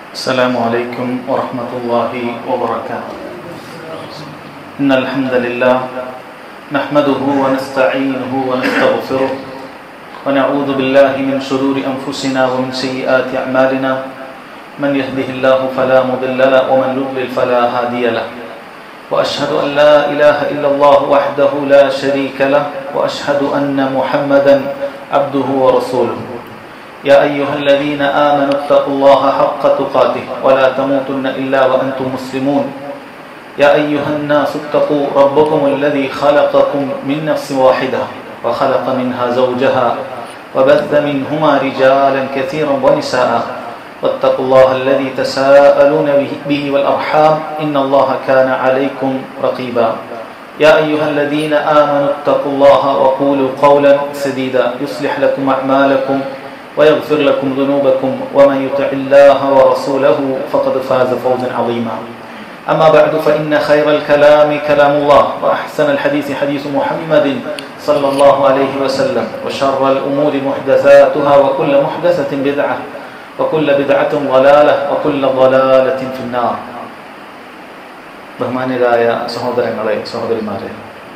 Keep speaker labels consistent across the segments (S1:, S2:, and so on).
S1: السلام عليكم ورحمة الله وبركاته إن الحمد لله نحمده ونستعينه ونستغفره ونعوذ بالله من شرور أنفسنا ومن سيئات أعمالنا من يهده الله فلا مضل له ومن يضلل فلا هادي له وأشهد أن لا إله إلا الله وحده لا شريك له وأشهد أن محمدا عبده ورسوله يا أيها الذين آمنوا اتقوا الله حق تقاته ولا تموتن إلا وأنتم مسلمون يا أيها الناس اتقوا ربكم الذي خلقكم من نفس واحدة وخلق منها زوجها وبث منهما رجالا كثيرا ونساء واتقوا الله الذي تساءلون به والأرحام إن الله كان عليكم رقيبا يا أيها الذين آمنوا اتقوا الله وقولوا قولا سديدا يصلح لكم أعمالكم ويغفر لكم ذنوبكم ومن يطع الله ورسوله فقد فاز فوزا عظيما أما بعد فإن خير الكلام كلام الله وأحسن الحديث حديث محمد صلى الله عليه وسلم وشر الأمور محدثاتها وكل محدثة بدعة وكل بدعة ضلالة وكل ضلالة في النار ബഹുമാന്യരായ സഹോദരങ്ങളെ സഹോദരിമാരെ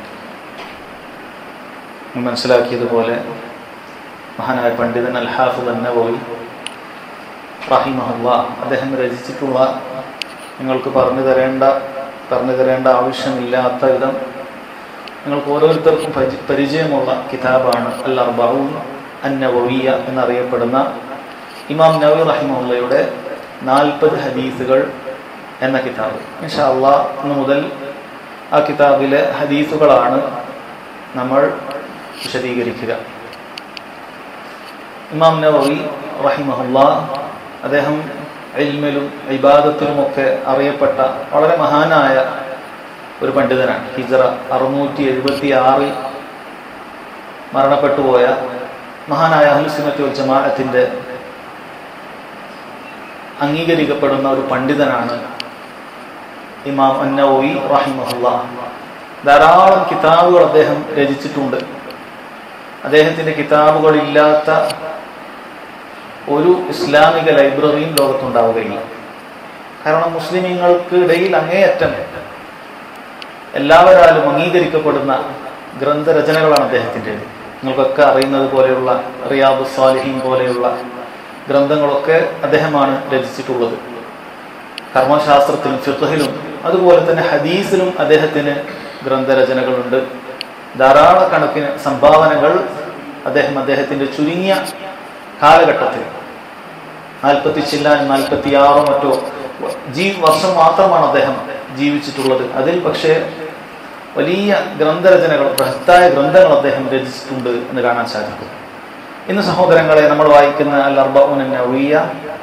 S1: മനസ്സിലാക്കിയതുപോലെ മഹാനായ പണ്ഡിതൻ അൽ ഹാഫിദ് അന്നവോയി റഹിമഹുല്ല അദ്ദേഹം രചിച്ചിട്ടുള്ള നിങ്ങൾക്ക് പറഞ്ഞു തരേണ്ട പറഞ്ഞു തരേണ്ട ആവശ്യമില്ലാത്ത വിധം നിങ്ങൾക്ക് ഓരോരുത്തർക്കും പരിചയമുള്ള കിതാബാണ് അൽ അർബഊൻ അന്നവവിയ എന്നറിയപ്പെടുന്ന ഇമാം നവി റഹിമുള്ളയുടെ നാൽപ്പത് ഹദീസുകൾ എന്ന കിതാബ് ഇൻഷാ അള്ളാ ഇന്ന് മുതൽ ആ കിതാബിലെ ഹദീസുകളാണ് നമ്മൾ വിശദീകരിക്കുക ഇമാം നവവി റഹിമഹുല്ല അദ്ദേഹം ഇൽമിലും ഇബാദത്തിലുമൊക്കെ അറിയപ്പെട്ട വളരെ മഹാനായ ഒരു പണ്ഡിതനാണ് ഹിജറ അറുന്നൂറ്റി എഴുപത്തി ആറിൽ മരണപ്പെട്ടു പോയ മഹാനായ അഹുൽസിമത്തി ജമാഅത്തിന്റെ അംഗീകരിക്കപ്പെടുന്ന ഒരു പണ്ഡിതനാണ് ഇമാം അന്നവി റഹിമഹുല്ല ധാരാളം കിതാബുകൾ അദ്ദേഹം രചിച്ചിട്ടുണ്ട് അദ്ദേഹത്തിന്റെ കിതാബുകളില്ലാത്ത ഒരു ഇസ്ലാമിക ലൈബ്രറിയും ലോകത്തുണ്ടാവുകയില്ല കാരണം മുസ്ലിമീങ്ങൾക്ക് ഇടയിൽ അങ്ങേയറ്റം എല്ലാവരാലും അംഗീകരിക്കപ്പെടുന്ന ഗ്രന്ഥരചനകളാണ് അദ്ദേഹത്തിൻ്റെ നിങ്ങൾക്കൊക്കെ അറിയുന്നത് പോലെയുള്ള റിയാബ് സാലിഹീൻ പോലെയുള്ള ഗ്രന്ഥങ്ങളൊക്കെ അദ്ദേഹമാണ് രചിച്ചിട്ടുള്ളത് കർമ്മശാസ്ത്രത്തിലും ഫിഖഹിലും അതുപോലെ തന്നെ ഹദീസിലും അദ്ദേഹത്തിന് ഗ്രന്ഥരചനകളുണ്ട് ധാരാളക്കണക്കിന് സംഭാവനകൾ അദ്ദേഹം അദ്ദേഹത്തിന്റെ ചുരുങ്ങിയ കാലഘട്ടത്തിൽ നാൽപ്പത്തി ചില്ലാൻ നാൽപ്പത്തി ആറോ മറ്റോ ജീ വർഷം മാത്രമാണ് അദ്ദേഹം ജീവിച്ചിട്ടുള്ളത് അതിൽ പക്ഷേ വലിയ ഗ്രന്ഥരചനകൾ ബൃഹത്തായ ഗ്രന്ഥങ്ങൾ അദ്ദേഹം രചിച്ചിട്ടുണ്ട് എന്ന് കാണാൻ സാധിക്കും ഇന്ന് സഹോദരങ്ങളെ നമ്മൾ വായിക്കുന്ന അൽ അർബഊൻ നവിയ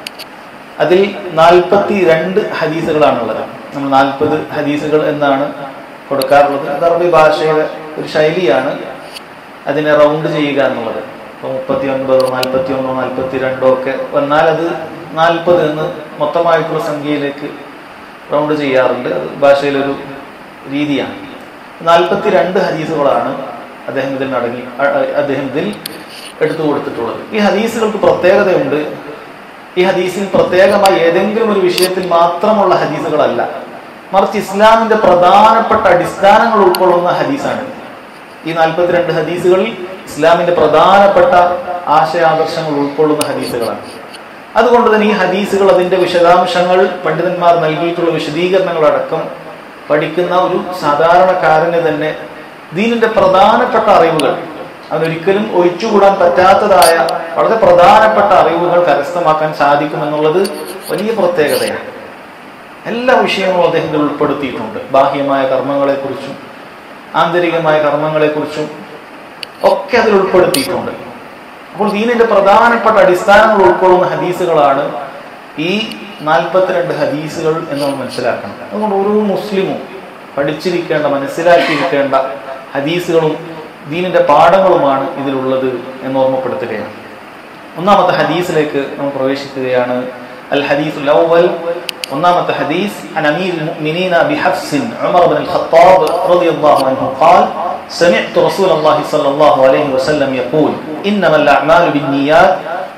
S1: അതിൽ നാൽപ്പത്തി രണ്ട് ഹദീസുകളാണുള്ളത് നമ്മൾ നാൽപ്പത് ഹദീസുകൾ എന്നാണ് കൊടുക്കാറുള്ളത് അത് അറബി ഭാഷയുടെ ഒരു ശൈലിയാണ് അതിനെ റൗണ്ട് ചെയ്യുക എന്നുള്ളത് ഇപ്പോൾ മുപ്പത്തി ഒൻപതോ നാൽപ്പത്തി ഒന്നോ നാൽപ്പത്തി രണ്ടോ ഒക്കെ വന്നാൽ അത് നാൽപ്പത് എന്ന് മൊത്തമായിട്ടുള്ള സംഖ്യയിലേക്ക് റൗണ്ട് ചെയ്യാറുണ്ട് അത് ഭാഷയിലൊരു രീതിയാണ് നാൽപ്പത്തി രണ്ട് ഹദീസുകളാണ് അദ്ദേഹം ഇതിൽ അടങ്ങി അദ്ദേഹം ഇതിൽ എടുത്തു കൊടുത്തിട്ടുള്ളത് ഈ ഹദീസുകൾക്ക് പ്രത്യേകതയുണ്ട് ഈ ഹദീസിൽ പ്രത്യേകമായി ഏതെങ്കിലും ഒരു വിഷയത്തിൽ മാത്രമുള്ള ഹദീസുകളല്ല മറിച്ച് ഇസ്ലാമിന്റെ പ്രധാനപ്പെട്ട അടിസ്ഥാനങ്ങൾ ഉൾക്കൊള്ളുന്ന ഹദീസാണ് ഈ നാൽപ്പത്തിരണ്ട് ഹദീസുകളിൽ ഇസ്ലാമിന്റെ പ്രധാനപ്പെട്ട ആശയാദർശങ്ങൾ ഉൾക്കൊള്ളുന്ന ഹദീസുകളാണ് അതുകൊണ്ട് തന്നെ ഈ ഹദീസുകൾ അതിന്റെ വിശദാംശങ്ങൾ പണ്ഡിതന്മാർ നൽകിയിട്ടുള്ള വിശദീകരണങ്ങളടക്കം പഠിക്കുന്ന ഒരു സാധാരണക്കാരന് തന്നെ ദീനിന്റെ പ്രധാനപ്പെട്ട അറിവുകൾ അവനൊരിക്കലും ഒഴിച്ചുകൂടാൻ പറ്റാത്തതായ വളരെ പ്രധാനപ്പെട്ട അറിവുകൾ കരസ്ഥമാക്കാൻ സാധിക്കുമെന്നുള്ളത് വലിയ പ്രത്യേകതയാണ് എല്ലാ വിഷയങ്ങളും അദ്ദേഹത്തിൽ ഉൾപ്പെടുത്തിയിട്ടുണ്ട് ബാഹ്യമായ കർമ്മങ്ങളെക്കുറിച്ചും ആന്തരികമായ കർമ്മങ്ങളെക്കുറിച്ചും ഒക്കെ അതിൽ ഉൾപ്പെടുത്തിയിട്ടുണ്ട് അപ്പോൾ ദീനിന്റെ പ്രധാനപ്പെട്ട അടിസ്ഥാനങ്ങൾ ഉൾക്കൊള്ളുന്ന ഹദീസുകളാണ് ഈ നാൽപ്പത്തിരണ്ട് ഹദീസുകൾ എന്ന് നമ്മൾ മനസ്സിലാക്കണം അതുകൊണ്ട് ഓരോ മുസ്ലിമും പഠിച്ചിരിക്കേണ്ട മനസ്സിലാക്കിയിരിക്കേണ്ട ഹദീസുകളും ദീനിന്റെ പാഠങ്ങളുമാണ് ഇതിലുള്ളത് എന്ന് ഓർമ്മപ്പെടുത്തുകയാണ് ഒന്നാമത്തെ ഹദീസിലേക്ക് നമ്മൾ പ്രവേശിക്കുകയാണ് അൽ ഹദീസ് الأول ഒന്നാമത്തെ ഹദീസ് عن أمير المؤمنين بحفص عمر بن الخطاب رضي الله عنه قال سمعت رسول الله صلى الله عليه وسلم يقول إنما الأعمال بالنيات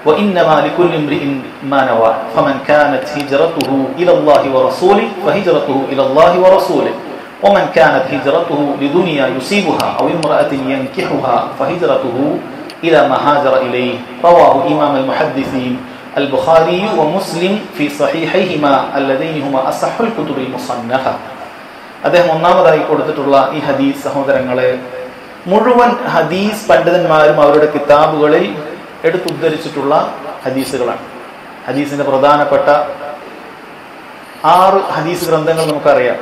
S1: وإنما لكل امرئ ما نوى فمن كانت هجرته إلى الله ورسوله فهجرته إلى الله ورسوله ومن كانت هجرته لدنيا يصيبها أو امرأة ينكحها فهجرته إلى ما هاجر إليه رواه إمام المحدثين البخاري ومسلم في صحيحيهما اللذين هما أصح الكتب المصنفة അദ്ദേഹം ഒന്നാമതായി കൊടുത്തിട്ടുള്ള ഈ ഹദീസ് സഹോദരങ്ങളെ മുഴുവൻ ഹദീസ് പണ്ഡിതന്മാരും അവരുടെ കിതാബുകളിൽ എടുത്തുദ്ധരിച്ചിട്ടുള്ള ഹദീസുകളാണ് ഹദീസിന്റെ പ്രധാനപ്പെട്ട ആറ് ഹദീസ് ഗ്രന്ഥങ്ങൾ നമുക്കറിയാം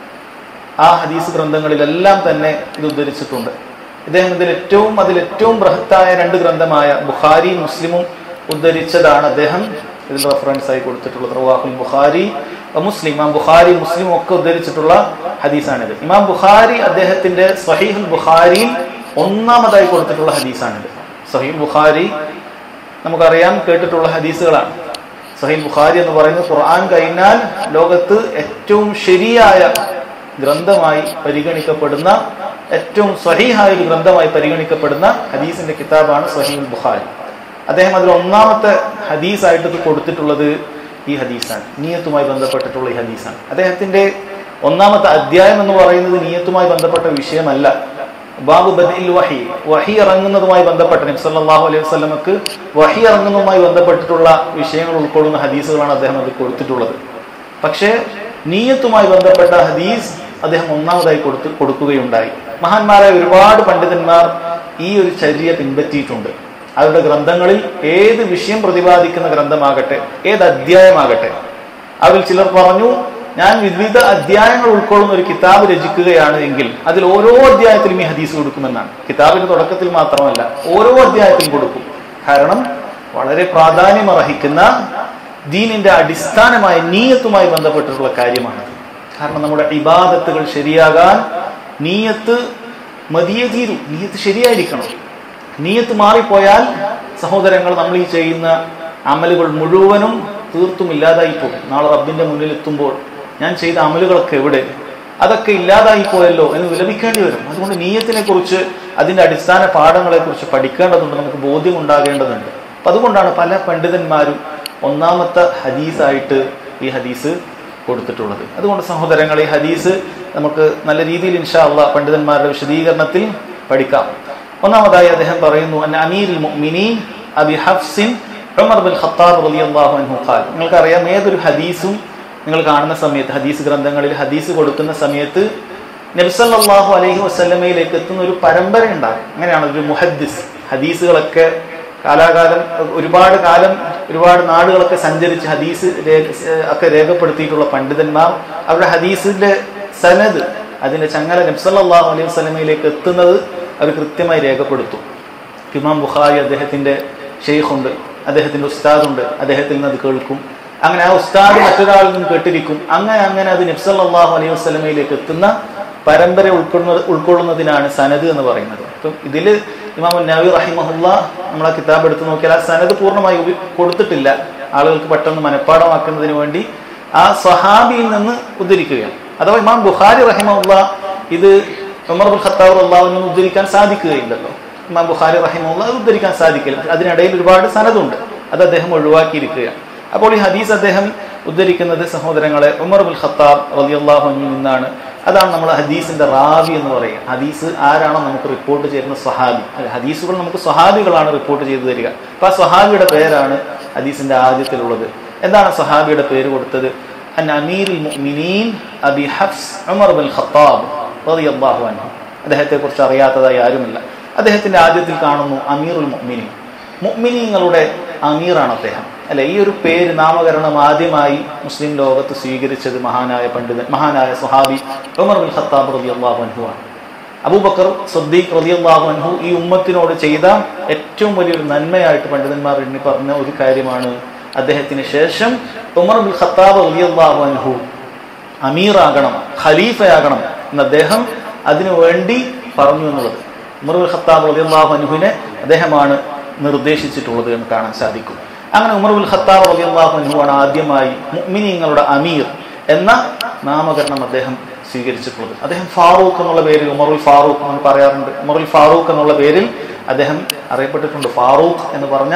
S1: ആ ഹദീസ് ഗ്രന്ഥങ്ങളിലെല്ലാം തന്നെ ഇത് ഉദ്ധരിച്ചിട്ടുണ്ട് ഇദ്ദേഹം ഇതിൽ ഏറ്റവും അതിൽ ഏറ്റവും ബൃഹത്തായ രണ്ട് ഗ്രന്ഥമായ ബുഖാരി മുസ്ലിമും ഉദ്ധരിച്ചതാണ് അദ്ദേഹം ഇതിൽ റെഫറൻസ് ആയി കൊടുത്തിട്ടുള്ളത് റവാഹുൽ ബുഖാരി മുസ്ലിം ഇമാം ബുഖാരി മുസ്ലിം ഒക്കെ ഉദ്ധരിച്ചിട്ടുള്ള ഹദീസാണിത് ഇമാം ബുഖാരി അദ്ദേഹത്തിന്റെ സഹീഹുൽ ബുഖാരിയിൽ ഒന്നാമതായി കൊടുത്തിട്ടുള്ള ഹദീസാണിത് സഹീൽ ബുഖാരി നമുക്കറിയാം കേട്ടിട്ടുള്ള ഹദീസുകളാണ് സഹീൽ ബുഖാരി എന്ന് പറയുന്നത് ഖുർആൻ കഴിഞ്ഞാൽ ലോകത്ത് ഏറ്റവും ശരിയായ ഗ്രന്ഥമായി പരിഗണിക്കപ്പെടുന്ന ഏറ്റവും സഹീഹായ ഒരു ഗ്രന്ഥമായി പരിഗണിക്കപ്പെടുന്ന ഹദീസിന്റെ കിതാബാണ് സഹീൽ ബുഖാരി അദ്ദേഹം അതിൽ ഒന്നാമത്തെ ഹദീസായിട്ട് ഇത് കൊടുത്തിട്ടുള്ളത് ഈ ഹദീസാണ് നീയത്തുമായി ബന്ധപ്പെട്ടിട്ടുള്ള ഈ ഹദീസാണ് അദ്ദേഹത്തിന്റെ ഒന്നാമത്തെ അധ്യായം എന്ന് പറയുന്നത് നീയത്തുമായി ബന്ധപ്പെട്ട വിഷയമല്ല ബാബു ബദിൽ വഹി വഹി ഇറങ്ങുന്നതുമായി ബന്ധപ്പെട്ട നബി സല്ലല്ലാഹു അലൈഹി വസല്ലമക്ക് വഹി ഇറങ്ങുന്നതുമായി ബന്ധപ്പെട്ടിട്ടുള്ള വിഷയങ്ങൾ ഉൾക്കൊള്ളുന്ന ഹദീസുകളാണ് അദ്ദേഹം അത് കൊടുത്തിട്ടുള്ളത് പക്ഷേ നീയത്തുമായി ബന്ധപ്പെട്ട ഹദീസ് അദ്ദേഹം ഒന്നാമതായി കൊടുത്ത് കൊടുക്കുകയുണ്ടായി മഹാന്മാരായ ഒരുപാട് പണ്ഡിതന്മാർ ഈ ഒരു ചര്യ പിൻപറ്റിയിട്ടുണ്ട് അവരുടെ ഗ്രന്ഥങ്ങളിൽ ഏത് വിഷയം പ്രതിപാദിക്കുന്ന ഗ്രന്ഥമാകട്ടെ ഏത് അധ്യായമാകട്ടെ അതിൽ ചിലർ പറഞ്ഞു ഞാൻ വിവിധ അധ്യായങ്ങൾ ഉൾക്കൊള്ളുന്ന ഒരു കിതാബ് രചിക്കുകയാണ് എങ്കിൽ അതിൽ ഓരോ അധ്യായത്തിലും ഈ ഹദീസ് കൊടുക്കുമെന്നാണ് കിതാബിന്റെ തുടക്കത്തിൽ മാത്രമല്ല ഓരോ അധ്യായത്തിലും കൊടുക്കും കാരണം വളരെ പ്രാധാന്യം അർഹിക്കുന്ന ദീനിന്റെ അടിസ്ഥാനമായ നീയത്തുമായി ബന്ധപ്പെട്ടിട്ടുള്ള കാര്യമാണ് കാരണം നമ്മുടെ ഇബാദത്തുകൾ ശരിയാകാൻ നീയത്ത് മതിയെ തീരൂ നീയത്ത് ശരിയായിരിക്കണം നീയത്ത് മാറിപ്പോയാൽ സഹോദരങ്ങൾ നമ്മൾ ഈ ചെയ്യുന്ന അമലുകൾ മുഴുവനും തീർത്തും ഇല്ലാതായി പോകും നാളെ റബ്ബിന്റെ മുന്നിൽ എത്തുമ്പോൾ ഞാൻ ചെയ്ത അമലുകളൊക്കെ എവിടെ അതൊക്കെ ഇല്ലാതായി പോയല്ലോ എന്ന് വിലപിക്കേണ്ടി വരും അതുകൊണ്ട് നീയത്തിനെ കുറിച്ച് അതിന്റെ അടിസ്ഥാന പാഠങ്ങളെ കുറിച്ച് പഠിക്കേണ്ടതുണ്ട് നമുക്ക് ബോധ്യം ഉണ്ടാകേണ്ടതുണ്ട് അപ്പൊ അതുകൊണ്ടാണ് പല പണ്ഡിതന്മാരും ഒന്നാമത്തെ ഹദീസായിട്ട് ഈ ഹദീസ് കൊടുത്തിട്ടുള്ളത് അതുകൊണ്ട് സഹോദരങ്ങൾ ഈ ഹദീസ് നമുക്ക് നല്ല രീതിയിൽ ഇൻഷാ അള്ളാഹ് പണ്ഡിതന്മാരുടെ വിശദീകരണത്തിൽ പഠിക്കാം ഒന്നാമതായി അദ്ദേഹം പറയുന്നു അൻ അമീരുൽ മുഅ്മിനീൻ അബി ഹഫ്സിൻ ഉമർ ബിൻ ഖത്താബ് റളിയല്ലാഹു അൻഹു ഖാൽ നിങ്ങൾക്കറിയാം ഏതൊരു ഹദീസും നിങ്ങൾ കാണുന്ന സമയത്ത് ഹദീസ് ഗ്രന്ഥങ്ങളിൽ ഹദീസ് കൊടുക്കുന്ന സമയത്ത് നബ്സല്ലാഹു അലൈഹി വസ്ലമയിലേക്ക് എത്തുന്ന ഒരു പരമ്പര ഉണ്ടാകും അങ്ങനെയാണ് ഒരു മുഹദ്ദിസ് ഹദീസുകളൊക്കെ കാലാകാലം ഒരുപാട് കാലം ഒരുപാട് നാടുകളൊക്കെ സഞ്ചരിച്ച് ഹദീസ് രേഖ ഒക്കെ രേഖപ്പെടുത്തിയിട്ടുള്ള പണ്ഡിതന്മാർ അവരുടെ ഹദീസിന്റെ സനത് അതിന്റെ ചങ്ങല നബ്സല്ലാഹു അലൈഹി വസ്ലമയിലേക്ക് എത്തുന്നത് അവർ കൃത്യമായി രേഖപ്പെടുത്തും ഇമാം ബുഖാരി അദ്ദേഹത്തിന്റെ ഷെയ്ഖുണ്ട് അദ്ദേഹത്തിന്റെ ഉസ്താദുണ്ട് അദ്ദേഹത്തിൽ നിന്ന് അത് കേൾക്കും അങ്ങനെ ആ ഉസ്താദ് മറ്റൊരാളിൽ നിന്ന് കേട്ടിരിക്കും അങ്ങനെ അങ്ങനെ അത് നബ്സല്ലാഹു അലൈഹി വസ്ലമയിലേക്ക് എത്തുന്ന പരമ്പര ഉൾക്കൊള്ളുന്ന ഉൾക്കൊള്ളുന്നതിനാണ് സനദ് എന്ന് പറയുന്നത് അപ്പം ഇതിൽ ഇമാം നബി റഹിമഹുല്ല നമ്മൾ ആ കിതാബ് എടുത്ത് നോക്കിയാൽ ആ സനദ് പൂർണ്ണമായി ഉപ- കൊടുത്തിട്ടില്ല ആളുകൾക്ക് പെട്ടെന്ന് മനഃപ്പാടമാക്കുന്നതിന് വേണ്ടി ആ സ്വഹാബിയിൽ നിന്ന് ഉദ്ധരിക്കുകയാണ് അഥവാ ഇമാം ബുഖാരി റഹിമഹുല്ല ഇത് ഉമർ ബുൽ ഖത്താബ് അള്ളാഹുവിൽ നിന്ന് ഉദ്ധരിക്കാൻ സാധിക്കുകയില്ലല്ലോ ഇമാം ബുഖാരി റഹിമുള്ള അത് ഉദ്ധരിക്കാൻ സാധിക്കില്ല അതിനിടയിൽ ഒരുപാട് സനതുണ്ട് അത് അദ്ദേഹം ഒഴിവാക്കിയിരിക്കുകയാണ് അപ്പോൾ ഈ ഹദീസ് അദ്ദേഹം ഉദ്ധരിക്കുന്നത് സഹോദരങ്ങളെ ഉമർ ബുൽ ഖത്താബ് റളിയല്ലാഹുവിൽ നിന്നാണ് അതാണ് നമ്മൾ ഹദീസിന്റെ റാവി എന്ന് പറയുക ഹദീസ് ആരാണോ നമുക്ക് റിപ്പോർട്ട് ചെയ്യുന്ന സ്വഹാബി അല്ല, ഹദീസുകൾ നമുക്ക് സ്വഹാബികളാണ് റിപ്പോർട്ട് ചെയ്തു തരിക അപ്പൊ ആ സ്വഹാബിയുടെ പേരാണ് ഹദീസിന്റെ ആദ്യത്തിലുള്ളത് എന്താണ് സ്വഹാബിയുടെ പേര് കൊടുത്തത് അൻ അമീറുൽ മുഅ്മിനീൻ അബി ഹഫ്സ് ഉമർ ബിൻ ഖത്താബ് റളിയല്ലാഹു അൻഹു അദ്ദേഹത്തെ കുറിച്ച് അറിയാത്തതായി ആരുമില്ല അദ്ദേഹത്തിന്റെ ആദ്യത്തിൽ കാണുന്നു അമീറുൽ മുഅ്മിനീൻ മുഅ്മിനീങ്ങളുടെ അമീറാണ് അദ്ദേഹം അല്ലെ ഈ ഒരു പേര് നാമകരണം ആദ്യമായി മുസ്ലിം ലോകത്ത് സ്വീകരിച്ചത് മഹാനായ പണ്ഡിതൻ മഹാനായ സുഹാബി ഉമർ ബിൻ ഖത്താബ് റളിയല്ലാഹു അൻഹു ആണ് അബൂബക്കർ സദ്ദീഖ് റളിയല്ലാഹു അൻഹു ഈ ഉമ്മത്തിനോട് ചെയ്ത ഏറ്റവും വലിയൊരു നന്മയായിട്ട് പണ്ഡിതന്മാർ എണ്ണി പറഞ്ഞ ഒരു കാര്യമാണ് അദ്ദേഹത്തിന് ശേഷം ഉമർ ബിൻ ഖത്താബ് റളിയല്ലാഹു അൻഹു അമീറാകണം ഖലീഫയാകണം എന്ന് അദ്ദേഹം അതിനു വേണ്ടി പറഞ്ഞു എന്നുള്ളത് ഉമർ ബിൻ ഖത്താബ് റളിയല്ലാഹു അൻഹുവിനെ അദ്ദേഹമാണ് നിർദ്ദേശിച്ചിട്ടുള്ളത് എന്ന് കാണാൻ സാധിക്കും അങ്ങനെ ഉമർ ബിൻ ഖത്താബ് റളിയല്ലാഹു അൻഹുവാണ് ആദ്യമായി മുഅ്മിനീങ്ങളുടെ അമീർ എന്ന നാമകരണം അദ്ദേഹം സ്വീകരിച്ചിട്ടുള്ളത് അദ്ദേഹം ഫാറൂഖ് എന്നുള്ള പേരിൽ ഉമറുൽ ഫാറൂഖ് എന്ന് പറയാറുണ്ട് ഉമറുൽ ഫാറൂഖ് എന്നുള്ള പേരിൽ അദ്ദേഹം അറിയപ്പെട്ടിട്ടുണ്ട് ഫാറൂഖ് എന്ന് പറഞ്ഞാൽ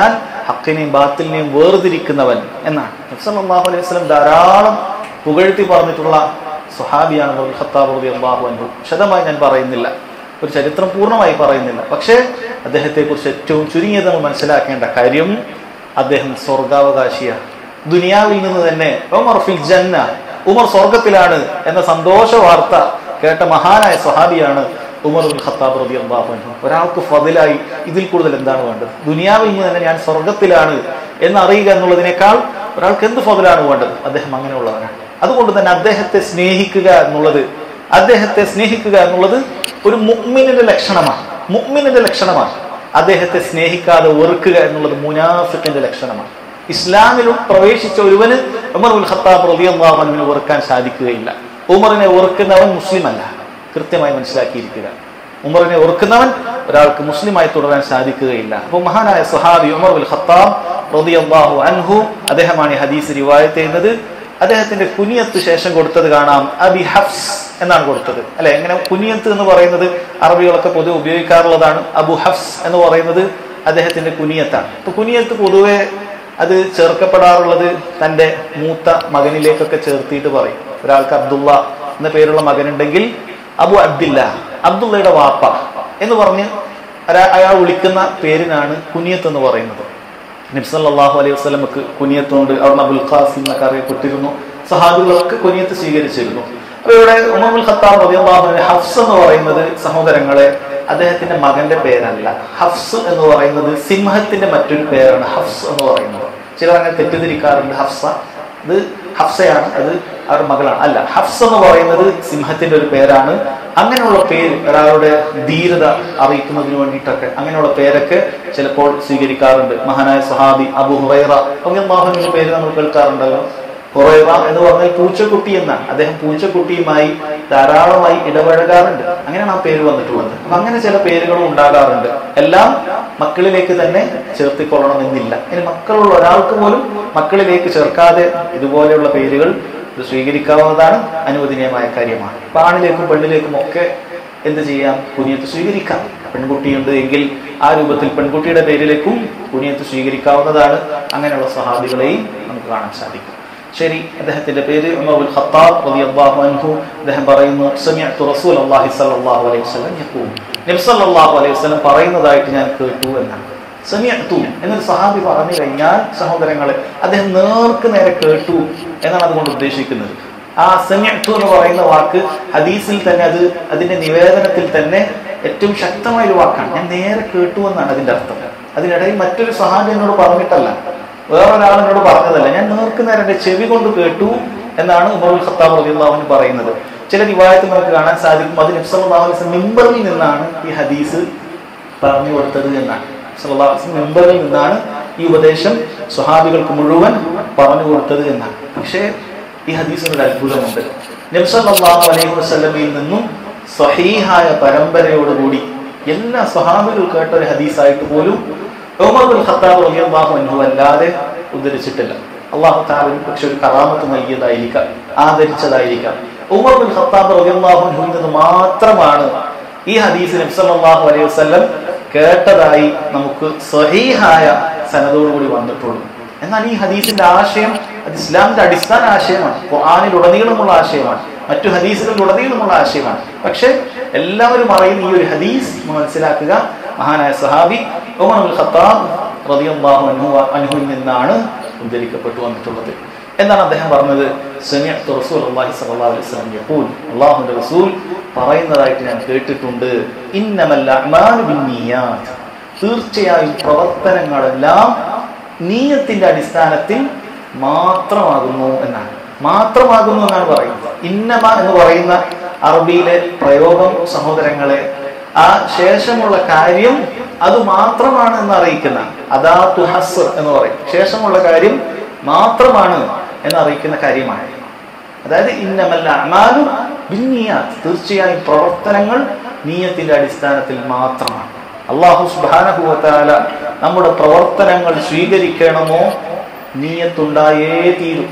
S1: ഹക്കിനെയും ബാത്തിലിനെയും വേർതിരിക്കുന്നവൻ എന്നാണ് നബ്സല്ലാഹു അലൈഹി വസല്ലം ധാരാളം പുകഴ്ത്തി പറഞ്ഞിട്ടുള്ള സുഹാബിയാണ് ഉമർ ഖത്താബ് റളിയല്ലാഹു അൻഹു വിശദമായി ഞാൻ പറയുന്നില്ല ഒരു ചരിത്രം പൂർണ്ണമായി പറയുന്നില്ല പക്ഷേ അദ്ദേഹത്തെ കുറിച്ച് ഏറ്റവും ചുരുങ്ങിയത് നമ്മൾ മനസ്സിലാക്കേണ്ട കാര്യം അദ്ദേഹം സ്വർഗാവകാശിയാണ് ദുനിയാവിൽ നിന്ന് തന്നെ ഉമർ ഫിൽ ജന്ന ഉമർ സ്വർഗത്തിലാണ് എന്ന സന്തോഷ വാർത്ത കേട്ട മഹാനായ സ്വഹാബിയാണ് ഉമർ ഉൽ ഖത്താബ് റബി അള്ളാഹു ഒരാൾക്ക് ഫതിലായി ഇതിൽ കൂടുതൽ എന്താണ് വേണ്ടത് ദുനിയാവിൽ നിന്ന് തന്നെ ഞാൻ സ്വർഗത്തിലാണ് എന്ന് അറിയുക എന്നുള്ളതിനേക്കാൾ ഒരാൾക്ക് എന്ത് ഫതിലാണ് വേണ്ടത് അദ്ദേഹം അങ്ങനെയുള്ളവനാണ് അതുകൊണ്ട് തന്നെ അദ്ദേഹത്തെ സ്നേഹിക്കുക എന്നുള്ളത് അദ്ദേഹത്തെ സ്നേഹിക്കുക എന്നുള്ളത് ഒരു മുഅ്മിനിന്റെ ലക്ഷണമാണ് മുഅ്മിനിന്റെ ലക്ഷണമാണ് അദ്ദേഹത്തെ സ്നേഹിക്കാതെ വെറുക്കുക എന്നുള്ളത് മുനാഫിക്കിന്റെ ലക്ഷണമാണ് ഇസ്ലാമിലും പ്രവേശിച്ച ഒരുവന് ഉമർ ഉൽ ഖത്താബ് റളിയല്ലാഹു അൻഹുവിനെ വെറുക്കാൻ സാധിക്കുകയില്ല ഉമറിനെ വെറുക്കുന്നവൻ മുസ്ലിം അല്ല കൃത്യമായി മനസ്സിലാക്കിയിരിക്കുക ഉമറിനെ ഓർക്കുന്നവൻ ഒരാൾക്ക് മുസ്ലിമായി തുടരാൻ സാധിക്കുകയില്ല അപ്പോൾ മഹാനായ സഹാബി ഉമർ ഉൽ ഖത്താബ് റളിയല്ലാഹു അൻഹു അദ്ദേഹമാണ് ഈ ഹദീസ് റിവായത്ത് ചെയ്യുന്നത് അദ്ദേഹത്തിന്റെ കുനിയത്ത് ശേഷം കൊടുത്തത് കാണാം അബി ഹഫ്സ് എന്നാണ് കൊടുത്തത് അല്ലെ എങ്ങനെ കുനിയത്ത് എന്ന് പറയുന്നത് അറബികളൊക്കെ പൊതുവെ ഉപയോഗിക്കാറുള്ളതാണ് അബു ഹഫ്സ് എന്ന് പറയുന്നത് അദ്ദേഹത്തിന്റെ കുനിയത്താണ് ഇപ്പൊ കുനിയത്ത് പൊതുവെ അത് ചേർക്കപ്പെടാറുള്ളത് തന്റെ മൂത്ത മകനിലേക്കൊക്കെ ചേർത്തിയിട്ട് പറയും ഒരാൾക്ക് അബ്ദുള്ള എന്ന പേരുള്ള മകനുണ്ടെങ്കിൽ അബു അബ്ദില്ല അബ്ദുള്ളയുടെ വാപ്പ എന്ന് പറഞ്ഞ് ഒരാ- അയാൾ വിളിക്കുന്ന പേരിനാണ് കുനിയത്ത് എന്ന് പറയുന്നത് നബ്സല്ലാഹു അലൈഹി വസ്ലമക്ക് കുനിയത്തുകൊണ്ട് അവിടുന്ന് അബുൽ ഖാസിം എന്നൊക്കെ അറിയപ്പെട്ടിരുന്നു സഹാബികളൊക്കെ കുനിയത്ത് സ്വീകരിച്ചിരുന്നു അപ്പൊ ഇവിടെ ഉമറുൽ ഖത്താബ് റളിയല്ലാഹു അൻഹു ഹഫ്സ് എന്ന് പറയുന്നത് സഹോദരങ്ങളെ അദ്ദേഹത്തിന്റെ മകന്റെ പേരല്ല ഹഫ്സ് എന്ന് പറയുന്നത് സിംഹത്തിന്റെ മറ്റൊരു പേരാണ് ഹഫ്സ് എന്ന് പറയുന്നത് ചിലർ അങ്ങനെ തെറ്റിദ്ധരിക്കാറുണ്ട് ഹഫ്സ ഇത് ഹഫ്സയാണ് അത് അവരുടെ മകളാണ് അല്ല ഹഫ്സ് എന്ന് പറയുന്നത് സിംഹത്തിന്റെ ഒരു പേരാണ് അങ്ങനെയുള്ള പേര് ഒരാളുടെ ധീരത അറിയിക്കുന്നതിന് വേണ്ടിയിട്ടൊക്കെ അങ്ങനെയുള്ള പേരൊക്കെ ചിലപ്പോൾ സ്വീകരിക്കാറുണ്ട് മഹാനായ സഹാബി അബു ഹുറൈറ അള്ളാഹുവിന്റെ പേര് നമ്മൾ കേൾക്കാറുണ്ടല്ലോ ഹുറൈറ എന്ന് പറഞ്ഞാൽ പൂച്ചക്കുട്ടി എന്നാണ് അദ്ദേഹം പൂച്ചക്കുട്ടിയുമായി ധാരാളമായി ഇടപഴകാറുണ്ട് അങ്ങനെയാണ് ആ പേര് വന്നിട്ടുള്ളത് അപ്പൊ അങ്ങനെ ചില പേരുകളും ഉണ്ടാകാറുണ്ട് എല്ലാം മക്കളിലേക്ക് തന്നെ ചേർത്തിക്കൊള്ളണമെന്നില്ല ഇനി മക്കളുള്ള ഒരാൾക്ക് പോലും മക്കളിലേക്ക് ചേർക്കാതെ ഇതുപോലെയുള്ള പേരുകൾ ഇത് സ്വീകരിക്കാവുന്നതാണ് അനുവദനീയമായ കാര്യമാണ് അപ്പൊ ആണിലേക്കും പെണ്ണിലേക്കും ഒക്കെ എന്ത് ചെയ്യാം കുനിയത്ത് സ്വീകരിക്കാം പെൺകുട്ടിയുണ്ട് എങ്കിൽ ആ രൂപത്തിൽ പെൺകുട്ടിയുടെ പേരിലേക്കും കുനിയത്ത് സ്വീകരിക്കാവുന്നതാണ് അങ്ങനെയുള്ള സഹാബികളെയും നമുക്ക് കാണാൻ സാധിക്കും ശരി അദ്ദേഹത്തിന്റെ പേര് ഉമർ ഉൽ ഖത്താബ് റളിയല്ലാഹു അൻഹു അദ്ദേഹം പറയുന്നു സമിഅ്തു റസൂലുള്ളാഹി സ്വല്ലല്ലാഹു അലൈഹി വസല്ലം യഖൂൽ നബി സല്ലല്ലാഹു അലൈഹി വസല്ലം പറയുന്നതായിട്ട് ഞാൻ കേട്ടു എന്നാണ് സമിഅ്തു എന്നൊരു സഹാബി പറഞ്ഞു കഴിഞ്ഞാൽ സഹോദരങ്ങളെ അദ്ദേഹം നേർക്ക് നേരെ കേട്ടു എന്നാണ് അതുകൊണ്ട് ഉദ്ദേശിക്കുന്നത് ആ സമിഅ്തു എന്ന് പറയുന്ന വാക്ക് ഹദീസിൽ തന്നെ അത് അതിന്റെ നിവേദനത്തിൽ തന്നെ ഏറ്റവും ശക്തമായ ഒരു വാക്കാണ് ഞാൻ നേരെ കേട്ടു എന്നാണ് അതിന്റെ അർത്ഥം അതിനിടയിൽ മറ്റൊരു സഹാബി എന്നോട് പറഞ്ഞിട്ടല്ല വേറൊരാൾ എന്നോട് പറഞ്ഞതല്ല ഞാൻ നേർക്ക് നേരെ എന്റെ ചെവി കൊണ്ട് കേട്ടു എന്നാണ് ഉമറുൽ ഖത്താബ് റളിയല്ലാഹു പറയുന്നത് ചില റിവായത്ത് നമുക്ക് കാണാൻ സാധിക്കും അത് നബ്സല്ലാഹു അലൈഹി വസല്ലം മിമ്പറിൽ നിന്നാണ് ഈ ഹദീസ് പറഞ്ഞു കൊടുത്തത് എന്നാണ് സല്ലല്ലാഹു അലൈഹി വസല്ലം മിമ്പറിൽ നിന്നാണ് ഈ ഉപദേശം സ്വഹാബികൾക്ക് മുഴുവൻ പറഞ്ഞു കൊടുത്തത് എന്നാണ് പക്ഷേ ഈ ഹദീസിന് ഒരു അത്ഭുതമുണ്ട് നബ്സല്ലാഹു അലൈഹി വസല്ലമയിൽ നിന്നും സ്വഹീഹായ പരമ്പരയോടുകൂടി എല്ലാ സ്വഹാബികൾ കേട്ട ഒരു ഹദീസായിട്ട് പോലും ഉമർ ബിൻ ഖത്താബ് റളിയല്ലാഹു അൻഹു അല്ലാതെ ഉദ്ധരിച്ചിട്ടില്ല അള്ളാഹു താല പക്ഷെ ഒരു കറാമത്ത് നൽകിയതായിരിക്കാം ആദരിച്ചതായിരിക്കാം ഉമർ ബിൻ ഖത്താബ് റളിയല്ലാഹു അൻഹുവിൽ നിന്ന് മാത്രമാണ് ഈ ഹദീസ് നബി സല്ലല്ലാഹു അലൈഹി വസല്ലം കേട്ടതായി നമുക്ക് സ്വഹീഹായ സനദോടുകൂടി വന്നിട്ടുള്ളൂ എന്നാൽ ഈ ഹദീസിന്റെ ആശയം അത് ഇസ്ലാമിന്റെ അടിസ്ഥാന ആശയമാണ് ഖുർആനിൽ ഉടനീളമുള്ള ആശയമാണ് മറ്റു ഹദീസുകളിൽ ഉടനീളമുള്ള ആശയമാണ് പക്ഷെ എല്ലാവരും അറിയുന്ന ഈ ഒരു ഹദീസ് നമ്മൾ മനസ്സിലാക്കുക മഹാനായ സഹാബി ഉമർ അൽ ഖത്താബ് റളിയല്ലാഹു അൻഹു അൻഹുവിൽ നിന്നാണ് ഉദ്ധരിക്കപ്പെട്ടു വന്നിട്ടുള്ളത് എന്താണ് അദ്ദേഹം പറഞ്ഞത് സമിഅ്തു റസൂലുള്ളാഹി സ്വല്ലല്ലാഹു അലൈഹി വസല്ലം യഖൂൽ അല്ലാഹുവിന്റെ റസൂൽ പറയുന്നതായിട്ട് ഞാൻ കേട്ടിട്ടുണ്ട് ഇന്നമൽ അഅ്മാലു ബിന്നിയാത്ത് തീർച്ചയായും പ്രവർത്തനങ്ങളെല്ലാം നീയത്തിന്റെ അടിസ്ഥാനത്തിൽ മാത്രമാകുന്നു എന്നാണ് മാത്രമാകുന്നു എന്നാണ് പറയുന്നത് ഇന്നമ എന്ന് പറയുന്ന അറബിയിലെ പ്രയോഗം സഹോദരങ്ങളെ ആ ശേഷമുള്ള കാര്യം അത് മാത്രമാണ് എന്ന് അറിയിക്കുന്ന അതാ തുഹസ് എന്ന് പറയും ശേഷമുള്ള കാര്യം മാത്രമാണ് എന്ന് അറിയിക്കുന്ന കാര്യമാണ് അതായത് ഇന്നമല്ല അമാലു ബിന്നിയാത്ത് തീർച്ചയായും പ്രവർത്തനങ്ങൾ നീയത്തിന്റെ അടിസ്ഥാനത്തിൽ മാത്രമാണ് അള്ളാഹു സുബാനഹുവത്താല നമ്മുടെ പ്രവർത്തനങ്ങൾ സ്വീകരിക്കണമോ നീയത്തുണ്ടായേ തീരും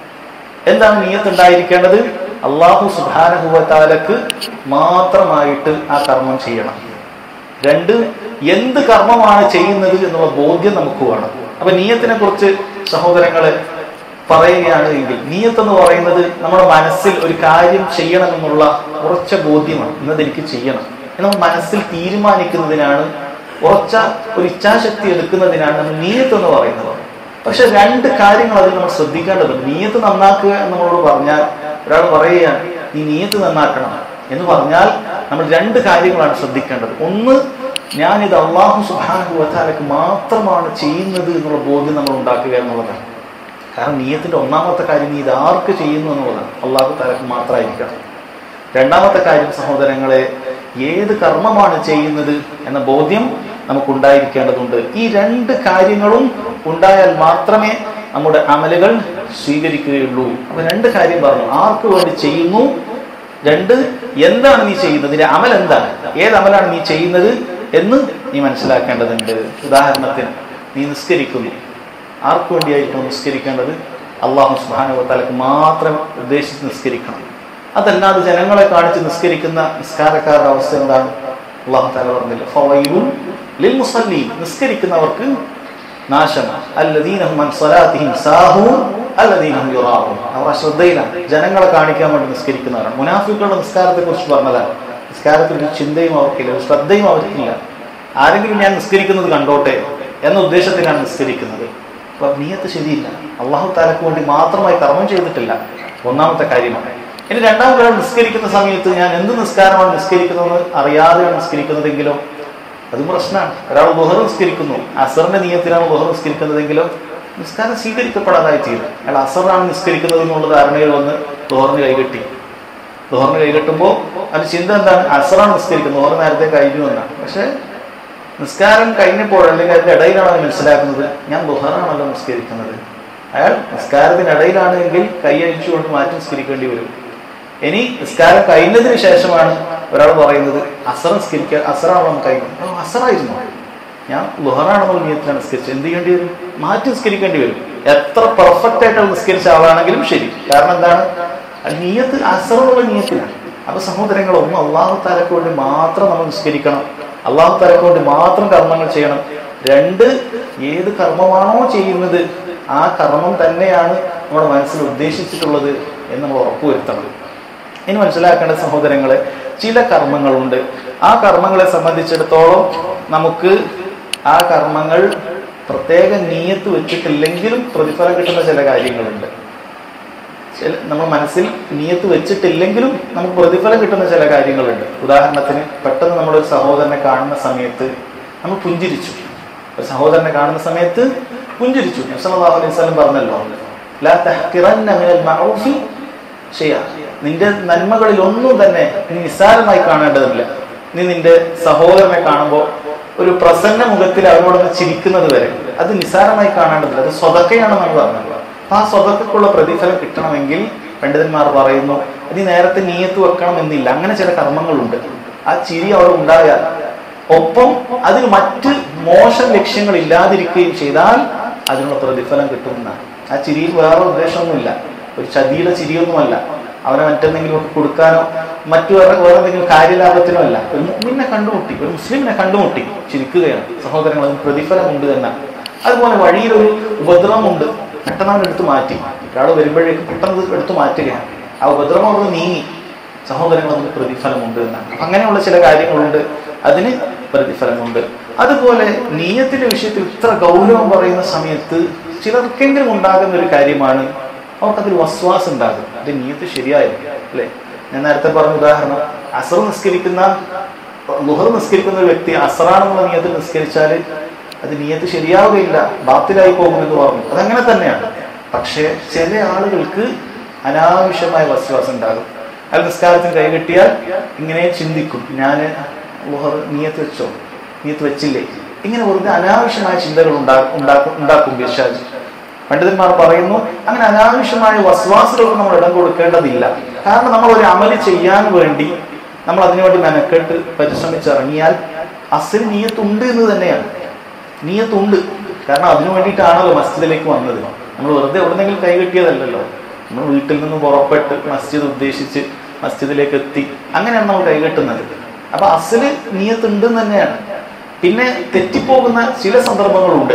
S1: എന്താണ് നീയത്തുണ്ടായിരിക്കേണ്ടത് അള്ളാഹു സുബാനഹുവത്താലക്ക് മാത്രമായിട്ട് ആ കർമ്മം ചെയ്യണം രണ്ട് എന്ത് കർമ്മമാണ് ചെയ്യുന്നത് എന്നുള്ള ബോധ്യം നമുക്ക് വേണം അപ്പൊ നീയത്തിനെ കുറിച്ച് സഹോദരങ്ങളെ പറയുകയാണ് എങ്കിൽ നീയത്ത് എന്ന് പറയുന്നത് നമ്മുടെ മനസ്സിൽ ഒരു കാര്യം ചെയ്യണമെന്നുള്ള ഉറച്ച ബോധ്യമാണ് ഇന്നത് എനിക്ക് ചെയ്യണം എന്ന് നമ്മൾ മനസ്സിൽ തീരുമാനിക്കുന്നതിനാണ് ഉറച്ച ഒരു ഇച്ഛാശക്തി എടുക്കുന്നതിനാണ് നമ്മൾ നീയത്ത് എന്ന് പറയുന്നത് പക്ഷെ രണ്ട് കാര്യങ്ങൾ അതിൽ നമ്മൾ ശ്രദ്ധിക്കേണ്ടതുണ്ട് നീയത്ത് നന്നാക്കുക എന്ന് നമ്മളോട് പറഞ്ഞാൽ ഒരാൾ പറയുകയാണ് നീ നീയത്ത് നന്നാക്കണം എന്ന് പറഞ്ഞാൽ നമ്മൾ രണ്ട് കാര്യങ്ങളാണ് ശ്രദ്ധിക്കേണ്ടത് ഒന്ന് ഞാനിത് അള്ളാഹു സുഹാനു വത്താലക്ക് മാത്രമാണ് ചെയ്യുന്നത് എന്നുള്ള ബോധ്യം നമ്മൾ ഉണ്ടാക്കുക എന്നുള്ളതാണ് കാരണം നീയത്തിന്റെ ഒന്നാമത്തെ കാര്യം നീ ഇത് ആർക്ക് ചെയ്യുന്നു എന്നുള്ളതാണ് അള്ളാഹു താലക്ക് മാത്രമായിരിക്കണം രണ്ടാമത്തെ കാര്യം സഹോദരങ്ങളെ ഏത് കർമ്മമാണ് ചെയ്യുന്നത് എന്ന ബോധ്യം നമുക്കുണ്ടായിരിക്കേണ്ടതുണ്ട് ഈ രണ്ട് കാര്യങ്ങളും ഉണ്ടായാൽ മാത്രമേ നമ്മുടെ അമലുകൾ സ്വീകരിക്കുകയുള്ളൂ അപ്പൊ രണ്ട് കാര്യം പറഞ്ഞു ആർക്ക് വേണ്ടി ചെയ്യുന്നു രണ്ട് എന്താണ് നീ ചെയ്യുന്നത് നിന്റെ അമൽ എന്താണ് ഏത് അമലാണ് നീ ചെയ്യുന്നത് എന്ന് നീ മനസ്സിലാക്കേണ്ടതുണ്ട് ഉദാഹരണത്തിന് നീ നിസ്കരിക്കുന്നു ആർക്ക് വേണ്ടിയായിരിക്കണം നിസ്കരിക്കേണ്ടത് അള്ളാഹു സുബാനുവത്താലക്ക് മാത്രം ഉദ്ദേശിച്ച് നിസ്കരിക്കണം അതല്ലാതെ ജനങ്ങളെ കാണിച്ച് നിസ്കരിക്കുന്ന നിസ്കാരക്കാരുടെ അവസ്ഥ എന്താണ് അള്ളാഹു താല പറഞ്ഞില്ല ഫവൈലുൻ ലിൽ മുസല്ലീൻ നിസ്കരിക്കുന്നവർക്ക് നാശമാണ് അല്ലദീനഹും അൻ സ്വലാത്തിഹിം സാഹൂൻ അല്ലദീനഹും യുറാഹൂൻ അവർ അശ്രദ്ധയിലാണ് ജനങ്ങളെ കാണിക്കാൻ വേണ്ടി നിസ്കരിക്കുന്നവരാണ് മുനാഫിക്കുകളുടെ നിസ്കാരത്തെ കുറിച്ച് പറഞ്ഞതാണ് നിസ്കാരത്തിൽ ഒരു ചിന്തയും അവർക്കില്ല ഒരു ശ്രദ്ധയും അവർക്കില്ല ആരെങ്കിലും ഞാൻ നിസ്കരിക്കുന്നത് കണ്ടോട്ടെ എന്ന ഉദ്ദേശത്തിലാണ് നിസ്കരിക്കുന്നത് അപ്പൊ നീയത്ത് ശരിയില്ല അള്ളാഹു താലക്ക് വേണ്ടി മാത്രമായി കർമ്മം ചെയ്തിട്ടില്ല ഒന്നാമത്തെ കാര്യമാണ് ഇനി രണ്ടാമത് ഒരാൾ നിസ്കരിക്കുന്ന സമയത്ത് ഞാൻ എന്ത് നിസ്കാരമാണ് നിസ്കരിക്കുന്നതെന്ന് അറിയാതെയാണ് നിസ്കരിക്കുന്നതെങ്കിലും അതും പ്രശ്നമാണ് ഒരാൾ ബുഹർ നിസ്കരിക്കുന്നു അസറിന്റെ നിയത്തിലാണ് ബുഹർ നിസ്കരിക്കുന്നതെങ്കിലും നിസ്കാരം സ്വീകരിക്കപ്പെടാതായി തീരും അയാൾ അസറാണ് നിസ്കരിക്കുന്നത് എന്നുള്ള ധാരണയിൽ വന്ന് ബുഹറിന് കൈകെട്ടി ബുഹറിന് കൈകെട്ടുമ്പോൾ അതിന് ചിന്ത എന്താണ് അസറാണ് നിസ്കരിക്കുന്നത് ബുഹർ നേരത്തെ കഴിഞ്ഞു എന്നാണ് പക്ഷെ നിസ്കാരം കഴിഞ്ഞപ്പോൾ അല്ലെങ്കിൽ അതിന്റെ ഇടയിലാണ് അവൻ മനസ്സിലാക്കുന്നത് ഞാൻ ബുഹറാണല്ലോ നിസ്കരിക്കുന്നത് അയാൾ നിസ്കാരത്തിനിടയിലാണ് എങ്കിൽ കൈ അഴിച്ചുകൊണ്ട് മാറ്റി നിസ്കരിക്കേണ്ടി വരും ഇനി നിസ്കാരം കഴിഞ്ഞതിന് ശേഷമാണ് ഒരാൾ പറയുന്നത് അസർ നിസ്കരിക്കുക അസറാണോ കഴിഞ്ഞു അസറായിരുന്നു ഞാൻ ലുഹറാണെന്നുള്ള നിയത്തിലാണ് നിസ്കരിച്ചത് എന്ത് ചെയ്യേണ്ടി വരും മാറ്റി നിസ്കരിക്കേണ്ടി വരും എത്ര പെർഫെക്റ്റ് ആയിട്ട് നിസ്കരിച്ച ആളാണെങ്കിലും ശരി കാരണം എന്താണ് നീയത്ത് അസറുള്ള നീയത്തിലാണ് അപ്പൊ സഹോദരങ്ങളൊന്നും അള്ളാഹു താലക്ക് വേണ്ടി മാത്രം നമ്മൾ നിസ്കരിക്കണം അള്ളാഹു താലക്ക് വേണ്ടി മാത്രം കർമ്മങ്ങൾ ചെയ്യണം രണ്ട് ഏത് കർമ്മമാണോ ചെയ്യുന്നത് ആ കർമ്മം തന്നെയാണ് നമ്മുടെ മനസ്സിൽ ഉദ്ദേശിച്ചിട്ടുള്ളത് എന്ന് നമ്മൾ ഉറപ്പുവരുത്തണം ഇനി മനസ്സിലാക്കേണ്ട സഹോദരങ്ങളെ ചില കർമ്മങ്ങളുണ്ട് ആ കർമ്മങ്ങളെ സംബന്ധിച്ചിടത്തോളം നമുക്ക് ആ കർമ്മങ്ങൾ പ്രത്യേക നീയത്ത് വെച്ചിട്ടില്ലെങ്കിലും പ്രതിഫലം കിട്ടുന്ന ചില കാര്യങ്ങളുണ്ട് ചില നമ്മൾ മനസ്സിൽ നീയത്ത് വെച്ചിട്ടില്ലെങ്കിലും നമുക്ക് പ്രതിഫലം കിട്ടുന്ന ചില കാര്യങ്ങളുണ്ട് ഉദാഹരണത്തിന് പെട്ടെന്ന് നമ്മളൊരു സഹോദരനെ കാണുന്ന സമയത്ത് നമ്മൾ പുഞ്ചിരിച്ചു ഒരു സഹോദരനെ കാണുന്ന സമയത്ത് പുഞ്ചിരിച്ചു നബ്സല്ലാഹു അലൈഹി സ്വലം പറഞ്ഞല്ലോ ലാ തഹ്കിറന്ന മിനൽ മഅറൂഫി ഷെയ്അ നിന്റെ നന്മകളിൽ ഒന്നും തന്നെ നീ നിസ്സാരമായി കാണേണ്ടതില്ല നീ നിന്റെ സഹോദരനെ കാണുമ്പോൾ ഒരു പ്രസന്ന മുഖത്തിൽ അവനോടൊന്ന് ചിരിക്കുന്നത് വരെ അത് നിസ്സാരമായി കാണേണ്ടതില്ല അത് സ്വതക്കയാണ് നമ്മൾ പറഞ്ഞത് അപ്പൊ ആ സ്വതക്കുള്ള പ്രതിഫലം കിട്ടണമെങ്കിൽ പണ്ഡിതന്മാർ പറയുന്നു അത് ഈ നേരത്തെ നീയത്ത് വെക്കണം എന്നില്ല അങ്ങനെ ചില കർമ്മങ്ങളുണ്ട് ആ ചിരി അവിടെ ഉണ്ടായാൽ ഒപ്പം അതിന് മറ്റ് മോശം ലക്ഷ്യങ്ങൾ ഇല്ലാതിരിക്കുകയും ചെയ്താൽ അതിനുള്ള പ്രതിഫലം കിട്ടുമെന്നാണ് ആ ചിരിയിൽ വേറെ ഉദ്ദേശമൊന്നുമില്ല ഒരു ചതിയുടെ ചിരിയൊന്നുമല്ല അവനെ മറ്റെന്തെങ്കിലും ഒക്കെ കൊടുക്കാനോ മറ്റു വേറെ വേറെ എന്തെങ്കിലും കാര്യലാഭത്തിനോ അല്ല ഒരു മുസ്ലിമിനെ കണ്ടുമുട്ടി ഒരു മുസ്ലിമിനെ കണ്ടുമുട്ടി ചിരിക്കുകയാണ് സഹോദരങ്ങൾ അതിന് പ്രതിഫലമുണ്ട് എന്നാണ് അതുപോലെ വഴിയിലൊരു ഉപദ്രവമുണ്ട് പെട്ടെന്ന് അവൻ എടുത്തു മാറ്റി ഒരാൾ വരുമ്പോഴേക്കും പെട്ടെന്ന് ഇത് എടുത്തു മാറ്റുകയാണ് ആ ഉപദ്രവം അവിടെ നീങ്ങി സഹോദരങ്ങൾ അതിന് പ്രതിഫലമുണ്ട് എന്നാണ് അപ്പൊ അങ്ങനെയുള്ള ചില കാര്യങ്ങളുണ്ട് അതിന് പ്രതിഫലമുണ്ട് അതുപോലെ നീയത്തിന്റെ വിഷയത്തിൽ ഇത്ര ഗൗരവം പറയുന്ന സമയത്ത് ചിലർക്കെങ്കിലും ഉണ്ടാകുന്ന ഒരു കാര്യമാണ് അവർക്കതിൽ വസ്വാസം ഉണ്ടാകും അത് നീയത്ത് ശരിയായോ അല്ലെ ഞാൻ നേരത്തെ പറഞ്ഞ ഉദാഹരണം അസർ നിസ്കരിക്കുന്ന ലുഹർ നിസ്കരിക്കുന്ന ഒരു വ്യക്തി അസറാണെന്നുള്ള നീയത്തിൽ നിസ്കരിച്ചാൽ അത് നീയത്ത് ശരിയാവുകയില്ല ബാത്തിലായി പോകുമെന്ന് പറഞ്ഞു അതങ്ങനെ തന്നെയാണ് പക്ഷേ ചില ആളുകൾക്ക് അനാവശ്യമായ വസ്വാസം ഉണ്ടാകും അയാൾ നിസ്കാരത്തിന് കൈകെട്ടിയാൽ ഇങ്ങനെ ചിന്തിക്കും ഞാൻ ലുഹർ നീയത്ത് വെച്ചോ നീയത്ത് വെച്ചില്ലേ ഇങ്ങനെ വെറുതെ അനാവശ്യമായ ചിന്തകൾ ഉണ്ടാക്കും ഉണ്ടാക്കും ഉണ്ടാക്കും ബിർഷാജ് പണ്ഡിതന്മാർ പറയുന്നു അങ്ങനെ അനാവശ്യമായ വസ്വാസുകൾക്ക് നമ്മൾ ഇടം കൊടുക്കേണ്ടതില്ല കാരണം നമ്മൾ ഒരു അമല് ചെയ്യാൻ വേണ്ടി നമ്മൾ അതിനുവേണ്ടി മെനക്കെട്ട് പരിശ്രമിച്ചിറങ്ങിയാൽ അസിൽ നീയത്തുണ്ട് എന്ന് തന്നെയാണ് നീയത്തുണ്ട് കാരണം അതിനു വേണ്ടിയിട്ടാണല്ലോ മസ്ജിദിലേക്ക് വന്നത് നമ്മൾ വെറുതെ എവിടെന്നെങ്കിലും കൈകെട്ടിയതല്ലല്ലോ നമ്മൾ വീട്ടിൽ നിന്ന് പുറപ്പെട്ട് മസ്ജിദ് ഉദ്ദേശിച്ച് മസ്ജിദിലേക്ക് എത്തി അങ്ങനെയാണ് നമ്മൾ കൈകെട്ടുന്നത് അപ്പൊ അസില് നീയത്തുണ്ട് എന്ന് തന്നെയാണ് പിന്നെ തെറ്റിപ്പോകുന്ന ചില സന്ദർഭങ്ങളുണ്ട്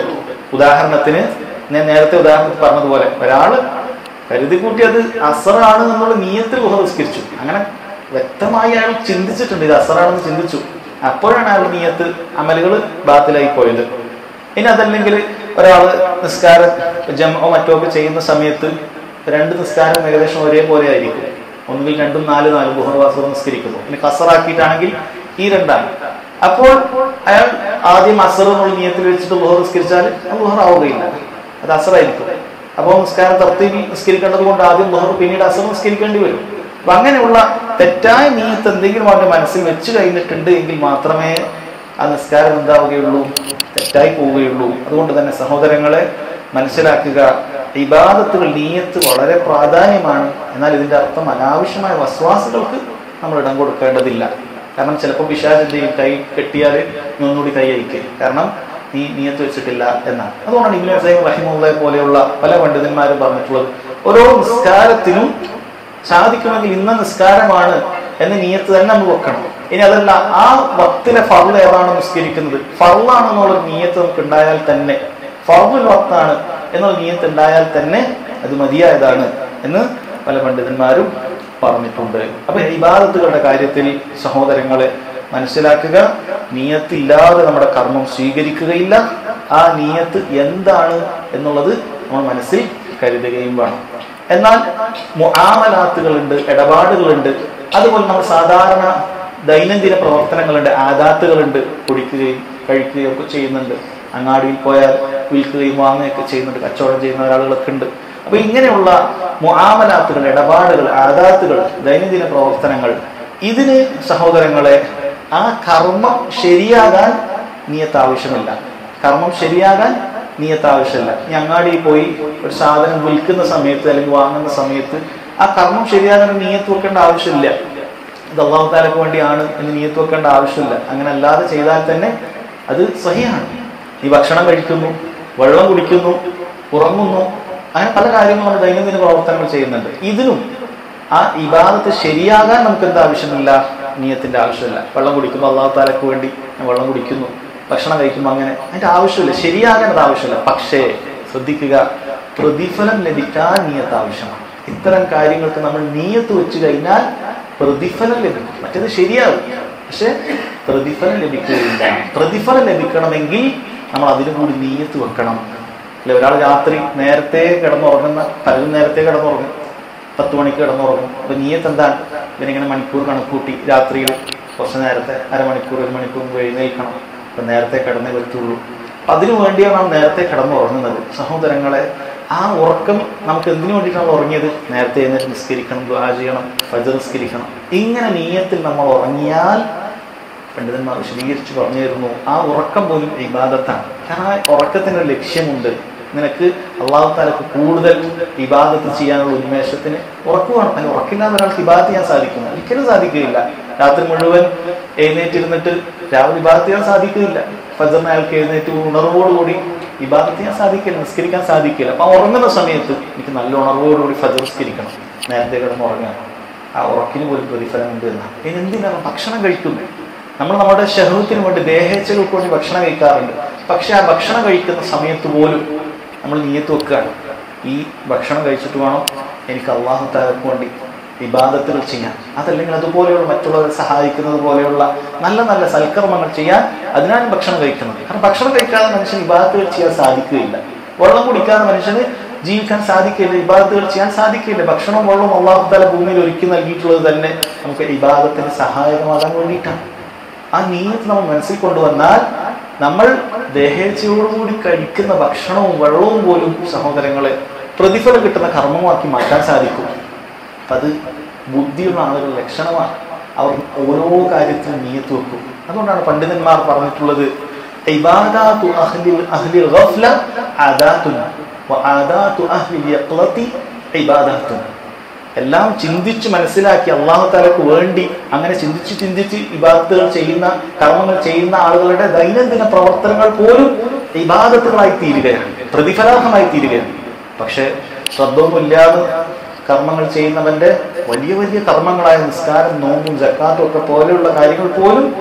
S1: ഉദാഹരണത്തിന് ഞാൻ നേരത്തെ ഉദാഹരണത്തിൽ പറഞ്ഞതുപോലെ ഒരാള് കരുതി കൂട്ടി അത് അസറാണ് എന്നുള്ള നീയത്തിൽ ഗുഹ നിസ്കരിച്ചു അങ്ങനെ വ്യക്തമായി അയാൾ ചിന്തിച്ചിട്ടുണ്ട് ഇത് അസറാണെന്ന് ചിന്തിച്ചു അപ്പോഴാണ് അയാൾ നീയത്ത് അമലുകൾ ബാത്തിലായി പോയത് ഇനി അതല്ലെങ്കിൽ ഒരാള് നിസ്കാരം ജമോ മറ്റോ ഒക്കെ ചെയ്യുന്ന സമയത്ത് രണ്ട് നിസ്കാരം ഏകദേശം ഒരേപോലെ ആയിരിക്കും ഒന്നുകിൽ രണ്ടും നാല് നാല് ബുഹർവാസർ നിസ്കരിക്കുന്നു ഇനി കസറാക്കിയിട്ടാണെങ്കിൽ ഈ രണ്ടാണ് അപ്പോൾ അയാൾ ആദ്യം അസർ എന്നുള്ള നിയത്തിൽ വെച്ചിട്ട് ബുഹർ നിസ്കരിച്ചാൽ അത് ബുഹർ ആവുകയില്ല അത് അസറായിരിക്കും അപ്പോൾ നിസ്കാരം തർത്തീബിൽ നിസ്കരിക്കേണ്ടത് കൊണ്ട് ആദ്യം ബുഹർ പിന്നീട് അസർ നിസ്കരിക്കേണ്ടി വരും അപ്പൊ അങ്ങനെയുള്ള തെറ്റായ നീയത്ത് എന്തെങ്കിലും അവന്റെ മനസ്സിൽ വെച്ച് കഴിഞ്ഞിട്ടുണ്ട് എങ്കിൽ മാത്രമേ ആ നിസ്കാരം എന്താവുകയുള്ളൂ തെറ്റായി പോവുകയുള്ളൂ അതുകൊണ്ട് തന്നെ സഹോദരങ്ങളെ മനസ്സിലാക്കുക ഇബാദത്തുകൾ നീയത്ത് വളരെ പ്രാധാന്യമാണ് എന്നാൽ ഇതിന്റെ അർത്ഥം അനാവശ്യമായ വസ്വാസുകൾക്ക് നമ്മൾ ഇടം കൊടുക്കേണ്ടതില്ല കാരണം ചിലപ്പോൾ പിശാചിന്റെയും കൈ കെട്ടിയാൽ നീ ഒന്നുകൂടി കൈ അയക്കുക കാരണം നീ നീയത്ത് വെച്ചിട്ടില്ല എന്നാണ് അതുകൊണ്ടാണ് ഇബ്നു സൈം റഹിമുള്ളയെ പോലെയുള്ള പല പണ്ഡിതന്മാരും പറഞ്ഞിട്ടുള്ളത് ഓരോ നിസ്കാരത്തിനും സാധിക്കുമെങ്കിൽ ഇന്ന നിസ്കാരമാണ് എന്ന നീയത്ത് തന്നെ നമ്മൾ വെക്കണം ഇനി അതല്ല ആ വക്തിലെ ഫർള് ഏതാണ് നിസ്കരിക്കുന്നത് ഫർളാണെന്നുള്ള നീയത്ത് നമുക്ക് ഉണ്ടായാൽ തന്നെ ഫർദുൽ വക്താണ് എന്നുള്ള നീയത്ത് ഉണ്ടായാൽ തന്നെ അത് മതിയായതാണ് എന്ന് പല പണ്ഡിതന്മാരും പറഞ്ഞിട്ടുണ്ട് അപ്പൊ ഇബാദത്തുകളുടെ കാര്യത്തിൽ സഹോദരങ്ങളെ മനസ്സിലാക്കുക നീയത്തില്ലാതെ നമ്മുടെ കർമ്മം സ്വീകരിക്കുകയില്ല ആ നീയത്ത് എന്താണ് എന്നുള്ളത് നമ്മൾ മനസ്സിൽ കരുതുകയും വേണം എന്നാൽ മുആമലാത്തുകളുണ്ട് ഇടപാടുകളുണ്ട് അതുപോലെ നമ്മൾ സാധാരണ ദൈനംദിന പ്രവർത്തനങ്ങളുണ്ട് ആദാത്തുകളുണ്ട് കുടിക്കുകയും കഴിക്കുകയും ഒക്കെ ചെയ്യുന്നുണ്ട് അങ്ങാടിയിൽ പോയാൽ വിൽക്കുകയും വാങ്ങുകയൊക്കെ ചെയ്യുന്നുണ്ട് കച്ചവടം ചെയ്യുന്ന ആളുകളൊക്കെ ഉണ്ട് അപ്പൊ ഇങ്ങനെയുള്ള മുആമലാത്തുകൾ ഇടപാടുകൾ ആദാത്തുകൾ ദൈനംദിന പ്രവർത്തനങ്ങൾ ഇതിന് സഹോദരങ്ങളെ ആ കർമ്മം ശരിയാകാൻ നീയത്ത് ആവശ്യമില്ല കർമ്മം ശരിയാകാൻ നീയത്ത് ആവശ്യമില്ല ഈ അങ്ങാടിയിൽ പോയി ഒരു സാധനം വിൽക്കുന്ന സമയത്ത് അല്ലെങ്കിൽ വാങ്ങുന്ന സമയത്ത് ആ കർമ്മം ശരിയാകാൻ നീയത്ത് വെക്കേണ്ട ആവശ്യമില്ല ഇത് അള്ളാഹു താലക്ക് വേണ്ടിയാണ് എന്ന് നീയത്ത് വെക്കേണ്ട ആവശ്യമില്ല അങ്ങനെ അല്ലാതെ ചെയ്താൽ തന്നെ അത് സഹിയാണ് നീ ഭക്ഷണം കഴിക്കുന്നു വെള്ളം കുടിക്കുന്നു ഉറങ്ങുന്നു അങ്ങനെ പല കാര്യങ്ങളും നമ്മൾ ദൈനംദിന പ്രവർത്തനങ്ങൾ ചെയ്യുന്നുണ്ട് ഇതിനും ആ ഇബാദത്ത് ശരിയാകാൻ നമുക്ക് എന്താ ആവശ്യമില്ല നീയത്തിന്റെ ആവശ്യമില്ല വെള്ളം കുടിക്കുമ്പോൾ അള്ളാഹു താലക്ക് വേണ്ടി ഞാൻ വെള്ളം കുടിക്കുന്നു ഭക്ഷണം കഴിക്കുമ്പോൾ അങ്ങനെ അതിന്റെ ആവശ്യമില്ല ശരിയാകേണ്ടത് ആവശ്യമില്ല പക്ഷേ ശ്രദ്ധിക്കുക പ്രതിഫലം ലഭിക്കാൻ നീയത്ത് ആവശ്യമാണ് ഇത്തരം കാര്യങ്ങൾക്ക് നമ്മൾ നീയത്ത് വെച്ച് കഴിഞ്ഞാൽ പ്രതിഫലം ലഭിക്കും മറ്റേത് ശരിയാകും പക്ഷെ പ്രതിഫലം ലഭിക്കുകയില്ല പ്രതിഫലം ലഭിക്കണമെങ്കിൽ നമ്മൾ അതിനു കൂടി നീയത്ത് വെക്കണം അല്ലെ ഒരാൾ രാത്രി നേരത്തെ കിടന്നുറങ്ങുന്ന പലരും നേരത്തെ കിടന്നുറങ്ങും പത്ത് മണിക്ക് കിടന്നുറങ്ങും അപ്പൊ നീയത്ത് എന്താണ് ഇവനിങ്ങനെ മണിക്കൂർ കണക്കൂട്ടി രാത്രിയിൽ കുറച്ച് നേരത്തെ അരമണിക്കൂർ ഒരു മണിക്കൂർ മുമ്പ് എഴുന്നേൽക്കണം അപ്പൊ നേരത്തെ കിടന്നേ പറ്റുള്ളൂ അപ്പൊ അതിനു വേണ്ടിയാണ് നാം നേരത്തെ കിടന്നുറങ്ങുന്നത് സഹോദരങ്ങളെ ആ ഉറക്കം നമുക്ക് എന്തിനു വേണ്ടിയിട്ടാണ് ഉറങ്ങിയത് നേരത്തെ എഴുന്നേറ്റ് നിസ്കരിക്കണം ദുആ ചെയ്യണം ഫജർ നിസ്കരിക്കണം ഇങ്ങനെ നീയത്തിൽ നമ്മൾ ഉറങ്ങിയാൽ പണ്ഡിതന്മാർ വിശദീകരിച്ച് പറഞ്ഞു തരുന്നു ആ ഉറക്കം പോലും ഇബാദത്താണ് കാരണം ആ ഉറക്കത്തിന് ഒരു ലക്ഷ്യമുണ്ട് നിനക്ക് അള്ളാഹു താലക്ക് കൂടുതൽ ഇബാദത്ത് ചെയ്യാനുള്ള ഉന്മേഷത്തിന് ഉറക്ക് വേണം അതിന് ഉറക്കില്ലാതെ ഒരാൾക്ക് ഇബാദത്ത് ചെയ്യാൻ സാധിക്കും ഒരിക്കലും സാധിക്കുകയില്ല രാത്രി മുഴുവൻ എഴുന്നേറ്റിരുന്നിട്ട് രാവിലെ ഇബാദത്ത് ചെയ്യാൻ സാധിക്കുകയില്ല ഫജറിന് അയാൾക്ക് എഴുന്നേറ്റ് ഉണർവോടുകൂടി ഇബാദത്ത് ചെയ്യാൻ സാധിക്കില്ല നിസ്കരിക്കാൻ സാധിക്കില്ല അപ്പൊ ആ ഉറങ്ങുന്ന സമയത്ത് എനിക്ക് നല്ല ഉണർവോടുകൂടി ഫജർ നിസ്കരിക്കണം നേരത്തെ കിടന്ന് ഉറങ്ങാൻ ആ ഉറക്കിന് പോലും പ്രതിഫലമുണ്ട് എന്നാണ് ഇനി എന്തിനാണ് ഭക്ഷണം കഴിക്കുന്നത് നമ്മൾ നമ്മുടെ ശരീരത്തിന് വേണ്ടി ദേഹേച്ഛകൾക്ക് വേണ്ടി ഭക്ഷണം കഴിക്കാറുണ്ട് പക്ഷെ ആ ഭക്ഷണം കഴിക്കുന്ന സമയത്ത് പോലും നമ്മൾ നീയത്ത് വെക്കുകയാണ് ഈ ഭക്ഷണം കഴിച്ചിട്ട് വേണം എനിക്ക് അള്ളാഹു താലക്ക് വേണ്ടി വിവാദത്തുകൾ ചെയ്യാൻ അതല്ലെങ്കിൽ അതുപോലെയുള്ള മറ്റുള്ളവരെ സഹായിക്കുന്നത് പോലെയുള്ള നല്ല നല്ല സൽക്കർമ്മങ്ങൾ ചെയ്യാൻ അതിനാണ് ഭക്ഷണം കഴിക്കുന്നത് കാരണം ഭക്ഷണം കഴിക്കാതെ മനുഷ്യന് വിവാദത്തുകൾ ചെയ്യാൻ സാധിക്കുകയില്ല വെള്ളം കുടിക്കാതെ മനുഷ്യന് ജീവിക്കാൻ സാധിക്കില്ല ഇബാദത്തുകൾ ചെയ്യാൻ സാധിക്കില്ല ഭക്ഷണവും വെള്ളവും അള്ളാഹു താല ഭൂമിയിൽ ഒരുക്കി നൽകിയിട്ടുള്ളത് തന്നെ നമുക്ക് ഇബാദത്തിന് സഹായകമാകാൻ വേണ്ടിയിട്ടാണ് ആ നീയത്ത് നമ്മൾ മനസ്സിൽ കൊണ്ടുവന്നാൽ നമ്മൾ ദേഹേച്ഛയോടുകൂടി കഴിക്കുന്ന ഭക്ഷണവും വെള്ളവും പോലും സഹോദരങ്ങളെ പ്രതിഫലം കിട്ടുന്ന കർമ്മമാക്കി മാറ്റാൻ സാധിക്കും അപ്പൊ അത് ബുദ്ധിയുള്ള ആളുകളുടെ ലക്ഷണമാണ് അവർ ഓരോ കാര്യത്തിലും നീയത്ത് വെക്കും അതുകൊണ്ടാണ് പണ്ഡിതന്മാർ പറഞ്ഞിട്ടുള്ളത് ഇബാദാത്തു അഹ്ലിൽ അഹ്ലിൽ ഗഫ്ല ആദാത്തുൻ വആദാത്തു അഹ്ലിൽ യഖ്ലതി ഇബാദാത്തുൻ എല്ലാം ചിന്തിച്ച് മനസ്സിലാക്കി അള്ളാഹു താലക്ക് വേണ്ടി അങ്ങനെ ചിന്തിച്ച് ചിന്തിച്ച് ഇബാദത്തുകൾ ചെയ്യുന്ന കർമ്മങ്ങൾ ചെയ്യുന്ന ആളുകളുടെ ദൈനംദിന പ്രവർത്തനങ്ങൾ പോലും ഇബാദത്തുകളായി തീരുകയാണ് പ്രതിഫലാർഹമായി തീരുകയാണ് പക്ഷെ ശ്രദ്ധവുമില്ലാതെ കർമ്മങ്ങൾ ചെയ്യുന്നവന്റെ വലിയ വലിയ കർമ്മങ്ങളായ നിസ്കാരം നോമ്പും ജക്കാത്തും ഒക്കെ പോലെയുള്ള കാര്യങ്ങൾ പോലും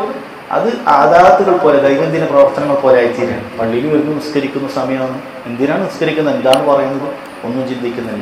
S1: അത് ആദാത്തുകൾ പോലെ ദൈനംദിന പ്രവർത്തനങ്ങൾ പോലെ ആയിത്തീരുകയാണ് പള്ളിയിൽ വരുന്നു നിസ്കരിക്കുന്ന സമയമാണ് എന്തിനാണ് നിസ്കരിക്കുന്നത് എന്താണ് പറയുന്നത് ഒന്നും ചിന്തിക്കുന്നില്ല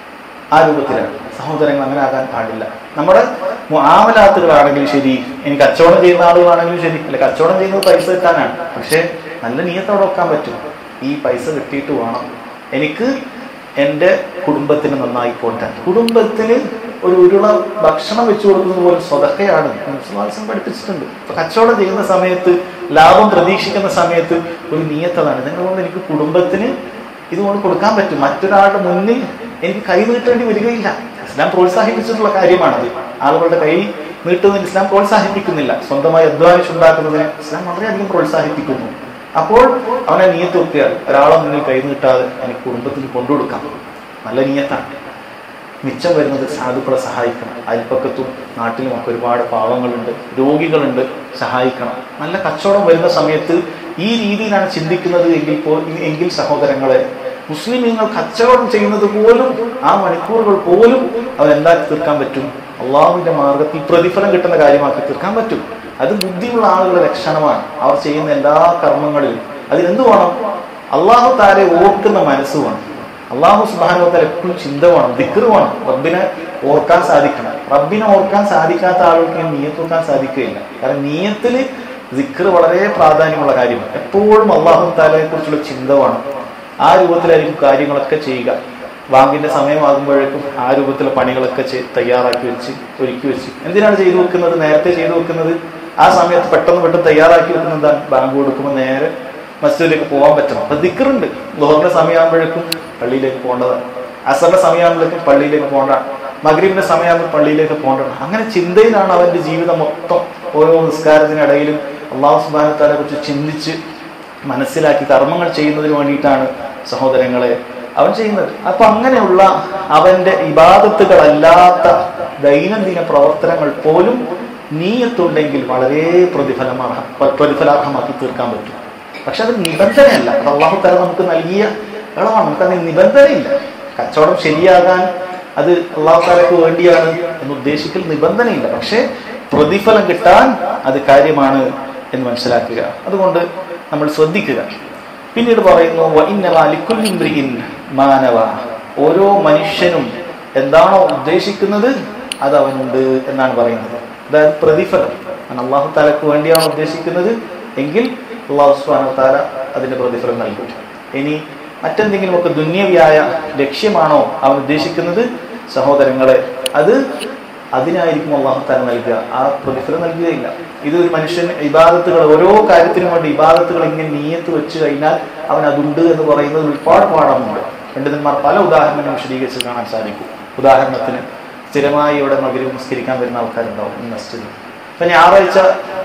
S1: ആ രൂപത്തിലാണ് സഹോദരങ്ങൾ അങ്ങനെ ആകാൻ പാടില്ല നമ്മുടെ ആമലാത്തുകളാണെങ്കിലും ശരി ഇനി കച്ചവടം ചെയ്യുന്ന ആളുകളാണെങ്കിലും ശരി അല്ല കച്ചവടം ചെയ്യുന്നത് പൈസ കിട്ടാനാണ് പക്ഷേ നല്ല നീയത്തോടെ വെക്കാൻ പറ്റും ഈ പൈസ കിട്ടിയിട്ട് വേണം എനിക്ക് എൻ്റെ കുടുംബത്തിന് നന്നായി പോട്ടെ കുടുംബത്തിന് ഒരു ഉരുള ഭക്ഷണം വെച്ചു കൊടുക്കുന്നത് പോലും സ്വതക്കയാണ് വിശ്വാസം പഠിപ്പിച്ചിട്ടുണ്ട് ഇപ്പൊ കച്ചവടം ചെയ്യുന്ന സമയത്ത് ലാഭം പ്രതീക്ഷിക്കുന്ന സമയത്ത് ഒരു നീയത്തതാണ് ഇതുകൊണ്ട് എനിക്ക് കുടുംബത്തിന് ഇതുകൊണ്ട് കൊടുക്കാൻ പറ്റും മറ്റൊരാളുടെ മുന്നിൽ എനിക്ക് കൈ നീട്ടേണ്ടി വരികയില്ല ഇസ്ലാം പ്രോത്സാഹിപ്പിച്ചിട്ടുള്ള കാര്യമാണത് ആളുകളുടെ കൈ നീട്ടുന്നതിന് ഇസ്ലാം പ്രോത്സാഹിപ്പിക്കുന്നില്ല സ്വന്തമായി അധ്വാനിച്ചുണ്ടാക്കുന്നതിന് ഇസ്ലാം വളരെയധികം പ്രോത്സാഹിപ്പിക്കുന്നു അപ്പോൾ അവനെ നീയത്ത് വെക്കുക ഒരാളെ മുന്നിൽ കൈ നീട്ടാതെ എനിക്ക് കുടുംബത്തിന് കൊണ്ടുകൊടുക്കാം നല്ല നീയത്താണ് മിച്ചം വരുന്നത് സാധുക്കളെ സഹായിക്കണം അയൽപ്പക്കത്തും നാട്ടിലും ഒക്കെ ഒരുപാട് പാവങ്ങളുണ്ട് രോഗികളുണ്ട് സഹായിക്കണം നല്ല കച്ചവടം വരുന്ന സമയത്ത് ഈ രീതിയിലാണ് ചിന്തിക്കുന്നത് എങ്കിൽ പോ എങ്കിൽ സഹോദരങ്ങളെ മുസ്ലിമീങ്ങൾ കച്ചവടം ചെയ്യുന്നത് പോലും ആ മണിക്കൂറുകൾ പോലും അവരെന്താക്കി തീർക്കാൻ പറ്റും അള്ളാഹുവിന്റെ മാർഗത്തിൽ പ്രതിഫലം കിട്ടുന്ന കാര്യമാക്കി തീർക്കാൻ പറ്റും അത് ബുദ്ധിയുള്ള ആളുകളുടെ ലക്ഷണമാണ് അവർ ചെയ്യുന്ന എല്ലാ കർമ്മങ്ങളിലും അതിനെന്ത് വേണം അള്ളാഹു താരെ ഓർക്കുന്ന മനസ്സ് വേണം അള്ളാഹു സുബാനുവത്താൽ എപ്പോഴും ചിന്ത വേണം ദിക്കർ വേണം റബ്ബിനെ ഓർക്കാൻ സാധിക്കണം റബ്ബിനെ ഓർക്കാൻ സാധിക്കാത്ത ആളുകൾക്ക് നീയത്ത് ഓർക്കാൻ സാധിക്കുകയില്ല കാരണം നീയത്തില് ദിക്കർ വളരെ പ്രാധാന്യമുള്ള കാര്യമാണ് എപ്പോഴും അള്ളാഹു താലയെ കുറിച്ചുള്ള ചിന്ത വേണം ആ രൂപത്തിലായിരിക്കും കാര്യങ്ങളൊക്കെ ചെയ്യുക ബാങ്കിന്റെ സമയമാകുമ്പോഴേക്കും ആ രൂപത്തിലെ പണികളൊക്കെ ചെയ്- തയ്യാറാക്കി വെച്ച് ഒരുക്കി വെച്ച് എന്തിനാണ് ചെയ്തു വെക്കുന്നത് നേരത്തെ ചെയ്തു വെക്കുന്നത് ആ സമയത്ത് പെട്ടെന്ന് പെട്ടെന്ന് തയ്യാറാക്കി വെക്കുന്നത് എന്താണ് ബാങ്ക് കൊടുക്കുമ്പോൾ നേരെ മസ്ജിദിലേക്ക് പോകാൻ പറ്റണം അപ്പൊ ദിക്കറുണ്ട് ലോഹറിന്റെ സമയമാകുമ്പോഴേക്കും പള്ളിയിലേക്ക് പോകേണ്ടതാണ് അസറിന്റെ സമയമാകുമ്പോഴേക്കും പള്ളിയിലേക്ക് പോകേണ്ടതാണ് മഗ്രീബിന്റെ സമയമാകുമ്പോൾ പള്ളിയിലേക്ക് പോകേണ്ടതാണ് അങ്ങനെ ചിന്തയിലാണ് അവന്റെ ജീവിതം മൊത്തം ഓരോ നിസ്കാരത്തിനിടയിലും അള്ളാഹു സുബാനത്താലെ കുറിച്ച് ചിന്തിച്ച് മനസ്സിലാക്കി കർമ്മങ്ങൾ ചെയ്യുന്നതിന് വേണ്ടിയിട്ടാണ് സഹോദരങ്ങളെ അവൻ ചെയ്യുന്നത് അപ്പൊ അങ്ങനെയുള്ള അവന്റെ ഇബാദത്തുകളല്ലാത്ത ദൈനംദിന പ്രവർത്തനങ്ങൾ പോലും നീയത്തുണ്ടെങ്കിൽ വളരെ പ്രതിഫലമാർഹ പ്രതിഫലാർഹമാക്കി തീർക്കാൻ പറ്റും പക്ഷെ അത് നിബന്ധനയല്ല അത് അള്ളാഹു തല നമുക്ക് നൽകിയ ഇളവാണ് നമുക്ക് അതിന് നിബന്ധനയില്ല കച്ചവടം ശരിയാകാൻ അത് അള്ളാഹു താലക്ക് വേണ്ടിയാണ് എന്ന് ഉദ്ദേശിക്കൽ നിബന്ധനയില്ല പക്ഷേ പ്രതിഫലം കിട്ടാൻ അത് കാര്യമാണ് എന്ന് മനസ്സിലാക്കുക അതുകൊണ്ട് നമ്മൾ ശ്രദ്ധിക്കുക പിന്നീട് പറയുന്നു "വഇന്നമാ ലിക്കുല്ലി ഇംറിഇൻ മാനവ ഓരോ മനുഷ്യനും എന്താണോ ഉദ്ദേശിക്കുന്നത് അത് അവനുണ്ട് എന്നാണ് പറയുന്നത് അതായത് പ്രതിഫലം കാരണം അള്ളാഹു താലക്ക് വേണ്ടിയാണ് ഉദ്ദേശിക്കുന്നത് എങ്കിൽ അള്ളാഹു സുബ്ഹാനഹു താല അതിന്റെ പ്രതിഫലം നൽകും ഇനി മറ്റെന്തെങ്കിലുമൊക്കെ ദുന്യവിയായ ലക്ഷ്യമാണോ അവൻ ഉദ്ദേശിക്കുന്നത് സഹോദരങ്ങളെ അത് അതിനായിരിക്കും അള്ളാഹു താല നൽകുക ആ പ്രതിഫലം നൽകുകയില്ല ഇത് ഒരു മനുഷ്യൻ ഇബാദത്തുകൾ ഓരോ കാര്യത്തിനും വേണ്ടി ഇബാദത്തുകൾ ഇങ്ങനെ നീയത്ത് വെച്ച് കഴിഞ്ഞാൽ അവൻ അതുണ്ട് എന്ന് പറയുന്നത് ഒരുപാട് പാഠമുണ്ട് പണ്ഡിതന്മാർ പല ഉദാഹരണങ്ങളും വിശദീകരിച്ച് കാണാൻ സാധിക്കും ഉദാഹരണത്തിന് സ്ഥിരമായി ഇവിടെ മകരി നിസ്കരിക്കാൻ വരുന്ന ആൾക്കാരുണ്ടാവും ഈ മസ്ജിദിൽ ഇപ്പൊ ഞായറാഴ്ച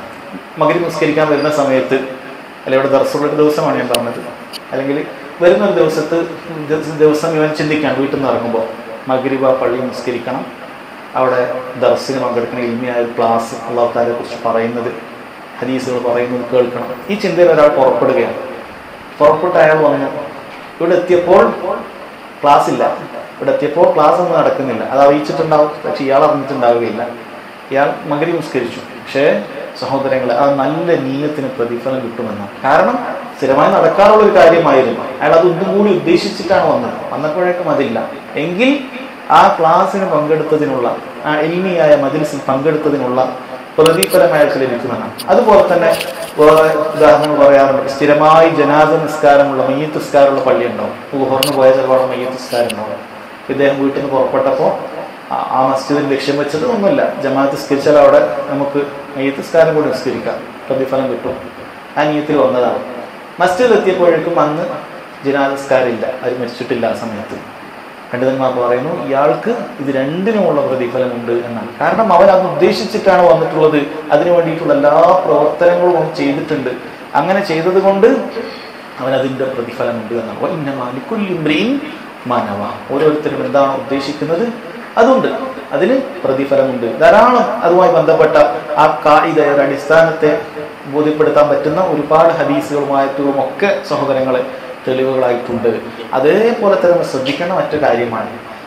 S1: മകരി നിസ്കരിക്കാൻ വരുന്ന സമയത്ത് അല്ലെ ഇവിടെ ദർസുള്ള ഒരു ദിവസമാണ് ഞാൻ പറഞ്ഞത് അല്ലെങ്കിൽ വരുന്ന ഒരു ദിവസത്ത് ദിവസം- ദിവസം ഇവൻ ചിന്തിക്കാൻ വീട്ടിൽ നിന്ന് ഇറങ്ങുമ്പോൾ മകരിബ പള്ളി നിസ്കരിക്കണം അവിടെ ദർസിന് പങ്കെടുക്കണം ഇൽമിയായ ഒരു ക്ലാസ് അള്ളാഹു താലെ കുറിച്ച് പറയുന്നത് ഹദീസുകൾ പറയുന്നത് കേൾക്കണം ഈ ചിന്തയിൽ ഒരാൾ പുറപ്പെടുകയാണ് പുറപ്പെട്ട് അയാൾ വന്നു ഇവിടെ എത്തിയപ്പോൾ ക്ലാസ് ഇല്ല ഇവിടെ എത്തിയപ്പോൾ ക്ലാസ് ഒന്നും നടക്കുന്നില്ല അത് അറിയിച്ചിട്ടുണ്ടാവും പക്ഷെ ഇയാൾ അറിഞ്ഞിട്ടുണ്ടാവുകയില്ല ഇയാൾ മകരി നിസ്കരിച്ചു പക്ഷേ സഹോദരങ്ങളെ ആ നല്ല നീയത്തിന് പ്രതിഫലം കിട്ടുമെന്നാണ് കാരണം സ്ഥിരമായി നടക്കാറുള്ള ഒരു കാര്യമായിരുന്നു അയാൾ അത് ഒന്നും കൂടി ഉദ്ദേശിച്ചിട്ടാണ് വന്നത് വന്നപ്പോഴേക്കും അതില്ല എങ്കിൽ ആ ക്ലാസ്സിന് പങ്കെടുത്തതിനുള്ള ആ എൽമിയായ മജിൽസിൽ പങ്കെടുത്തതിനുള്ള പ്രതിഫലം അയാൾക്ക് ലഭിക്കുന്നതാണ് അതുപോലെ തന്നെ വേറെ ഉദാഹരണങ്ങൾ പറയാറുണ്ട് സ്ഥിരമായി ജനാസ നിസ്കാരമുള്ള മയ്യത്ത് നിസ്കാരമുള്ള പള്ളി ഉണ്ടാവും ഊഹറിന് പോയ ചിലപ്പോൾ മയ്യത്ത് നിസ്കാരം ഉണ്ടാവും ഇദ്ദേഹം വീട്ടിൽ നിന്ന് പുറപ്പെട്ടപ്പോൾ ആ- ആ മസ്ജിദിൽ ലക്ഷ്യം വെച്ചത് ഒന്നുമില്ല ജമാഅത്ത് നിസ്കരിച്ചാൽ അവിടെ നമുക്ക് മയ്യത്ത് നിസ്കാരം കൂടി നിസ്കരിക്കാം പ്രതിഫലം കിട്ടും ആ നീയത്തിൽ വന്നതാണ് മസ്ജിദിൽ എത്തിയപ്പോഴേക്കും അന്ന് ജനാസ നിസ്കാരം ഇല്ല അത് മരിച്ചിട്ടില്ല ആ സമയത്ത് പണ്ഡിതന്മാർ പറയുന്നു ഇയാൾക്ക് ഇത് രണ്ടിനുമുള്ള പ്രതിഫലമുണ്ട് എന്നാണ് കാരണം അവൻ അത് ഉദ്ദേശിച്ചിട്ടാണ് വന്നിട്ടുള്ളത് അതിനു വേണ്ടിയിട്ടുള്ള എല്ലാ പ്രവർത്തനങ്ങളും അവൻ ചെയ്തിട്ടുണ്ട് അങ്ങനെ ചെയ്തത് കൊണ്ട് അവൻ അതിന്റെ പ്രതിഫലമുണ്ട് എന്നാണ് "വ ഇന്ന മാലിക്കുല്ലി ഇംറിഇൻ മാനവ ഓരോരുത്തരും എന്താണോ ഉദ്ദേശിക്കുന്നത് അതുണ്ട് അതിന് പ്രതിഫലമുണ്ട് ധാരാളം അതുമായി ബന്ധപ്പെട്ട ആ കായികയുടെ അടിസ്ഥാനത്തെ ബോധ്യപ്പെടുത്താൻ പറ്റുന്ന ഒരുപാട് ഹദീസുകളുമായിട്ടും ഒക്കെ സഹോദരങ്ങളെ തെളിവുകളായിട്ടുണ്ട് അതേപോലെ തന്നെ നമ്മൾ ശ്രദ്ധിക്കേണ്ട മറ്റു കാര്യമാണ്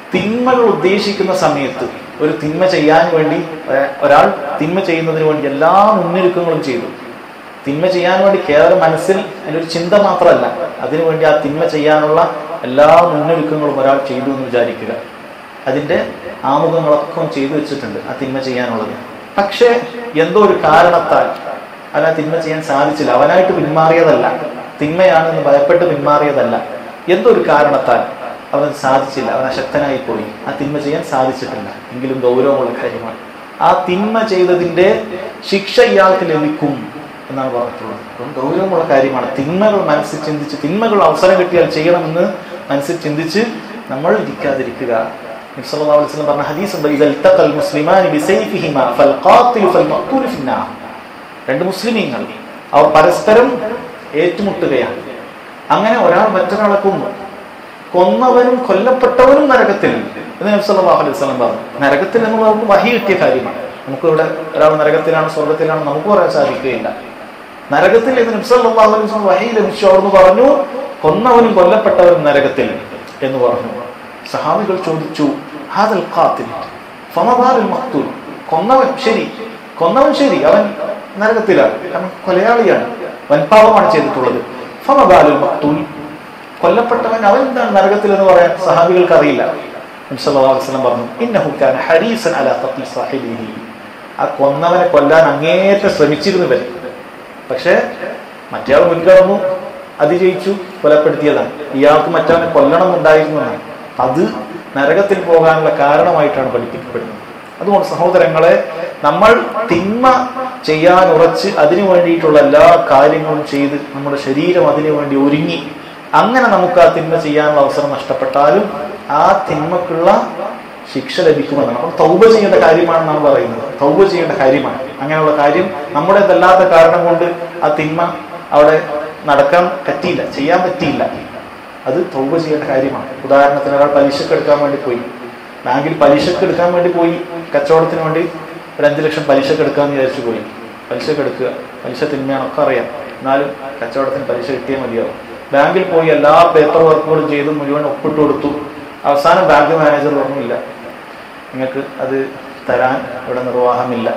S1: തിന്മകൾ ഉദ്ദേശിക്കുന്ന സമയത്ത് ഒരു തിന്മ ചെയ്യാൻ വേണ്ടി ഒരാ- ഒരാൾ തിന്മ ചെയ്യുന്നതിന് വേണ്ടി എല്ലാ മുന്നൊരുക്കങ്ങളും ചെയ്തു തിന്മ ചെയ്യാൻ വേണ്ടി കേവലം മനസ്സിൽ അതിൻ്റെ ഒരു ചിന്ത മാത്രമല്ല അതിനുവേണ്ടി ആ തിന്മ ചെയ്യാനുള്ള എല്ലാ മുന്നൊരുക്കങ്ങളും ഒരാൾ ചെയ്തു എന്ന് വിചാരിക്കുക അതിന്റെ ആമുഖങ്ങളൊക്കെ അവൻ ചെയ്തു വെച്ചിട്ടുണ്ട് ആ തിന്മ ചെയ്യാനുള്ളത് പക്ഷേ എന്തോ ഒരു കാരണത്താൽ അവൻ ആ തിന്മ ചെയ്യാൻ സാധിച്ചില്ല അവനായിട്ട് പിന്മാറിയതല്ല തിന്മയാണെന്ന് ഭയപ്പെട്ട് പിന്മാറിയതല്ല എന്തോ ഒരു കാരണത്താൽ അവൻ സാധിച്ചില്ല അവൻ അശക്തനായി പോയി ആ തിന്മ ചെയ്യാൻ സാധിച്ചിട്ടില്ല എങ്കിലും ഗൗരവമുള്ള കാര്യമാണ് ആ തിന്മ ചെയ്തതിന്റെ ശിക്ഷ ഇയാൾക്ക് ലഭിക്കും എന്നാണ് പറഞ്ഞിട്ടുള്ളത് അപ്പം ഗൗരവമുള്ള കാര്യമാണ് തിന്മകൾ മനസ്സിൽ ചിന്തിച്ച് തിന്മകൾ അവസരം കിട്ടിയാൽ ചെയ്യണമെന്ന് മനസ്സിൽ ചിന്തിച്ച് നമ്മൾ ഇരിക്കാതിരിക്കുക നബി സല്ലല്ലാഹു അലൈഹി വസല്ലം പറഞ്ഞ ഹദീസ് ഉണ്ട് ഇദൽ തഖൽ മുസ്ലിമാനി ബിസൈഫിഹിമ ഫൽ ഖാതിലു ഫൽ മഖ്തൂലു ഫിന്നാർ രണ്ട് മുസ്ലിമീങ്ങൾ അവർ പരസ്പരം ഏറ്റുമുട്ടുകയാണ് അങ്ങനെ ഒരാൾ മറ്റൊരാളെ കൊന്നു കൊന്നവനും കൊല്ലപ്പെട്ടവനും നരകത്തിൽ എന്ന് നബി സല്ലല്ലാഹു അലൈഹി വസല്ലം പറഞ്ഞു നരകത്തിൽ എന്നുള്ളത് നമുക്ക് വഹി കിട്ടിയ കാര്യമാണ് നമുക്ക് ഇവിടെ ഒരാൾ നരകത്തിലാണ് സ്വർഗത്തിലാണ് നമുക്ക് പറയാൻ സാധിക്കുകയില്ല നരകത്തിൽ എന്ന് നബി സല്ലല്ലാഹു അലൈഹി വസല്ലം വഹി ലഭിച്ചു അവിടുന്ന് പറഞ്ഞു കൊന്നവനും കൊല്ലപ്പെട്ടവനും നരകത്തിൽ എന്ന് പറഞ്ഞു സഹാബികൾ ചോദിച്ചു ഹാദൽ ഖാതിൽ ഫമബാലുൽ മഖ്തൂൽ കൊന്നവൻ ശരി കൊന്നവൻ ശരി അവൻ നരകത്തിലാണ് കാരണം കൊലയാളിയാണ് വൻപാപമാണ് ചെയ്തിട്ടുള്ളത് ഫമബാലുൽ മഖ്തൂൽ കൊല്ലപ്പെട്ടവൻ അവൻ എന്താണ് നരകത്തിൽ എന്ന് പറയാൻ സഹാബികൾക്ക് അറിയില്ല നബി സല്ലല്ലാഹു അലൈഹി വസല്ലം പറഞ്ഞു ഇന്നഹു കാന ഹരീസൻ അലാ ഖത്ലി സാഹിബിഹി ആ കൊന്നവനെ കൊല്ലാൻ അങ്ങേറ്റം ശ്രമിച്ചിരുന്നവൻ പക്ഷേ മറ്റേയാൾ മുൻകടന്നു അതിജയിച്ചു കൊലപ്പെടുത്തിയതാണ് ഇയാൾക്ക് മറ്റവനെ കൊല്ലണം എന്നുണ്ടായിരുന്നു എന്നാണ് അത് നരകത്തിൽ പോകാനുള്ള കാരണമായിട്ടാണ് പഠിപ്പിക്കപ്പെടുന്നത് അതുകൊണ്ട് സഹോദരങ്ങളെ നമ്മൾ തിന്മ ചെയ്യാൻ ഉറച്ച് അതിനു വേണ്ടിയിട്ടുള്ള എല്ലാ കാര്യങ്ങളും ചെയ്ത് നമ്മുടെ ശരീരം അതിനു വേണ്ടി ഒരുങ്ങി അങ്ങനെ നമുക്ക് ആ തിന്മ ചെയ്യാനുള്ള അവസരം നഷ്ടപ്പെട്ടാലും ആ തിന്മക്കുള്ള ശിക്ഷ ലഭിക്കുമെന്നാണ് അപ്പോൾ തൗബ ചെയ്യേണ്ട കാര്യമാണെന്നാണ് പറയുന്നത് തൗബ ചെയ്യേണ്ട കാര്യമാണ് അങ്ങനെയുള്ള കാര്യം നമ്മുടേതല്ലാത്ത കാരണം കൊണ്ട് ആ തിന്മ അവിടെ നടക്കാൻ പറ്റിയില്ല ചെയ്യാൻ പറ്റിയില്ല അത് തൗബ ചെയ്യേണ്ട കാര്യമാണ് ഉദാഹരണത്തിന് ഒരാൾ പലിശക്ക് എടുക്കാൻ വേണ്ടി പോയി ബാങ്കിൽ പലിശക്ക് എടുക്കാൻ വേണ്ടി പോയി കച്ചവടത്തിന് വേണ്ടി ഒരു അഞ്ച് ലക്ഷം പലിശക്ക് എടുക്കാന്ന് വിചാരിച്ചു പോയി പലിശക്ക് എടുക്കുക പലിശ തിന്മയാണൊക്കെ അറിയാം എന്നാലും കച്ചവടത്തിന് പലിശ കിട്ടിയേ മതിയാവും ബാങ്കിൽ പോയി എല്ലാ പേപ്പർ വർക്കുകളും ചെയ്ത് മുഴുവൻ ഒപ്പിട്ട് കൊടുത്തു അവസാനം ബാങ്ക് മാനേജർ പറഞ്ഞില്ല നിങ്ങൾക്ക് അത് തരാൻ ഇവിടെ നിർവാഹമില്ല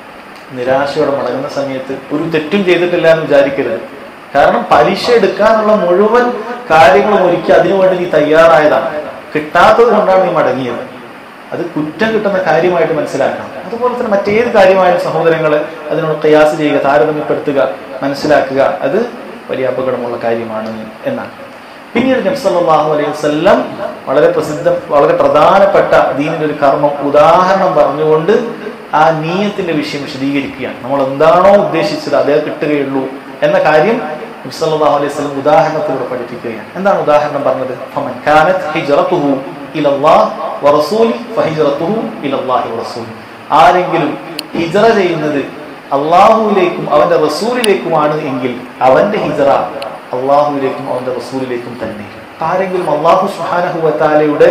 S1: നിരാശയോടെ മടങ്ങുന്ന സമയത്ത് ഒരു തെറ്റും ചെയ്തിട്ടില്ല എന്ന് വിചാരിക്കരുത് കാരണം പലിശ എടുക്കാനുള്ള മുഴുവൻ കാര്യങ്ങളും ഒരുക്കി അതിനുവേണ്ടി നീ തയ്യാറായതാണ് കിട്ടാത്തത് കൊണ്ടാണ് നീ മടങ്ങിയത് അത് കുറ്റം കിട്ടുന്ന കാര്യമായിട്ട് മനസ്സിലാക്കണം അതുപോലെ തന്നെ മറ്റേത് കാര്യമായാലും സഹോദരങ്ങളെ അതിനോട് പ്രയാസം ചെയ്യുക താരതമ്യപ്പെടുത്തുക മനസ്സിലാക്കുക അത് വലിയ അപകടമുള്ള കാര്യമാണ് എന്നാണ് പിന്നീട് നബ്സല്ലാഹു അലൈഹി വസല്ലം വളരെ പ്രസിദ്ധം വളരെ പ്രധാനപ്പെട്ട ദീനിന്റെ ഒരു കർമ്മം ഉദാഹരണം പറഞ്ഞുകൊണ്ട് ആ നീയത്തിന്റെ വിഷയം വിശദീകരിക്കുകയാണ് നമ്മൾ എന്താണോ ഉദ്ദേശിച്ചത് അതേ കിട്ടുകയുള്ളൂ എന്ന കാര്യം നബ്സല്ലാഹു അലൈഹി വസല്ലം ഉദാഹരണത്തിലൂടെ പഠിപ്പിക്കുകയാണ് എന്താണ് ഉദാഹരണം പറഞ്ഞത് ഫമൻ കാനത് ഹിജ്റത്തുഹു ഇലല്ലാഹ് വറസൂലി ഫഹിജ്റത്തുഹു ഇലല്ലാഹി വറസൂലി ആരെങ്കിലും ഹിജ്റ ചെയ്യുന്നത് അള്ളാഹുവിലേക്കും അവന്റെ റസൂലിലേക്കുമാണ് എങ്കിൽ അവന്റെ ഹിജ്റ അള്ളാഹുവിലേക്കും അവന്റെ റസൂലിലേക്കും തന്നെ ആരെങ്കിലും അള്ളാഹു സുഹാനഹുവത്താലയുടെ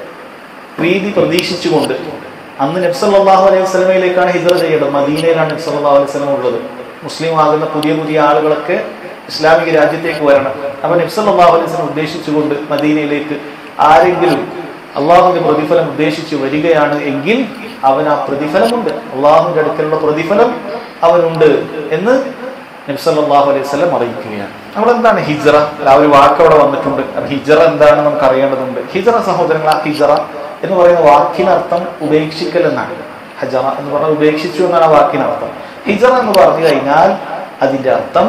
S1: പ്രീതി പ്രതീക്ഷിച്ചുകൊണ്ട് അന്ന് നബ്സല്ലാഹു അലൈഹി വസ്ലമയിലേക്കാണ് ഹിജറ ചെയ്യേണ്ടത് മദീനയിലാണ് നബ്സല്ലാഹു അലൈഹി വസ്ലം ഉള്ളത് മുസ്ലിം ആകുന്ന പുതിയ പുതിയ ആളുകളൊക്കെ ഇസ്ലാമിക രാജ്യത്തേക്ക് വരണം അപ്പൊ നബ്സല്ലാഹു അലൈഹി വസ്ലം ഉദ്ദേശിച്ചുകൊണ്ട് മദീനയിലേക്ക് ആരെങ്കിലും അള്ളാഹുവിന്റെ പ്രതിഫലം ഉദ്ദേശിച്ച് വരികയാണ് എങ്കിൽ അവൻ ആ പ്രതിഫലമുണ്ട് അള്ളാഹുവിന്റെ അടുക്കലുള്ള പ്രതിഫലം അവനുണ്ട് എന്ന് നബ്സല്ലാഹു അലൈഹി വസ്ലം അറിയിക്കുകയാണ് അവിടെ എന്താണ് ഹിജറ ആ ഒരു വാക്ക് അവിടെ വന്നിട്ടുണ്ട് അപ്പൊ ഹിജറ എന്താണെന്ന് നമുക്ക് അറിയേണ്ടതുണ്ട് ഹിജറ സഹോദരങ്ങൾ ആ ഹിജറ എന്ന് പറയുന്ന വാക്കിനർത്ഥം ഉപേക്ഷിക്കൽ എന്നാണ് ഹജറ എന്ന് പറഞ്ഞാൽ ഉപേക്ഷിച്ചു എന്നാണ് ആ വാക്കിനർത്ഥം ഹിജറ എന്ന് പറഞ്ഞു കഴിഞ്ഞാൽ അതിന്റെ അർത്ഥം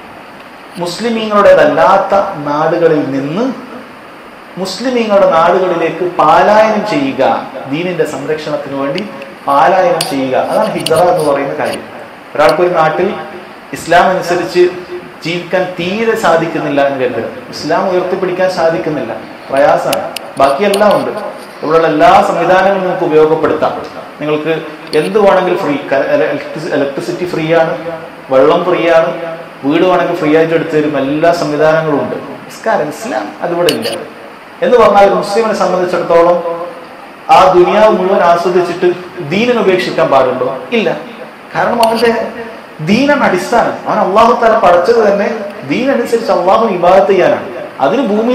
S1: മുസ്ലിമീങ്ങളുടേതല്ലാത്ത നാടുകളിൽ നിന്ന് മുസ്ലിമീങ്ങളുടെ നാടുകളിലേക്ക് പാലായനം ചെയ്യുക ദീനിന്റെ സംരക്ഷണത്തിന് വേണ്ടി പാലായനം ചെയ്യുക അതാണ് ഹിജറ എന്ന് പറയുന്ന കാര്യം ഒരാൾക്കൊരു നാട്ടിൽ ഇസ്ലാം അനുസരിച്ച് ജീവിക്കാൻ തീരെ സാധിക്കുന്നില്ല എന്ന് കരുതുക ഇസ്ലാം ഉയർത്തിപ്പിടിക്കാൻ സാധിക്കുന്നില്ല പ്രയാസമാണ് ബാക്കിയെല്ലാം ഉണ്ട് ഇവിടെയുള്ള എല്ലാ സംവിധാനങ്ങളും നിങ്ങൾക്ക് ഉപയോഗപ്പെടുത്താം നിങ്ങൾക്ക് എന്ത് വേണമെങ്കിലും ഫ്രീ ഇലക്ട്രിസിറ്റി ഫ്രീ ആണ് വെള്ളം ഫ്രീ ആണ് വീട് വേണമെങ്കിൽ ഫ്രീ ആയിട്ട് എടുത്തു തരും എല്ലാ സംവിധാനങ്ങളും ഉണ്ട് നിസ്കാരം ഇസ്ലാം അതിവിടെ ഇല്ല എന്ന് പറഞ്ഞാൽ ഒരു മുസ്ലിമിനെ സംബന്ധിച്ചിടത്തോളം ആ ദുനിയാവ് മുഴുവൻ ആസ്വദിച്ചിട്ട് ദീനിനെ ഉപേക്ഷിക്കാൻ പാടുണ്ടോ ഇല്ല കാരണം അവന്റെ ദീനാണ് അടിസ്ഥാനം അവൻ അള്ളാഹു തല പഠിച്ചത് തന്നെ ദീനനുസരിച്ച് അള്ളാഹു ഇബാദത്ത് ചെയ്യാനാണ് അതിന് ഭൂമിയിൽ ഒരു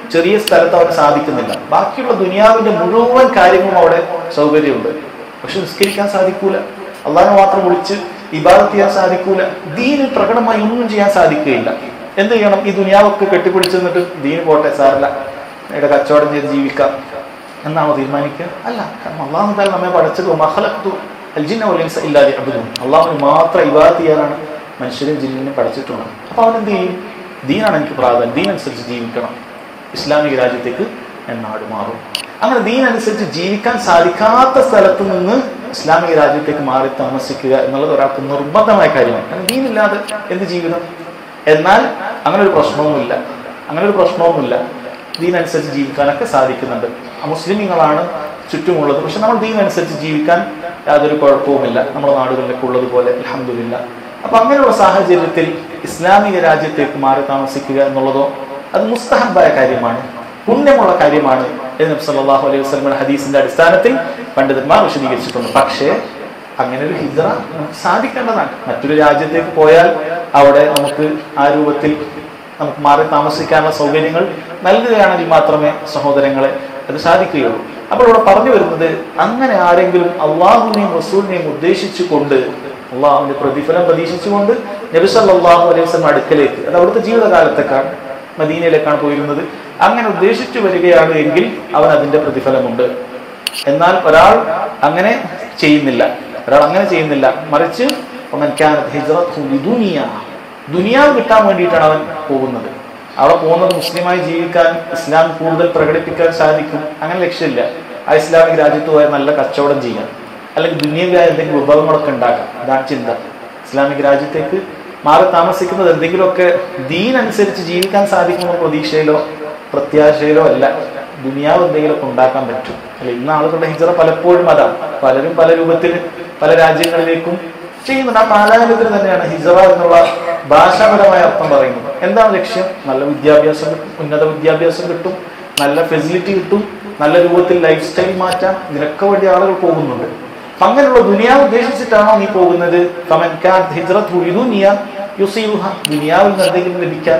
S1: ചെറിയ സ്ഥലത്ത് അവന് സാധിക്കുന്നില്ല ബാക്കിയുള്ള ദുനിയാവിന്റെ മുഴുവൻ കാര്യങ്ങളും അവിടെ സൗകര്യമുണ്ട് പക്ഷെ നിസ്കരിക്കാൻ സാധിക്കൂല അള്ളാഹിനെ മാത്രം വിളിച്ച് ഇബാദത്ത് ചെയ്യാൻ സാധിക്കൂല ദീന് പ്രകടമായി ഒന്നും ചെയ്യാൻ സാധിക്കുകയില്ല എന്ത് ചെയ്യണം ഈ ദുനിയാവൊക്കെ കെട്ടിപ്പിടിച്ച് നിന്നിട്ട് ദീന് പോട്ടെ സാരല്ല ഇവിടെ കച്ചവടം ചെയ്ത് ജീവിക്കാം എന്നാണോ തീരുമാനിക്കുക അല്ല കാരണം അള്ളാഹു താല നമ്മെ പഠിച്ചത് മഹലത്തു അൽജിന്ന ഒലിൻസ ഇല്ലാതെ അബുദും അള്ളാഹുവിന് മാത്രം ഇബാദത്ത് ചെയ്യാനാണ് മനുഷ്യരും ജിന്നിനും പഠിച്ചിട്ടുള്ളത് അപ്പൊ അവൻ എന്ത് ചെയ്യും ദീനാണ് എനിക്ക് പ്രാധാന്യം ദീൻ അനുസരിച്ച് ജീവിക്കണം ഇസ്ലാമിക രാജ്യത്തേക്ക് ഞാൻ നാട് മാറും അങ്ങനെ ദീൻ അനുസരിച്ച് ജീവിക്കാൻ സാധിക്കാത്ത സ്ഥലത്ത് നിന്ന് ഇസ്ലാമിക രാജ്യത്തേക്ക് മാറി താമസിക്കുക എന്നുള്ളത് ഒരാൾക്ക് നിർബന്ധമായ കാര്യമാണ് കാരണം ദീനില്ലാതെ എന്ത് ജീവിതം എന്നാൽ അങ്ങനെ ഒരു പ്രശ്നവുമില്ല അങ്ങനെ ഒരു പ്രശ്നവുമില്ല ദീനനുസരിച്ച് ജീവിക്കാനൊക്കെ സാധിക്കുന്നുണ്ട് ആ മുസ്ലിമീങ്ങളാണ് ചുറ്റുമുള്ളത് പക്ഷെ നമ്മൾ ദീനനുസരിച്ച് ജീവിക്കാൻ യാതൊരു കുഴപ്പവുമില്ല നമ്മുടെ നാടുകളിലൊക്കെ ഉള്ളതുപോലെ അലഹമില്ല അപ്പൊ അങ്ങനെയുള്ള സാഹചര്യത്തിൽ ഇസ്ലാമിക രാജ്യത്തേക്ക് മാറി താമസിക്കുക എന്നുള്ളതോ അത് മുസ്തഹബായ കാര്യമാണ് പുണ്യമുള്ള കാര്യമാണ് എന്ന് നബി സല്ലല്ലാഹു അലൈഹി വസല്ലമയുടെ ഹദീസിന്റെ അടിസ്ഥാനത്തിൽ പണ്ഡിതന്മാർ വിശദീകരിച്ചിട്ടുണ്ട് പക്ഷേ അങ്ങനെ ഒരു ഹിജറ നമുക്ക് സാധിക്കേണ്ടതാണ് മറ്റൊരു രാജ്യത്തേക്ക് പോയാൽ അവിടെ നമുക്ക് ആ രൂപത്തിൽ നമുക്ക് മാറി താമസിക്കാനുള്ള സൗകര്യങ്ങൾ നൽകുകയാണെങ്കിൽ മാത്രമേ സഹോദരങ്ങളെ അത് സാധിക്കുകയുള്ളൂ അപ്പോൾ ഇവിടെ പറഞ്ഞു വരുന്നത് അങ്ങനെ ആരെങ്കിലും അള്ളാഹുവിനെയും റസൂലിനെയും ഉദ്ദേശിച്ചുകൊണ്ട് അള്ളാഹുവിന്റെ പ്രതിഫലം പ്രതീക്ഷിച്ചുകൊണ്ട് നബി സല്ലല്ലാഹു അലൈഹി വസല്ലം അടുക്കലേക്ക് അത് അവിടുത്തെ ജീവിതകാലത്തേക്കാണ് മദീനയിലേക്കാണ് പോയിരുന്നത് അങ്ങനെ ഉദ്ദേശിച്ചു വരികയാണ് എങ്കിൽ അവൻ അതിന്റെ പ്രതിഫലമുണ്ട് എന്നാൽ ഒരാൾ അങ്ങനെ ചെയ്യുന്നില്ല ഒരാൾ അങ്ങനെ ചെയ്യുന്നില്ല മറിച്ച് അവൻ കാനത്ത് ഹിജ്റത്തുഹു ലിദുനിയ. ദുനിയാവ് കിട്ടാൻ വേണ്ടിയിട്ടാണ് അവൻ പോകുന്നത് അവിടെ പോകുന്നത് മുസ്ലിമായി ജീവിക്കാൻ ഇസ്ലാം കൂടുതൽ പ്രകടിപ്പിക്കാൻ സാധിക്കും അങ്ങനെ ലക്ഷ്യമില്ല ആ ഇസ്ലാമിക രാജ്യത്ത് പോയാൽ നല്ല കച്ചവടം ചെയ്യാം അല്ലെങ്കിൽ ദുനിയവിയായ എന്തെങ്കിലും വിഭവങ്ങളൊക്കെ ഉണ്ടാക്കാം അതാണ് ചിന്ത ഇസ്ലാമിക രാജ്യത്തേക്ക് മാറി താമസിക്കുന്നത് എന്തെങ്കിലുമൊക്കെ ദീൻ അനുസരിച്ച് ജീവിക്കാൻ സാധിക്കുന്ന പ്രതീക്ഷയിലോ പ്രത്യാശയിലോ അല്ല ദുനിയാവ് എന്തെങ്കിലുമൊക്കെ ഉണ്ടാക്കാൻ പറ്റും അല്ല ഇന്ന് ആളുകളുടെ ഹിജറ പലപ്പോഴും അതാണ് പലരും പല രൂപത്തിൽ പല രാജ്യങ്ങളിലേക്കും ചെയ്യുന്നുണ്ട് ആ പാലായനത്തിന് തന്നെയാണ് ഹിജറ എന്നുള്ള ഭാഷാപരമായ അർത്ഥം പറയുന്നത് എന്താണ് ലക്ഷ്യം നല്ല വിദ്യാഭ്യാസം കിട്ടും ഉന്നത വിദ്യാഭ്യാസം കിട്ടും നല്ല ഫെസിലിറ്റി കിട്ടും നല്ല രൂപത്തിൽ ലൈഫ് സ്റ്റൈൽ മാറ്റാം ഇതിനൊക്കെ വേണ്ടി ആളുകൾ പോകുന്നുണ്ട് അപ്പൊ അങ്ങനെയുള്ള ദുനിയാവ് ഉദ്ദേശിച്ചിട്ടാണോ നീ പോകുന്നത് ഫമൻ കാൻ ഹിജ്റത്തുഹു ലിദുനിയ യുസീബുഹ ദുനിയാവിൽ നിന്ന് എന്തെങ്കിലും ലഭിക്കാൻ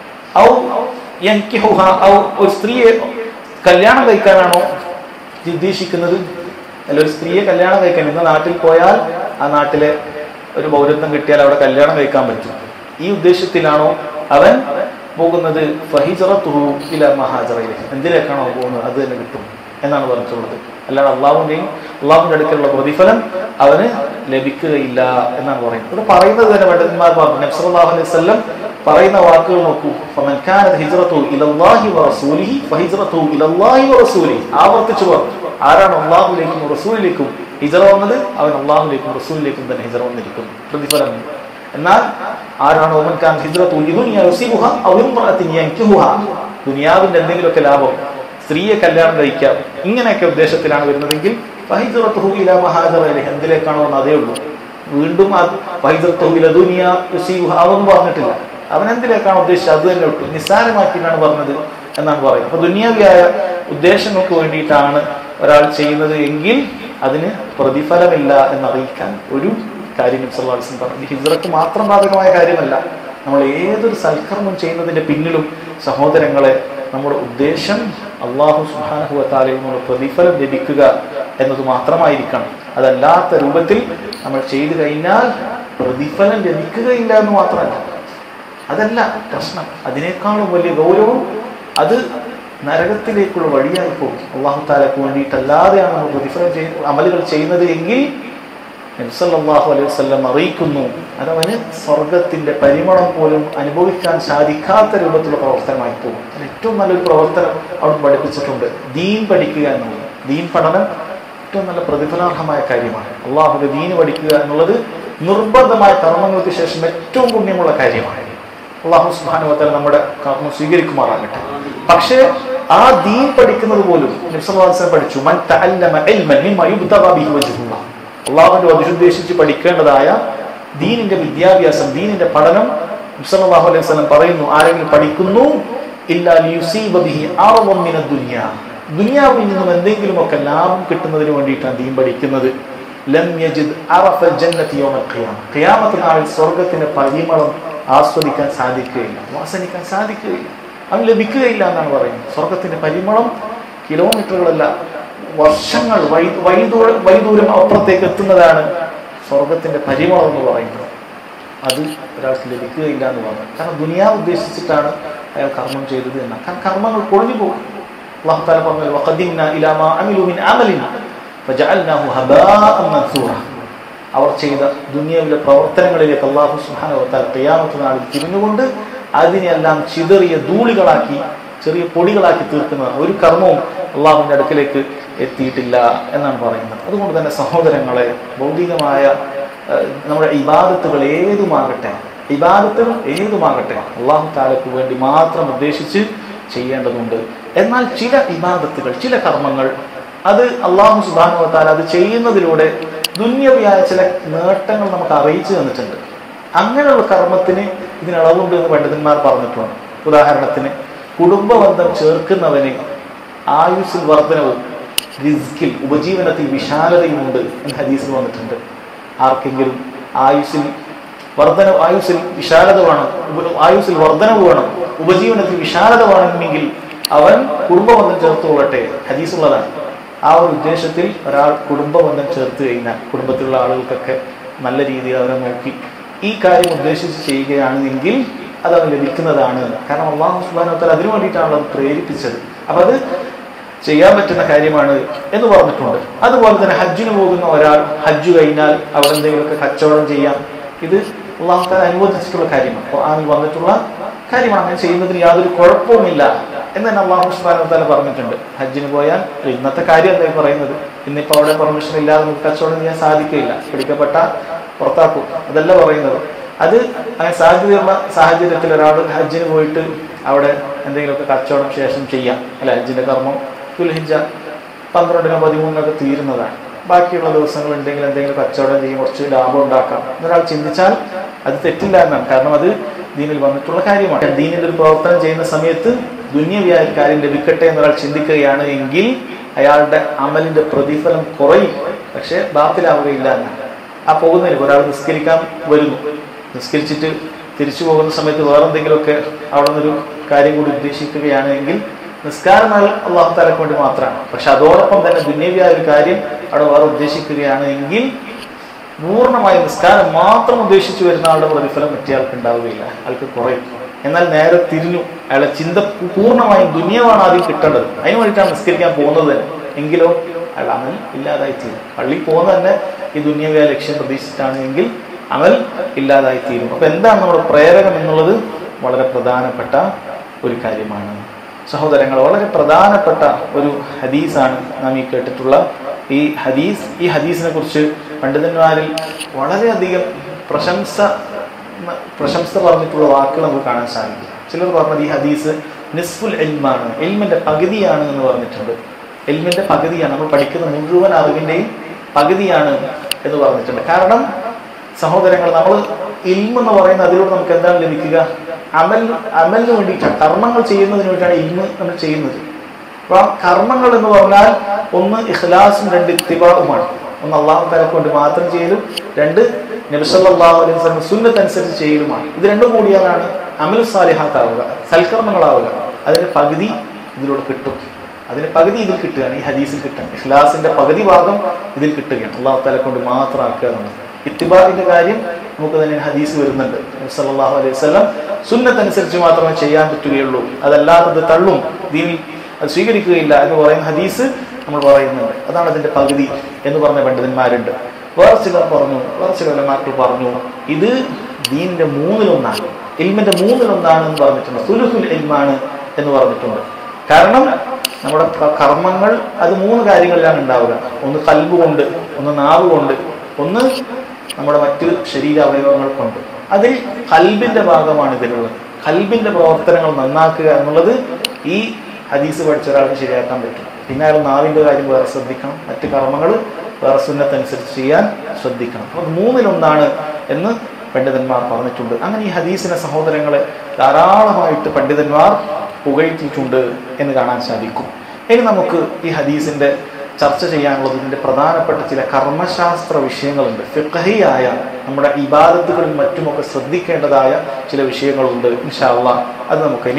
S1: ഔ യൻകിഹുഹ ഔ ഒരു സ്ത്രീയെ കല്യാണം കഴിക്കാനാണോ നീ ഉദ്ദേശിക്കുന്നത് അല്ല ഒരു സ്ത്രീയെ കല്യാണം കഴിക്കാൻ ഇന്ന് നാട്ടിൽ പോയാൽ ആ നാട്ടിലെ ഒരു പൗരത്വം കിട്ടിയാൽ അവിടെ കല്യാണം കഴിക്കാൻ പറ്റും ഈ ഉദ്ദേശത്തിലാണോ അവൻ പോകുന്നത് ഫഹിജറത്തുഹു ഇല മഹാജറയിലേക്ക് എന്തിലേക്കാണോ പോകുന്നത് അത് തന്നെ കിട്ടും എന്നാണ് പറഞ്ഞിട്ടുള്ളത് അല്ലാതെ അള്ളാഹുവിന്റെയും അള്ളാഹുവിന്റെ അടുക്കലുള്ള പ്രതിഫലം അവന് ലഭിക്കുകയില്ല എന്നാണ് പറയുന്നത് ഇവിടെ പറയുന്നത് തന്നെ പണ്ഡിതന്മാർ പറഞ്ഞു നബ്സല്ലാഹു അലൈഹി വസല്ലം പറയുന്ന വാക്കുകൾ നോക്കൂ ഫമൻ കാനത് ഹിജ്റത്തുഹു ഇലല്ലാഹി വറസൂലിഹി ഫഹിജ്റത്തുഹു ഇലല്ലാഹി വറസൂലിഹി ആവർത്തിച്ചു പറഞ്ഞു ആരാണ് അള്ളാഹുലേക്കും റസൂലിലേക്കും ഹിജറ വന്നത് അവൻ അള്ളാഹുലേക്കും റസൂലിലേക്കും തന്നെ ഹിജറ വന്നിരിക്കുന്നു പ്രതിഫലം എന്നാൽ ആരാണ് ഓമൻ ഖാൻ ഹിജ്റത്തുഹു ലിദുനിയ യുസീബുഹ ഔ ഇംറഅത്തിൻ യൻകിഹുഹ ദുനിയാവിന്റെ എന്തെങ്കിലുമൊക്കെ ലാഭം സ്ത്രീയെ കല്യാണം കഴിക്കാം ഇങ്ങനെയൊക്കെ ഉദ്ദേശത്തിലാണ് വരുന്നതെങ്കിൽ ഫഹിജ്റത്തുഹു ഇലാ മഹാജറ ഇലൈഹി എന്തിലേക്കാണോ എന്ന് അതേ ഉള്ളൂ വീണ്ടും ആ ഫഹിജ്റത്തുഹു ഇല ദുനിയ യുസീബുഹ അതൊന്നും പറഞ്ഞിട്ടില്ല അവൻ എന്തിലേക്കാണ് ഉദ്ദേശിച്ചത് അത് തന്നെ വിട്ടു നിസ്സാരമാക്കിയിട്ടാണ് പറഞ്ഞത് എന്നാണ് പറയുന്നത് അപ്പൊ ദുനിയാവിയായ ഉദ്ദേശങ്ങൾക്ക് വേണ്ടിയിട്ടാണ് ഒരാൾ ചെയ്യുന്നത് എങ്കിൽ അതിന് പ്രതിഫലമില്ല എന്നറിയിക്കാൻ ഒരു കാര്യം നബ്സല്ലാസ്ലം പറഞ്ഞു ഹിജ്റക്ക് മാത്രം ബാധകമായ കാര്യമല്ല നമ്മൾ ഏതൊരു സൽക്കർമ്മം ചെയ്യുന്നതിന്റെ പിന്നിലും സഹോദരങ്ങളെ നമ്മുടെ ഉദ്ദേശം അള്ളാഹു സുഹാനുഭവത്താലയിൽ നിന്നുള്ള പ്രതിഫലം ലഭിക്കുക എന്നത് മാത്രമായിരിക്കണം അതല്ലാത്ത രൂപത്തിൽ നമ്മൾ ചെയ്തു കഴിഞ്ഞാൽ പ്രതിഫലം ലഭിക്കുകയില്ല എന്ന് മാത്രമല്ല അതല്ല പ്രശ്നം അതിനേക്കാളും വലിയ ഗൗരവം അത് നരകത്തിലേക്കുള്ള വഴിയായി പോകും അള്ളാഹു താലക്ക് വേണ്ടിയിട്ടല്ലാതെയാണ് നമ്മൾ പ്രതിഫലം ചെയ്യുന്ന അമലുകൾ ചെയ്യുന്നത് എങ്കിൽ നബ്സല്ലാഹു അലൈഹി വസ്ലം അറിയിക്കുന്നു അതവന് സ്വർഗത്തിന്റെ പരിമളം പോലും അനുഭവിക്കാൻ സാധിക്കാത്ത രൂപത്തിലുള്ള പ്രവർത്തനമായി പോകും അത് ഏറ്റവും നല്ലൊരു പ്രവർത്തനം അവിടെ പഠിപ്പിച്ചിട്ടുണ്ട് ദീൻ പഠിക്കുക എന്നുള്ളത് ദീൻ പഠനം ഏറ്റവും നല്ല പ്രതിഫലാർഹമായ കാര്യമാണ് അള്ളാഹുന്റെ ദീന് പഠിക്കുക എന്നുള്ളത് നിർബന്ധമായ കർമ്മങ്ങൾക്ക് ശേഷം ഏറ്റവും പുണ്യമുള്ള കാര്യമാണ് അള്ളാഹു സുബാനുവത്തല നമ്മുടെ കർമ്മം സ്വീകരിക്കുമാറാകട്ടെ പക്ഷേ ആ ദീൻ പഠിക്കുന്നത് പോലും നിബ്സലാസ്ലം പഠിച്ചു മൻ തഅല്ലമ ഇൽമൻ മിമ്മ യുബ്തഗ ബിഹി വജ്ഹുല്ലാഹ് അള്ളാഹുവിന്റെ വധിച്ചുദ്ദേശിച്ച് പഠിക്കേണ്ടതായ ദീനിന്റെ വിദ്യാഭ്യാസം ദീനിന്റെ പഠനം സല്ലല്ലാഹു അലൈഹി വസല്ലം പറയുന്നു ആരെങ്കിലും പഠിക്കുന്നു ഇല്ലാ ലിയുസീബ ബിഹി അറദൻ മിന ദുനിയ ദുനിയാവിൽ നിന്നും എന്തെങ്കിലുമൊക്കെ ലാഭം കിട്ടുന്നതിന് വേണ്ടിയിട്ടാണ് ദീൻ പഠിക്കുന്നത് ലം യജിദ് അറഫ ജന്നതി യൗമൽ ഖിയാമ ഖിയാമത്ത് നാളിൽ സ്വർഗ്ഗത്തിന്റെ പരിമളം ആസ്വദിക്കാൻ സാധിക്കുകയില്ല വാസനിക്കാൻ സാധിക്കുകയില്ല അവൻ ലഭിക്കുകയില്ല എന്നാണ് പറയുന്നത് സ്വർഗത്തിന്റെ പരിമളം കിലോമീറ്ററുകളല്ല വർഷങ്ങൾ വൈ വൈദൂര വൈദൂരം അപ്പുറത്തേക്ക് എത്തുന്നതാണ് സ്വർഗത്തിന്റെ പരിമളം എന്ന് പറയുന്നത് അത് ഒരാൾക്ക് ലഭിക്കുകയില്ല എന്ന് പറഞ്ഞു കാരണം ദുനിയാവ് ഉദ്ദേശിച്ചിട്ടാണ് അയാൾ കർമ്മം ചെയ്തത് എന്ന കാരണം കർമ്മങ്ങൾ പൊളിഞ്ഞു പോകും അള്ളാഹു താല പറഞ്ഞു വഖദിംന ഇലാ മാ അമിലു മിൻ അമലിൻ ഫജഅൽനാഹു ഹബാഅൻ മൻസൂറ അവർ ചെയ്ത ദുനിയാവിലെ പ്രവർത്തനങ്ങളിലേക്ക് അള്ളാഹു സുബ്ഹാനഹു വതആല ഖിയാമത്ത് നാളിൽ തിരിഞ്ഞുകൊണ്ട് അതിനെല്ലാം ചിതറിയ ധൂളികളാക്കി ചെറിയ പൊടികളാക്കി തീർക്കുന്ന ഒരു കർമ്മവും അള്ളാഹുവിന്റെ അടുക്കിലേക്ക് എത്തിയിട്ടില്ല എന്നാണ് പറയുന്നത് അതുകൊണ്ട് തന്നെ സഹോദരങ്ങളെ ഭൗതികമായ ഏഹ്, നമ്മുടെ ഇബാദത്തുകൾ ഏതുമാകട്ടെ ഇബാദത്തുകൾ ഏതുമാകട്ടെ അള്ളാഹു താലക്ക് വേണ്ടി മാത്രം ഉദ്ദേശിച്ച് ചെയ്യേണ്ടതുണ്ട് എന്നാൽ ചില ഇബാദത്തുകൾ ചില കർമ്മങ്ങൾ അത് അള്ളാഹു സുബാനു താല അത് ചെയ്യുന്നതിലൂടെ ദുന്യവിയായ ചില നേട്ടങ്ങൾ നമുക്ക് അറിയിച്ചു തന്നിട്ടുണ്ട് അങ്ങനെയുള്ള കർമ്മത്തിന് ഇതിന് അളവുണ്ട് എന്ന് പണ്ഡിതന്മാർ പറഞ്ഞിട്ടുണ്ട് ഉദാഹരണത്തിന് കുടുംബബന്ധം ചേർക്കുന്നവന് ആയുസ്സിൽ വർധനവും റിസ്കിൽ ഉപജീവനത്തിൽ വിശാലതയുമുണ്ട് എന്ന് ഹദീസിൽ വന്നിട്ടുണ്ട് ആർക്കെങ്കിലും ആയുസ്സിൽ വർധന ആയുസ്സിൽ വിശാലത വേണം ഉപ- ആയുസ്സിൽ വർധനവ് വേണം ഉപജീവനത്തിൽ വിശാലത വേണമെങ്കിൽ അവൻ കുടുംബബന്ധം ചേർത്തുകൊള്ളട്ടെ ഹദീസുള്ളതാണ് ആ ഒരു ഉദ്ദേശത്തിൽ ഒരാൾ കുടുംബബന്ധം ചേർത്ത് കഴിഞ്ഞാൽ കുടുംബത്തിലുള്ള ആളുകൾക്കൊക്കെ നല്ല രീതിയിൽ അവരെ നോക്കി ഈ കാര്യം ഉദ്ദേശിച്ച് ചെയ്യുകയാണെങ്കിൽ അത് അവൻ ലഭിക്കുന്നതാണ് കാരണം അള്ളാഹു സുബാനോത്തൽ അതിനു വേണ്ടിയിട്ടാണ് അത് പ്രേരിപ്പിച്ചത് അപ്പൊ അത് ചെയ്യാൻ പറ്റുന്ന കാര്യമാണ് എന്ന് പറഞ്ഞിട്ടുണ്ട് അതുപോലെ തന്നെ ഹജ്ജിന് പോകുന്ന ഒരാൾ ഹജ്ജ് കഴിഞ്ഞാൽ അവിടെ എന്തെങ്കിലുമൊക്കെ കച്ചവടം ചെയ്യാം ഇത് അള്ളാഹുത്താൻ അനുവദിച്ചിട്ടുള്ള കാര്യമാണ് ഖുർആനിൽ വന്നിട്ടുള്ള കാര്യമാണ് അങ്ങനെ ചെയ്യുന്നതിന് യാതൊരു കുഴപ്പവുമില്ല എന്ന് തന്നെ അള്ളാഹു സുബാനോത്താല പറഞ്ഞിട്ടുണ്ട് ഹജ്ജിന് പോയാൽ ഇന്നത്തെ കാര്യം എന്തായി പറയുന്നത് ഇന്നിപ്പോ അവിടെ പെർമിഷൻ ഇല്ലാതെ നമുക്ക് കച്ചവടം ചെയ്യാൻ സാധിക്കില്ല പിടിക്കപ്പെട്ട പുറത്താക്കും അതല്ല പറയുന്നത് അത് അങ്ങനെ സാധ്യതയുള്ള സാഹചര്യത്തിൽ ഒരാൾ ഹജ്ജിന് പോയിട്ട് അവിടെ എന്തെങ്കിലുമൊക്കെ കച്ചവടം ശേഷം ചെയ്യാം അല്ലെ ഹജ്ജിന്റെ കർമ്മം ദുൽഹിജ പന്ത്രണ്ടിനോ പതിമൂന്നിനൊക്കെ തീരുന്നതാണ് ബാക്കിയുള്ള ദിവസങ്ങൾ ഉണ്ടെങ്കിൽ എന്തെങ്കിലും കച്ചവടം ചെയ്യും കുറച്ച് ലാഭം ഉണ്ടാക്കാം എന്നൊരാൾ ചിന്തിച്ചാൽ അത് തെറ്റില്ല എന്നാണ് കാരണം അത് ദീനിൽ വന്നിട്ടുള്ള കാര്യമാണ് ദീനിൽ ഒരു പ്രവർത്തനം ചെയ്യുന്ന സമയത്ത് ദുന്യവ്യായ ഒരു കാര്യം ലഭിക്കട്ടെ എന്നൊരാൾ ചിന്തിക്കുകയാണ് എങ്കിൽ അയാളുടെ അമലിന്റെ പ്രതിഫലം കുറയും പക്ഷെ ബാത്തിലാവുകയില്ല എന്നാണ് ആ പോകുന്നതിന് ഒരാൾ നിസ്കരിക്കാൻ വരുന്നു നിസ്കരിച്ചിട്ട് തിരിച്ചു പോകുന്ന സമയത്ത് വേറെന്തെങ്കിലുമൊക്കെ അവിടെ നിന്നൊരു കാര്യം കൂടി ഉദ്ദേശിക്കുകയാണെങ്കിൽ നിസ്കാരം അള്ളാഹു താലക്ക് വേണ്ടി മാത്രമാണ് പക്ഷെ അതോടൊപ്പം തന്നെ ദുന്യവിയായ ഒരു കാര്യം അവിടെ വേറെ ഉദ്ദേശിക്കുകയാണ് എങ്കിൽ പൂർണ്ണമായി നിസ്കാരം മാത്രം ഉദ്ദേശിച്ചു വരുന്ന ആളുടെ പ്രതിഫലം മറ്റേയാൾക്ക് ഉണ്ടാവുകയില്ല അയാൾക്ക് കുറയും എന്നാൽ നേരെ തിരിഞ്ഞു അയാളെ ചിന്ത പൂർണ്ണമായും ദുനിയവാണ് ആദ്യം കിട്ടേണ്ടത് അതിന് വേണ്ടിയിട്ടാണ് നിസ്കരിക്കാൻ പോകുന്നത് തന്നെ എങ്കിലോ അയാൾ അമൽ ഇല്ലാതായി തീരും പള്ളി പോകുന്നത് തന്നെ ഈ ദുന്യവ്യായ ലക്ഷ്യം പ്രതീക്ഷിച്ചിട്ടാണ് എങ്കിൽ അമൽ ഇല്ലാതായി തീരും അപ്പൊ എന്താണ് നമ്മുടെ പ്രേരകം എന്നുള്ളത് വളരെ പ്രധാനപ്പെട്ട ഒരു കാര്യമാണ് സഹോദരങ്ങൾ വളരെ പ്രധാനപ്പെട്ട ഒരു ഹദീസാണ് നാം ഈ കേട്ടിട്ടുള്ള ഈ ഹദീസ് ഈ ഹദീസിനെ കുറിച്ച് പണ്ഡിതന്മാരിൽ വളരെയധികം പ്രശംസ പ്രശംസ പറഞ്ഞിട്ടുള്ള വാക്കുകൾ നമുക്ക് കാണാൻ സാധിക്കും ചിലർ പറഞ്ഞത് ഈ ഹദീസ് നിസ്ഫുൽ എൽമാണ് എൽമിന്റെ പകുതിയാണ് എന്ന് പറഞ്ഞിട്ടുണ്ട് എൽമിന്റെ പകുതിയാണ് നമ്മൾ പഠിക്കുന്ന മുഴുവൻ അറിവിന്റെയും പകുതിയാണ് എന്ന് പറഞ്ഞിട്ടുണ്ട് കാരണം സഹോദരങ്ങൾ നമ്മൾ ഇൽമ എന്ന് പറയുന്ന അതിലൂടെ നമുക്ക് എന്താണ് ലഭിക്കുക അമൽ അമലിന് വേണ്ടിയിട്ടാണ് കർമ്മങ്ങൾ ചെയ്യുന്നതിന് വേണ്ടിയിട്ടാണ് ഇൽമ നമ്മൾ ചെയ്യുന്നത് അപ്പൊ ആ കർമ്മങ്ങൾ എന്ന് പറഞ്ഞാൽ ഒന്ന് ഇഖ്ലാസും രണ്ട് ഇത്തിബാവുമാണ് ഒന്ന് അള്ളാഹു തലക്ക് കൊണ്ട് മാത്രം ചെയ്യലും രണ്ട് നബിസല്ലാഹു അലൈഹി വസല്ലം സുന്നത്ത് അനുസരിച്ച് ചെയ്യലുമാണ് ഇത് രണ്ടും കൂടിയാലാണ് അമൽ സാലിഹാത്താവുക സൽക്കർമ്മങ്ങളാവുക അതിന്റെ പകുതി ഇതിലൂടെ കിട്ടും അതിന് പകുതി ഇതിൽ കിട്ടുകയാണ് ഈ ഹദീസിൽ കിട്ടുകയാണ് ഇഖ്ലാസിന്റെ പകുതി ഭാഗം ഇതിൽ കിട്ടുകയാണ് അള്ളാഹു തല കൊണ്ട് മാത്രം ആക്കുക എന്നുള്ളത് ഇത്തിബാറിന്റെ കാര്യം നമുക്ക് തന്നെ ഹദീസ് വരുന്നുണ്ട് നബി സല്ലല്ലാഹു അലൈഹി വസല്ലം സുന്നത്ത് അനുസരിച്ച് മാത്രമേ ചെയ്യാൻ പറ്റുകയുള്ളൂ അതല്ലാത്തത് തള്ളും ദീനിൽ അത് സ്വീകരിക്കുകയില്ല എന്ന് പറയുന്ന ഹദീസ് നമ്മൾ പറയുന്നുണ്ട് അതാണ് അതിന്റെ പകുതി എന്ന് പറഞ്ഞ പണ്ഡിതന്മാരുണ്ട് വേറെ ചിലർ പറഞ്ഞു വേറെ ചില ഉലമാക്കൾ പറഞ്ഞു ഇത് ദീനിന്റെ മൂന്നിലൊന്നാണ് ഇൽമിന്റെ മൂന്നിലൊന്നാണ് എന്ന് പറഞ്ഞിട്ടുണ്ട് സുലുസുൽ ഇൽമാണ് എന്ന് പറഞ്ഞിട്ടുണ്ട് കാരണം നമ്മുടെ ക- കർമ്മങ്ങൾ അത് മൂന്ന് കാര്യങ്ങളിലാണ് ഉണ്ടാവുക ഒന്ന് കൽബ് കൊണ്ട് ഒന്ന് നാവ് കൊണ്ട് ഒന്ന് നമ്മുടെ മറ്റ് ശരീര അവയവങ്ങൾ കൊണ്ട് അതിൽ കൽബിന്റെ ഭാഗമാണ് ഇതിലുള്ളത് കൽബിന്റെ പ്രവർത്തനങ്ങൾ നന്നാക്കുക എന്നുള്ളത് ഈ ഹദീസ് പഠിച്ച ഒരാൾക്ക് ശരിയാക്കാൻ പറ്റും പിന്നെ അയാൾ നാവിന്റെ കാര്യം വേറെ ശ്രദ്ധിക്കണം മറ്റ് കർമ്മങ്ങൾ വേറെ സുന്നത്തനുസരിച്ച് ചെയ്യാൻ ശ്രദ്ധിക്കണം അപ്പൊ അത് മൂന്നിലൊന്നാണ് എന്ന് പണ്ഡിതന്മാർ പറഞ്ഞിട്ടുണ്ട് അങ്ങനെ ഈ ഹദീസിനെ സഹോദരങ്ങളെ ധാരാളമായിട്ട് പണ്ഡിതന്മാർ പുകഴ്ത്തിയിട്ടുണ്ട് എന്ന് കാണാൻ സാധിക്കും ഇനി നമുക്ക് ഈ ഹദീസിന്റെ ചർച്ച ചെയ്യാനുള്ളത് ഇതിന്റെ പ്രധാനപ്പെട്ട ചില കർമ്മശാസ്ത്ര വിഷയങ്ങളുണ്ട് ഫിഖഹിയായ നമ്മുടെ ഇബാദത്തുകളിൽ മറ്റുമൊക്കെ ശ്രദ്ധിക്കേണ്ടതായ ചില വിഷയങ്ങളുണ്ട് ഇൻഷാ അള്ളാ അത് നമുക്കിനി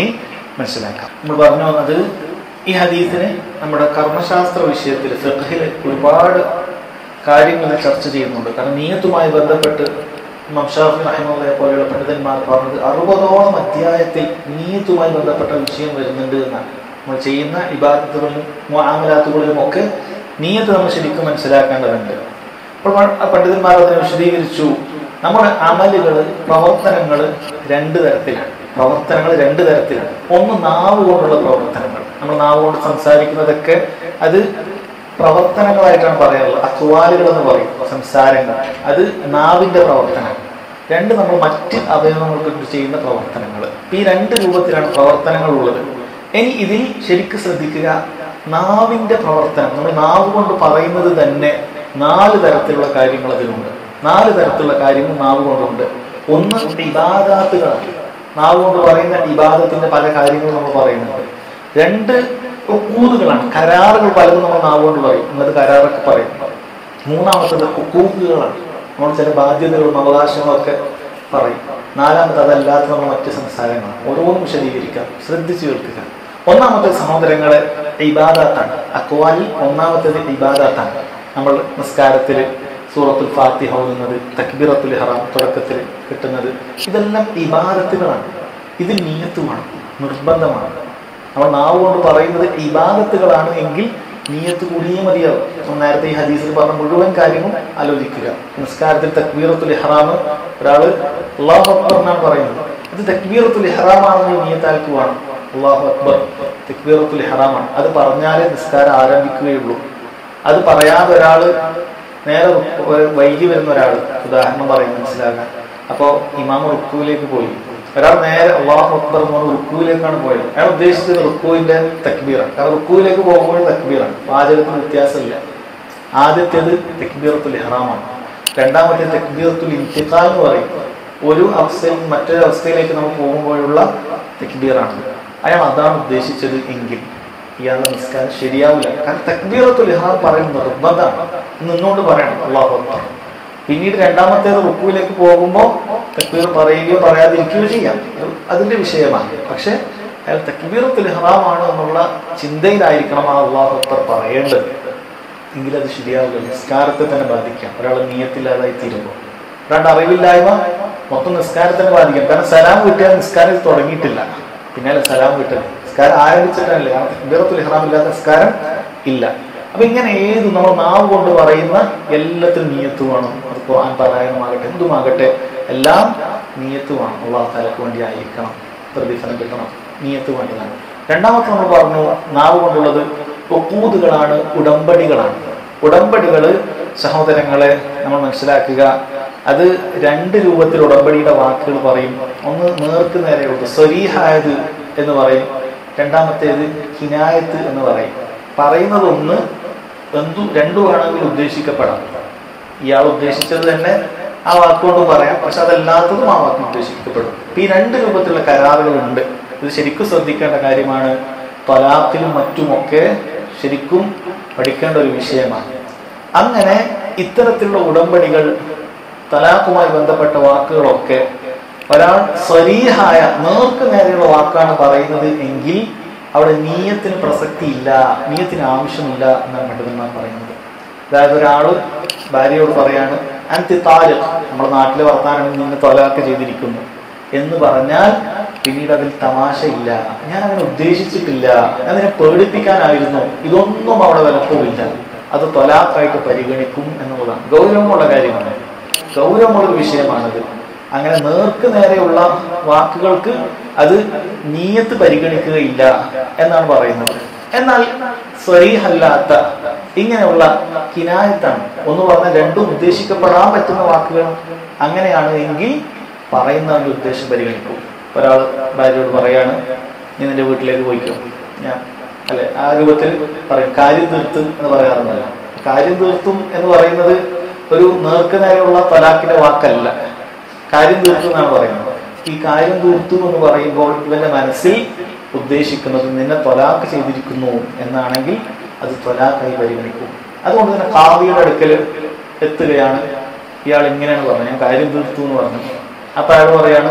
S1: മനസ്സിലാക്കാം നമ്മൾ പറഞ്ഞു വന്നത് ഈ ഹദീസിന് നമ്മുടെ കർമ്മശാസ്ത്ര വിഷയത്തിൽ ഫിഖ്ഹിൽ ഒരുപാട് കാര്യങ്ങൾ ചർച്ച ചെയ്യുന്നുണ്ട് കാരണം നീയത്തുമായി ബന്ധപ്പെട്ട് ഇമാം ഷാഫി റഹിമുള്ളയെ പോലെയുള്ള പണ്ഡിതന്മാർ പറഞ്ഞത് അറുപതോളം അധ്യായത്തിൽ നീയത്തുമായി ബന്ധപ്പെട്ട വിഷയം വരുന്നുണ്ട് എന്നാണ് നമ്മൾ ചെയ്യുന്ന ഇബാദത്തുകളിലും മുആമലാത്തുകളിലും ഒക്കെ നീയത്ത് നമ്മൾ ശരിക്കും മനസ്സിലാക്കേണ്ടതുണ്ട് അപ്പോൾ ആ പണ്ഡിതന്മാർ അതിനെ വിശദീകരിച്ചു നമ്മുടെ അമലുകൾ പ്രവർത്തനങ്ങൾ രണ്ട് തരത്തിലാണ് പ്രവർത്തനങ്ങൾ രണ്ട് തരത്തിലാണ് ഒന്ന് നാവ് കൊണ്ടുള്ള പ്രവർത്തനങ്ങൾ നമ്മൾ നാവ് കൊണ്ട് സംസാരിക്കുന്നതൊക്കെ അത് പ്രവർത്തനങ്ങളായിട്ടാണ് പറയാറുള്ളത് അക്വാലുകൾ എന്ന് പറയും സംസാരങ്ങൾ അത് നാവിന്റെ പ്രവർത്തനം രണ്ട് നമ്മൾ മറ്റ് അവയവങ്ങൾ കൊണ്ട് ചെയ്യുന്ന പ്രവർത്തനങ്ങൾ ഈ രണ്ട് രൂപത്തിലാണ് പ്രവർത്തനങ്ങൾ ഉള്ളത് ഇനി ഇതിൽ ശരിക്കും ശ്രദ്ധിക്കുക നാവിന്റെ പ്രവർത്തനം നമ്മൾ നാവ് കൊണ്ട് പറയുന്നത് തന്നെ നാല് തരത്തിലുള്ള കാര്യങ്ങൾ അതിലുണ്ട് നാല് തരത്തിലുള്ള കാര്യങ്ങൾ നാവ് കൊണ്ടുണ്ട് ഒന്ന് ഇബാദാത്തുകളാണ് നാവ് കൊണ്ട് പറയുന്ന ഇബാദത്തിന്റെ പല കാര്യങ്ങളും നമ്മൾ പറയുന്നുണ്ട് രണ്ട് ഉക്കൂതുകളാണ് കരാറുകൾ പലതും നമ്മൾ നാവ് കൊണ്ട് പറയും ഇന്നത് കരാറൊക്കെ പറയും മൂന്നാമത്തത് ഹുക്കൂക്കുകളാണ് നമ്മൾ ചില ബാധ്യതകളും അവകാശങ്ങളും ഒക്കെ പറയും നാലാമത്തെ അതല്ലാത്ത നമ്മൾ മറ്റ് സംസാരങ്ങളാണ് ഓരോന്നും വിശദീകരിക്കാം ശ്രദ്ധിച്ചു കേൾക്കുക ഒന്നാമത്തെ സഹോദരങ്ങളെ ഇബാദാത്താണ് അക്വാലിൽ ഒന്നാമത്തേത് ഇബാദാത്താണ് നമ്മൾ നിസ്കാരത്തിൽ സൂറത്തുൽ ഫാത്തിഹ ഓതുന്നത് തക്ബീറത്തുൽ ഹറാം തുടക്കത്തിൽ കിട്ടുന്നത് ഇതെല്ലാം ഇബാദത്തുകളാണ് ഇത് നീയത്തുമാണ് നിർബന്ധമാണ് നമ്മൾ നാവ് കൊണ്ട് പറയുന്നത് ഇബാദത്തുകളാണ് എങ്കിൽ നീയത്ത് കൂടിയേ മതിയാവും നമ്മൾ നേരത്തെ ഈ ഹദീസിൽ പറഞ്ഞ മുഴുവൻ കാര്യവും ആലോചിക്കുക നിസ്കാരത്തിൽ തക്ബീറത്തുൽ ഇഹ്റാം ഒരാൾ അള്ളാഹു അക്ബർ എന്നാണ് പറയുന്നത് ഇത് തക്ബീറത്തുൽ ഇഹ്റാമാണെന്ന് നീയത്താൽക്കുവാണ് അള്ളാഹു അക്ബർ തക്ബീറത്തുൽ ഇഹ്റാമാണ് അത് പറഞ്ഞാലേ നിസ്കാരം ആരംഭിക്കുകയുള്ളൂ അത് പറയാതെ ഒരാൾ നേരെ റുക്കു- വൈകി വരുന്ന ഒരാൾ ഉദാഹരണം പറയും മനസ്സിലാക്കാൻ അപ്പോ ഇമാമ റുക്കുവിലേക്ക് പോയി ഒരാൾ നേരെ അള്ളാഹു അക്ബർ എന്ന് പറഞ്ഞ റുക്കുവിലേക്കാണ് പോയത് അയാൾ ഉദ്ദേശിച്ചത് റുക്കുവിന്റെ തക്ബീറാണ് കാരണം റുക്കുവിലേക്ക് പോകുമ്പോൾ തക്ബീറാണ് പാചകത്തിന് വ്യത്യാസമില്ല ആദ്യത്തേത് തക്ബീറത്തുൽ ഇഹ്റാമാണ് രണ്ടാമത്തെ തക്ബീറത്തുൽ ഇൻതിഖാൽ എന്ന് പറയും ഒരു അവസ്ഥയിൽ നിന്ന് മറ്റൊരു അവസ്ഥയിലേക്ക് നമ്മൾ പോകുമ്പോഴുള്ള തക്ബീറാണ് അയാൾ അതാണ് ഉദ്ദേശിച്ചത് എങ്കിൽ ഇയാളുടെ നിസ്കാരം ശരിയാവില്ല കാരണം തക്ബീറത്തുൽ ഇഹ്റാം പറയുന്നത് നിർബന്ധമാണ് നിന്നുകൊണ്ട് പറയണം അള്ളാഹു അക്ബർ പിന്നീട് രണ്ടാമത്തേത് റുക്കുവിലേക്ക് പോകുമ്പോൾ തക്ബീർ പറയുകയോ പറയാതിരിക്കുകയോ ചെയ്യാം അത് അതിന്റെ വിഷയമാണ് പക്ഷെ അയാൾ തക്ബീറത്തുൽ ഇഹ്റാമാണ് എന്നുള്ള ചിന്തയിലായിരിക്കണം ആ അള്ളാഹു അക്ബർ പറയേണ്ടത് എങ്കിൽ അത് ശരിയാവില്ല നിസ്കാരത്തെ തന്നെ ബാധിക്കാം ഒരാൾ നീയത്തില്ലാതായി തീരുമ്പോൾ ഒരാളുടെ അറിവില്ലായ്മ മൊത്തം നിസ്കാരത്തിനെ ബാധിക്കാം കാരണം സലാം കിട്ടിയാൽ നിസ്കാരം തുടങ്ങിയിട്ടില്ല പിന്നാലെ സലാം കിട്ടുന്നത് നിസ്കാരം ആരംഭിച്ചിട്ടല്ല കാരണം തക്ബീറത്തുൽ ഇഹ്റാം ഇല്ലാത്ത നിസ്കാരം ഇല്ല അപ്പൊ ഇങ്ങനെ ഏത് നമ്മൾ നാവ് കൊണ്ട് പറയുന്ന എല്ലാത്തിനും നീയത്ത് വേണം അത് ഖുർആൻ പാരായണമാകട്ടെ എന്തുമാകട്ടെ എല്ലാം നീയത്ത് വേണം അള്ളാഹു താലക്ക് വേണ്ടി ആയിരിക്കണം പ്രതിഫലം കിട്ടണം നീയത്ത് വേണ്ടതാണ് രണ്ടാമത്തെ നമ്മൾ പറഞ്ഞു നാവ് കൊണ്ടുള്ളത് ഒക്കൂതുകളാണ് ഉടമ്പടികളാണ് ഉടമ്പടികൾ സഹോദരങ്ങളെ നമ്മൾ മനസ്സിലാക്കുക അത് രണ്ട് രൂപത്തിൽ ഉടമ്പടിയുടെ വാക്കുകൾ പറയും ഒന്ന് നേർക്ക് നേരെയുള്ളത് സ്വരീഹായത് എന്ന് പറയും രണ്ടാമത്തേത് ഹിനായത്ത് എന്ന് പറയും പറയുന്നത് ഒന്ന് എന്തു രണ്ടു വേണമെങ്കിൽ ഉദ്ദേശിക്കപ്പെടാം ഇയാൾ ഉദ്ദേശിച്ചത് തന്നെ ആ വാക്കുകൊണ്ട് പറയാം പക്ഷെ അതല്ലാത്തതും ആ വാക്ക് ഉദ്ദേശിക്കപ്പെടും ഇപ്പൊ ഈ രണ്ട് രൂപത്തിലുള്ള കരാറുകളുണ്ട് ഇത് ശരിക്കും ശ്രദ്ധിക്കേണ്ട കാര്യമാണ് തലാഖിലും മറ്റുമൊക്കെ ശരിക്കും പഠിക്കേണ്ട ഒരു വിഷയമാണ് അങ്ങനെ ഇത്തരത്തിലുള്ള ഉടമ്പടികൾ തലാഖുമായി ബന്ധപ്പെട്ട വാക്കുകളൊക്കെ ഒരാൾ സ്വരീഹായ നേർക്ക് നേരെയുള്ള വാക്കാണ് പറയുന്നത് എങ്കിൽ അവിടെ നീയത്തിന് പ്രസക്തി ഇല്ല നീയത്തിന് ആവശ്യമില്ല എന്നാണ് പണ്ഡിതന്മാർ പറയുന്നത് അതായത് ഒരാള് ഭാര്യയോട് പറയാണ് അൻതി താലിഖ് നമ്മുടെ നാട്ടിലെ വർത്താനം നിന്ന് തൊലാക്ക് ചെയ്തിരിക്കുന്നു എന്ന് പറഞ്ഞാൽ പിന്നീട് അതിൽ തമാശയില്ല ഞാൻ അങ്ങനെ ഉദ്ദേശിച്ചിട്ടില്ല ഞാൻ അതിനെ പേടിപ്പിക്കാനായിരുന്നു ഇതൊന്നും അവിടെ വിലപ്പോവില്ല അത് തൊലാക്കായിട്ട് പരിഗണിക്കും എന്നുള്ളതാണ് ഗൗരവമുള്ള കാര്യമാണ് ഗൗരവമുള്ള ഒരു വിഷയമാണത് അങ്ങനെ നേർക്ക് നേരെയുള്ള വാക്കുകൾക്ക് അത് നീയത്ത് പരിഗണിക്കുകയില്ല എന്നാണ് പറയുന്നത് എന്നാൽ സ്വരീഹല്ലാത്ത ഇങ്ങനെയുള്ള കിനായത്താണ് ഒന്ന് പറഞ്ഞാൽ രണ്ടും ഉദ്ദേശിക്കപ്പെടാൻ പറ്റുന്ന വാക്കുകൾ അങ്ങനെയാണ് എങ്കിൽ പറയുന്നതിന്റെ ഉദ്ദേശം പരിഗണിക്കും ഒരാൾ ഭാര്യയോട് പറയാണ് നീ നിന്റെ വീട്ടിലേക്ക് പോയിക്കോ ഞാൻ അല്ലെ ആ രൂപത്തിൽ പറയും കാര്യം തീർത്ത് എന്ന് പറയാറുണ്ടല്ലോ കാര്യം തീർത്തും എന്ന് പറയുന്നത് ഒരു നേർക്ക് നേരെയുള്ള തലാഖിന്റെ വാക്കല്ല കാര്യം തീർത്തു എന്നാണ് പറയുന്നത് ഈ കാര്യം തീർത്തു എന്ന് പറയുമ്പോൾ ഇവന്റെ മനസ്സിൽ ഉദ്ദേശിക്കുന്നത് നിന്നെ തൊലാക്ക് ചെയ്തിരിക്കുന്നു എന്നാണെങ്കിൽ അത് തൊലാക്കായി പരിഗണിക്കും അതുകൊണ്ട് തന്നെ കാവിയുടെ അടുക്കൽ എത്തുകയാണ് ഇയാൾ ഇങ്ങനെയാണ് പറഞ്ഞത് ഞാൻ കാര്യം തീർത്തു എന്ന് പറഞ്ഞു അപ്പൊ അയാൾ പറയാണ്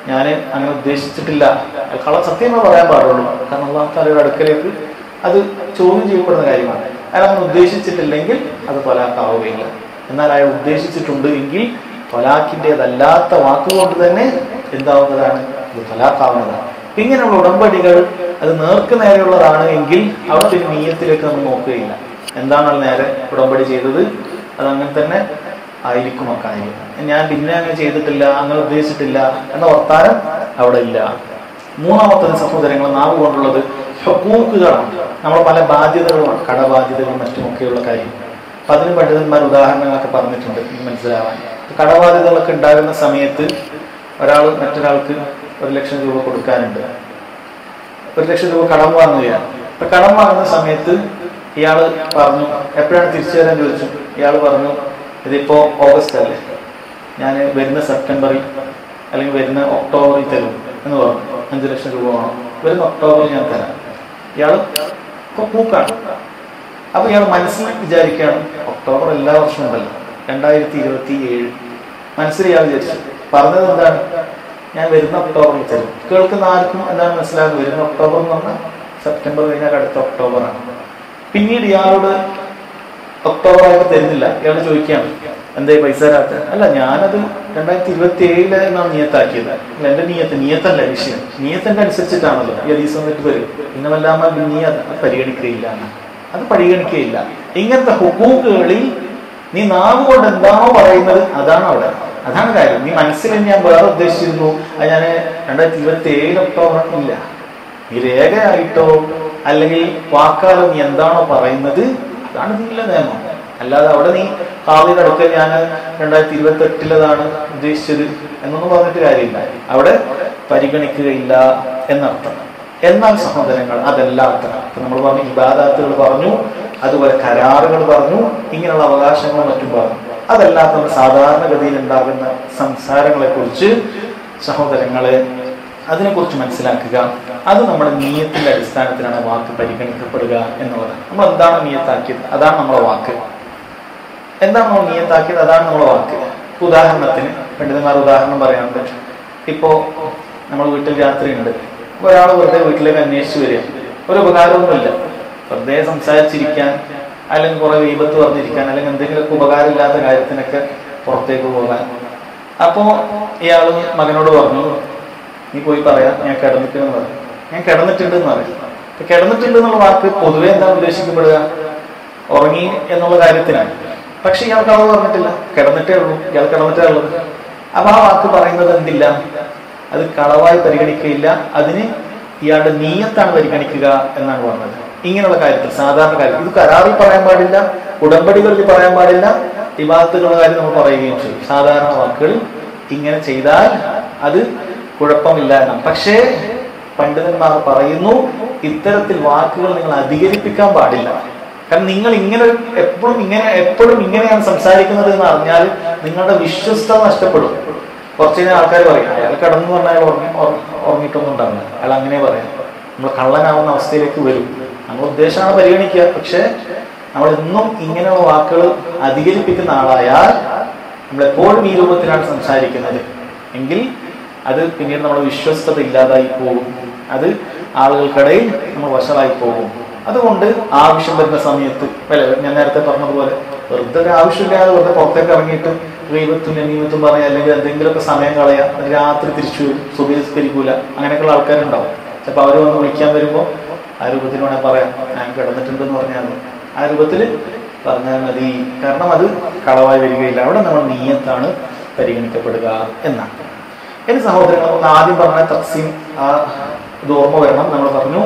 S1: ഞാൻ അങ്ങനെ ഉദ്ദേശിച്ചിട്ടില്ല കള സത്യമേ പറയാൻ പാടുള്ളൂ കാരണം അള്ളാഹു താലയുടെ അടുക്കലേക്ക് അത് ചോദ്യം ചെയ്യപ്പെടുന്ന കാര്യമാണ് അയാൾ അങ്ങനെ ഉദ്ദേശിച്ചിട്ടില്ലെങ്കിൽ അത് തൊലാക്കാവുകയില്ല എന്നാൽ അയാൾ ഉദ്ദേശിച്ചിട്ടുണ്ട് എങ്കിൽ തൊലാക്കിൻ്റെതല്ലാത്ത വാക്കുകൊണ്ട് തന്നെ എന്താവുന്നതാണ് ഇത് തൊലാക്കാവുന്നതാണ് ഇങ്ങനെയുള്ള ഉടമ്പടികൾ അത് നേർക്ക് നേരെയുള്ളതാണ് എങ്കിൽ അവിടെ പിന്നെ നീയത്തിലേക്ക് നമ്മൾ നോക്കുകയില്ല എന്താണ് അത് നേരെ ഉടമ്പടി ചെയ്തത് അത് അങ്ങനെ തന്നെ ആയിരിക്കും അക്കാര്യം ഞാൻ പിന്നെ അങ്ങനെ ചെയ്തിട്ടില്ല അങ്ങനെ ഉദ്ദേശിച്ചിട്ടില്ല എന്ന വർത്താനം അവിടെ ഇല്ല മൂന്നാമത്തത് സഹോദരങ്ങൾ നാവ് കൊണ്ടുള്ളത് ഹുക്കൂക്കുകളാണ് നമ്മൾ പല ബാധ്യതകളുമാണ് കടബാധ്യതകളും മറ്റുമൊക്കെയുള്ള കാര്യം അപ്പൊ അതിന് പണ്ഡിതന്മാർ ഉദാഹരണങ്ങളൊക്കെ പറഞ്ഞിട്ടുണ്ട് ഇത് മനസ്സിലാവാൻ കടബാധ്യതകളൊക്കെ ഉണ്ടാകുന്ന സമയത്ത് ഒരാൾ മറ്റൊരാൾക്ക് ഒരു ലക്ഷം രൂപ കൊടുക്കാനുണ്ട് ഒരു ലക്ഷം രൂപ കടം വാങ്ങുകയാണ് അപ്പൊ കടം വാങ്ങുന്ന സമയത്ത് ഇയാൾ പറഞ്ഞു എപ്പോഴാണ് തിരിച്ചു തരാൻ ചോദിച്ചു ഇയാൾ പറഞ്ഞു ഇതിപ്പോ ഓഗസ്റ്റ് അല്ലേ ഞാൻ വരുന്ന സെപ്റ്റംബറിൽ അല്ലെങ്കിൽ വരുന്ന ഒക്ടോബറിൽ തരും എന്ന് പറഞ്ഞു അഞ്ചു ലക്ഷം രൂപ വേണം വരുന്ന ഒക്ടോബറിൽ ഞാൻ തരാം ഇയാൾ പൂക്കാണ് അപ്പൊ ഇയാൾ മനസ്സിൽ വിചാരിക്കുകയാണ് ഒക്ടോബർ എല്ലാ വർഷവും ഉണ്ടല്ലോ രണ്ടായിരത്തി ഇരുപത്തി ഏഴ് മനസ്സിൽ ഇയാൾ വിചാരിച്ചു പറഞ്ഞത് എന്താണ് ഞാൻ വരുന്ന ഒക്ടോബറിൽ തരും കേൾക്കുന്ന ആർക്കും എന്താണ് മനസ്സിലാകുന്നത് വരുന്ന ഒക്ടോബർ എന്ന് പറഞ്ഞാൽ സെപ്റ്റംബർ കഴിഞ്ഞാൽ അടുത്ത ഒക്ടോബറാണ് പിന്നീട് ഇയാളോട് ഒക്ടോബർ ആയിട്ട് തരുന്നില്ല ഇയാൾ ചോദിക്കുകയാണ് എന്തേ പൈസ തരാത്ത അല്ല ഞാനത് രണ്ടായിരത്തി ഇരുപത്തി ഏഴില് എന്നാണ് നിയത്താക്കിയത് അല്ല എന്റെ നിയത്ത് നിയത്തല്ല വിഷയം നിയത്തിന്റെ അനുസരിച്ചിട്ടാണല്ലോ ഈ ഹദീസ് വന്നിട്ട് വരും പിന്നെ വല്ലാമ നിയത് അത് പരിഗണിക്കുകയില്ല എന്ന്. അത് പരിഗണിക്കുകയില്ല ഇങ്ങനത്തെ ഹുക്കൂക്കുകളിൽ നീ നാവ് കൊണ്ട് എന്താണോ പറയുന്നത് അതാണ് അവിടെ അതാണ് കാര്യം നീ മനസ്സിൽ ഞാൻ വേറെ ഉദ്ദേശിച്ചിരുന്നു അത് ഞാൻ രണ്ടായിരത്തി ഇരുപത്തി ഏഴിൽ ഒക്ടോബർ ഇല്ല നീ രേഖയായിട്ടോ അല്ലെങ്കിൽ വാക്കാലോ നീ എന്താണോ പറയുന്നത് അതാണ് നീല നിയമം അല്ലാതെ അവിടെ നീ കാവിയുടെ അടുക്കൽ ഞാൻ രണ്ടായിരത്തി ഇരുപത്തി എട്ടിലതാണ് ഉദ്ദേശിച്ചത് എന്നൊന്നും പറഞ്ഞിട്ട് കാര്യമില്ല അവിടെ പരിഗണിക്കുകയില്ല എന്നർത്ഥം എന്നാൽ സഹോദരങ്ങൾ അതല്ലാത്ത ഇപ്പൊ നമ്മൾ പറഞ്ഞു ഇബാദാത്തുകൾ പറഞ്ഞു അതുപോലെ കരാറുകൾ പറഞ്ഞു ഇങ്ങനെയുള്ള അവകാശങ്ങളും മറ്റും പറഞ്ഞു അതല്ലാത്ത നമ്മുടെ സാധാരണഗതിയിൽ ഉണ്ടാകുന്ന സംസാരങ്ങളെ കുറിച്ച് സഹോദരങ്ങളെ അതിനെക്കുറിച്ച് മനസ്സിലാക്കുക അത് നമ്മുടെ നീയത്തിന്റെ അടിസ്ഥാനത്തിലാണ് വാക്ക് പരിഗണിക്കപ്പെടുക എന്നുള്ളത് നമ്മൾ എന്താണ് നീയത്താക്കിയത് അതാണ് നമ്മളെ വാക്ക് എന്താണ് നമ്മൾ നിയത്താക്കിയത് അതാണ് നമ്മളെ വാക്ക് ഇപ്പൊ ഉദാഹരണത്തിന് പണ്ഡിതന്മാർ ഉദാഹരണം പറയാനുണ്ട് ഇപ്പോ നമ്മൾ വീട്ടിൽ രാത്രിയുണ്ട് അപ്പൊ ഒരാൾ വെറുതെ വീട്ടിലേക്ക് അന്വേഷിച്ച് വരിക ഒരു ഉപകാരമൊന്നുമില്ല വെറുതെ സംസാരിച്ചിരിക്കാൻ അല്ലെങ്കിൽ കുറെ വിപത്ത് പറഞ്ഞിരിക്കാൻ അല്ലെങ്കിൽ എന്തെങ്കിലുമൊക്കെ ഉപകാരമില്ലാത്ത കാര്യത്തിനൊക്കെ പുറത്തേക്ക് പോകാൻ അപ്പോ ഇയാൾ മകനോട് പറഞ്ഞു നീ പോയി പറയാം ഞാൻ കിടന്നിട്ടെന്ന് പറയും ഞാൻ കിടന്നിട്ടുണ്ടെന്ന് പറയും അപ്പൊ കിടന്നിട്ടുണ്ട് എന്നുള്ള വാക്ക് പൊതുവെ എന്താണ് ഉദ്ദേശിക്കപ്പെടുക ഉറങ്ങി എന്നുള്ള കാര്യത്തിനാണ് പക്ഷെ ഇയാൾക്ക് അത് പറഞ്ഞിട്ടില്ല കിടന്നിട്ടേ ഉള്ളൂ ഇയാൾ കിടന്നിട്ടേ ഉള്ളത് അപ്പൊ ആ വാക്ക് പറയുന്നത് എന്തില്ല അത് കളവായി പരിഗണിക്കുകയില്ല അതിന് ഇയാളുടെ നീയത്താണ് പരിഗണിക്കുക എന്നാണ് പറഞ്ഞത് ഇങ്ങനെയുള്ള കാര്യത്തിൽ സാധാരണ കാര്യം ഇത് കരാറിൽ പറയാൻ പാടില്ല ഉടമ്പടികളിൽ പറയാൻ പാടില്ല വിവാദത്തുകളുടെ കാര്യം നമ്മൾ പറയുകയും ചെയ്യും സാധാരണ വാക്കുകളിൽ ഇങ്ങനെ ചെയ്താൽ അത് കുഴപ്പമില്ല എന്നാണ് പക്ഷേ പണ്ഡിതന്മാർ പറയുന്നു ഇത്തരത്തിൽ വാക്കുകൾ നിങ്ങൾ അധികരിപ്പിക്കാൻ പാടില്ല കാരണം നിങ്ങൾ ഇങ്ങനെ എപ്പോഴും ഇങ്ങനെ എപ്പോഴും ഇങ്ങനെയാണ് സംസാരിക്കുന്നത് എന്ന് അറിഞ്ഞാൽ നിങ്ങളുടെ വിശ്വസ്തത നഷ്ടപ്പെടും കുറച്ച് കഴിഞ്ഞാൽ ആൾക്കാർ പറയും അയാൾ കിടന്നു പറഞ്ഞാൽ അയാൾ ഉറങ്ങി ഉറ- ഉറങ്ങിയിട്ടൊന്നും ഉണ്ടാവില്ല അയാൾ അങ്ങനെ പറയാം നമ്മൾ കള്ളനാവുന്ന അവസ്ഥയിലേക്ക് വരും നമ്മൾ ഉദ്ദേശമാണ് പരിഗണിക്കുക പക്ഷെ നമ്മൾ എന്നും ഇങ്ങനെയുള്ള വാക്കുകൾ അധികരിപ്പിക്കുന്ന ആളായാൽ നമ്മൾ എപ്പോഴും ഈ രൂപത്തിലാണ് സംസാരിക്കുന്നത് എങ്കിൽ അത് പിന്നീട് നമ്മുടെ വിശ്വസ്തത ഇല്ലാതായി പോകും അത് ആളുകൾക്കിടയിൽ നമ്മൾ വശമായി പോകും അതുകൊണ്ട് ആവശ്യം വരുന്ന സമയത്ത് അല്ലെ ഞാൻ നേരത്തെ പറഞ്ഞതുപോലെ വെറുതെ ഒരു ആവശ്യമില്ലാതെ വെറുതെ പുറത്തേക്ക് ഇറങ്ങിയിട്ട് റീബത്തും നെമീമത്തും പറയാം അല്ലെങ്കിൽ എന്തെങ്കിലുമൊക്കെ സമയം കളയാം എന്നിട്ട് രാത്രി തിരിച്ചു വരും സുബീസ്കരിക്കൂല അങ്ങനെയൊക്കെയുള്ള ആൾക്കാരുണ്ടാവും ചിലപ്പോൾ അവർ വന്ന് വിളിക്കാൻ വരുമ്പോൾ ആ രൂപത്തിൽ വേണേൽ പറയാം ഞാൻ കിടന്നിട്ടുണ്ടെന്ന് പറഞ്ഞാൽ മതി. ആ രൂപത്തിൽ പറഞ്ഞാൽ മതി കാരണം അത് കളവായി വരികയില്ല അവിടെ നമ്മൾ നീയത്താണ് പരിഗണിക്കപ്പെടുക എന്നാണ് എന്റെ സഹോദരങ്ങൾ ഒന്ന് ആദ്യം പറഞ്ഞ തക്സീം ആ ഇത് ഓർമ്മ വരണം നമ്മൾ പറഞ്ഞു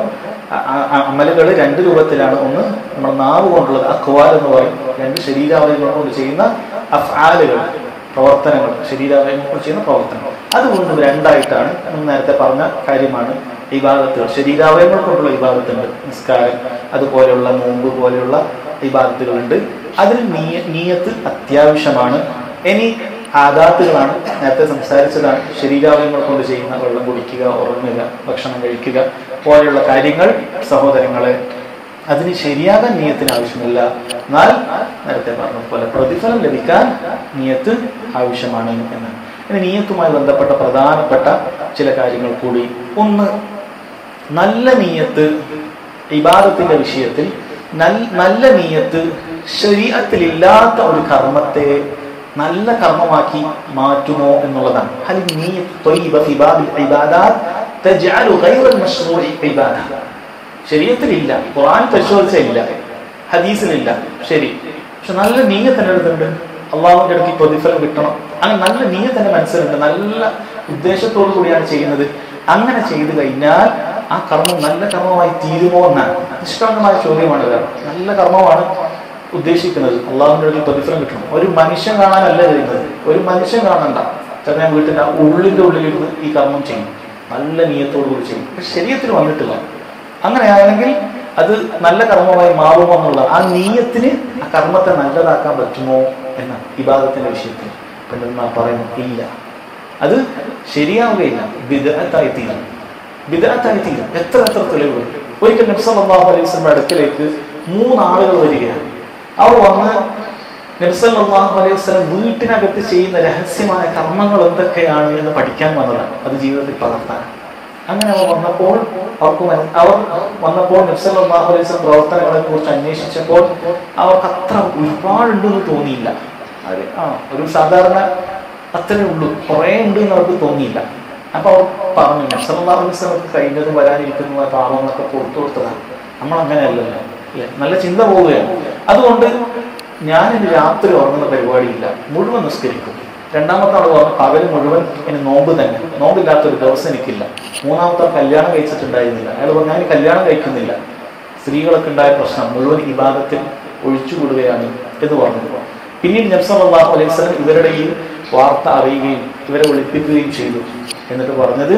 S1: അമലുകൾ രണ്ട് രൂപത്തിലാണ് ഒന്ന് നമ്മൾ നാവ് കൊണ്ടുള്ളത് അക്വാൽ എന്ന് പറയും രണ്ട് ശരീരാവയവങ്ങൾ കൊണ്ട് ചെയ്യുന്ന അഫ്ആലുകൾ പ്രവർത്തനങ്ങൾ ശരീരാവയവങ്ങൾ കൊണ്ട് ചെയ്യുന്ന പ്രവർത്തനങ്ങൾ അത് വീണ്ടും രണ്ടായിട്ടാണ് നമ്മൾ നേരത്തെ പറഞ്ഞ കാര്യമാണ് ഇബാദത്തുകൾ ശരീരാവയവങ്ങൾ കൊണ്ടുള്ള ഇബാദത്തുണ്ട് നിസ്കാരം അതുപോലെയുള്ള നോമ്പ് പോലെയുള്ള ഇബാദത്തുകളുണ്ട് അതിൽ നീയ നീയത്ത് അത്യാവശ്യമാണ് ഇനി ആദാത്തുകളാണ് നേരത്തെ സംസാരിച്ചതാണ് ശരീരാവയവങ്ങൾ കൊണ്ട് ചെയ്യുന്ന വെള്ളം കുടിക്കുക ഉറങ്ങുക ഭക്ഷണം കഴിക്കുക പോലെയുള്ള കാര്യങ്ങൾ സഹോദരങ്ങളെ അതിന് ശരിയാകാൻ നീയത്തിന് ആവശ്യമില്ല എന്നാൽ നേരത്തെ പറഞ്ഞതുപോലെ പ്രതിഫലം ലഭിക്കാൻ നീയത്ത് ആവശ്യമാണ് എന്നാണ് ഇനി നീയത്തുമായി ബന്ധപ്പെട്ട പ്രധാനപ്പെട്ട ചില കാര്യങ്ങൾ കൂടി ഒന്ന് നല്ല നീയത്ത് ഇബാദത്തിന്റെ വിഷയത്തിൽ നൽ- നല്ല നീയത്ത് ശരീരത്തിലില്ലാത്ത ഒരു കർമ്മത്തെ നല്ല കർമ്മമാക്കി മാറ്റുമോ എന്നുള്ളതാണ് ഹൽ നീയത്ത് ത്വയ്യിബ ഫി ബാബിൽ ഇബാദാത്ത് തജ്അലു ഗൈറൽ മശ്റൂഇ ഇബാദ ശരീരത്തിലില്ല ഖുർആൻ പരിശോധിച്ച ഇല്ല ഹദീസിലില്ല ശരി പക്ഷെ നല്ല നീയത്ത് എൻ്റെ അടുത്തുണ്ട് അള്ളാഹുവിന്റെ അടുത്ത് ഈ പ്രതിഫലം കിട്ടണം അങ്ങനെ നല്ല നീയത്ത് എൻ്റെ മനസ്സിലുണ്ട് നല്ല ഉദ്ദേശത്തോടു കൂടിയാണ് ചെയ്യുന്നത് അങ്ങനെ ചെയ്തു കഴിഞ്ഞാൽ ആ കർമ്മം നല്ല കർമ്മമായി തീരുമോ എന്നാണ് നിഷ്കളങ്കമായ ചോദ്യമാണ് ഇത്. നല്ല കർമ്മമാണ് ഉദ്ദേശിക്കുന്നത് അള്ളാഹുവിന്റെ അടുത്ത് പ്രതിഫലം കിട്ടണം ഒരു മനുഷ്യൻ കാണാനല്ല ചെയ്യുന്നത് ഒരു മനുഷ്യൻ കാണണ്ട ചില ഞാൻ വീട്ടിന്റെ ആ ഉള്ളിന്റെ ഉള്ളിലിരുന്ന് ഈ കർമ്മം ചെയ്യും നല്ല നീയത്തോടു കൂടി ചെയ്യും പക്ഷെ ശരീരത്തിൽ വന്നിട്ടില്ല അങ്ങനെയാണെങ്കിൽ അത് നല്ല കർമ്മമായി മാറുമോ എന്നുള്ള ആ നീയത്തിന് ആ കർമ്മത്തെ നല്ലതാക്കാൻ പറ്റുമോ എന്ന വിവാദത്തിന്റെ വിഷയത്തിൽ പണ്ഡിതന്മാർ പറയുന്നു ഇല്ല അത് ശരിയാവുകയില്ല വിദഗ്ധായി തീരും വിദഗ്ധായി തീരും എത്ര എത്ര തെളിവുകൾ ഒരിക്കൽ നബ്സല്ലാഹു അലൈഹി വസല്ലമയുടെ അടുക്കലേക്ക് മൂന്നാളുകൾ വരികയാണ് അവർ വന്ന് നബ്സല്ലാഹു അലൈഹി വസല്ലം വീട്ടിനകത്ത് ചെയ്യുന്ന രഹസ്യമായ കർമ്മങ്ങൾ എന്തൊക്കെയാണ് എന്ന് പഠിക്കാൻ വന്നതാണ് അത് ജീവിതത്തിൽ പകർത്താൻ അങ്ങനെ അവർ വന്നപ്പോൾ അവർക്ക് മന- അവർ വന്നപ്പോൾ നബ്സല്ലാഹു അലൈഹി വസല്ലം പ്രവർത്തനങ്ങളെ കുറിച്ച് അന്വേഷിച്ചപ്പോൾ അവർക്ക് അത്ര ഒരുപാടുണ്ടെന്ന് തോന്നിയില്ല അത് ആ ഒരു സാധാരണ അത്രേ ഉള്ളൂ കുറേ ഉണ്ട് എന്ന് അവർക്ക് തോന്നിയില്ല അപ്പൊ അവർ പറഞ്ഞു നബ്സല്ലാഹു അലൈഹി വസല്ലം കഴിഞ്ഞതും വരാനിരിക്കുന്ന പാവങ്ങളൊക്കെ പുറത്തു കൊടുത്തതാണ് നമ്മൾ അങ്ങനെയല്ലല്ലോ അല്ലേ നല്ല ചിന്ത പോവുകയാണ് അതുകൊണ്ട് ഞാൻ ഇനി രാത്രി ഉറങ്ങുന്ന പരിപാടിയില്ല മുഴുവൻ നിസ്കരിക്കും രണ്ടാമത്തെ ആൾ പറഞ്ഞു പകല് മുഴുവൻ ഇനി നോമ്പ് തന്നെ നോമ്പില്ലാത്തൊരു ദിവസം എനിക്കില്ല മൂന്നാമത്തെ ആൾ കല്യാണം കഴിച്ചിട്ടുണ്ടായിരുന്നില്ല അയാൾ പറഞ്ഞു ഞാൻ കല്യാണം കഴിക്കുന്നില്ല സ്ത്രീകളൊക്കെ ഉണ്ടായ പ്രശ്നം മുഴുവൻ ഇബാദത്തിൽ ഒഴിച്ചുകൂടുകയാണ് എന്ന് പറഞ്ഞു പിന്നീട് നബ്സല്ലാഹു അലൈഹി സ്വലം ഇവരുടെ ഈ വാർത്ത അറിയുകയും ഇവരെ ഒളിപ്പിക്കുകയും ചെയ്തു എന്നിട്ട് പറഞ്ഞത്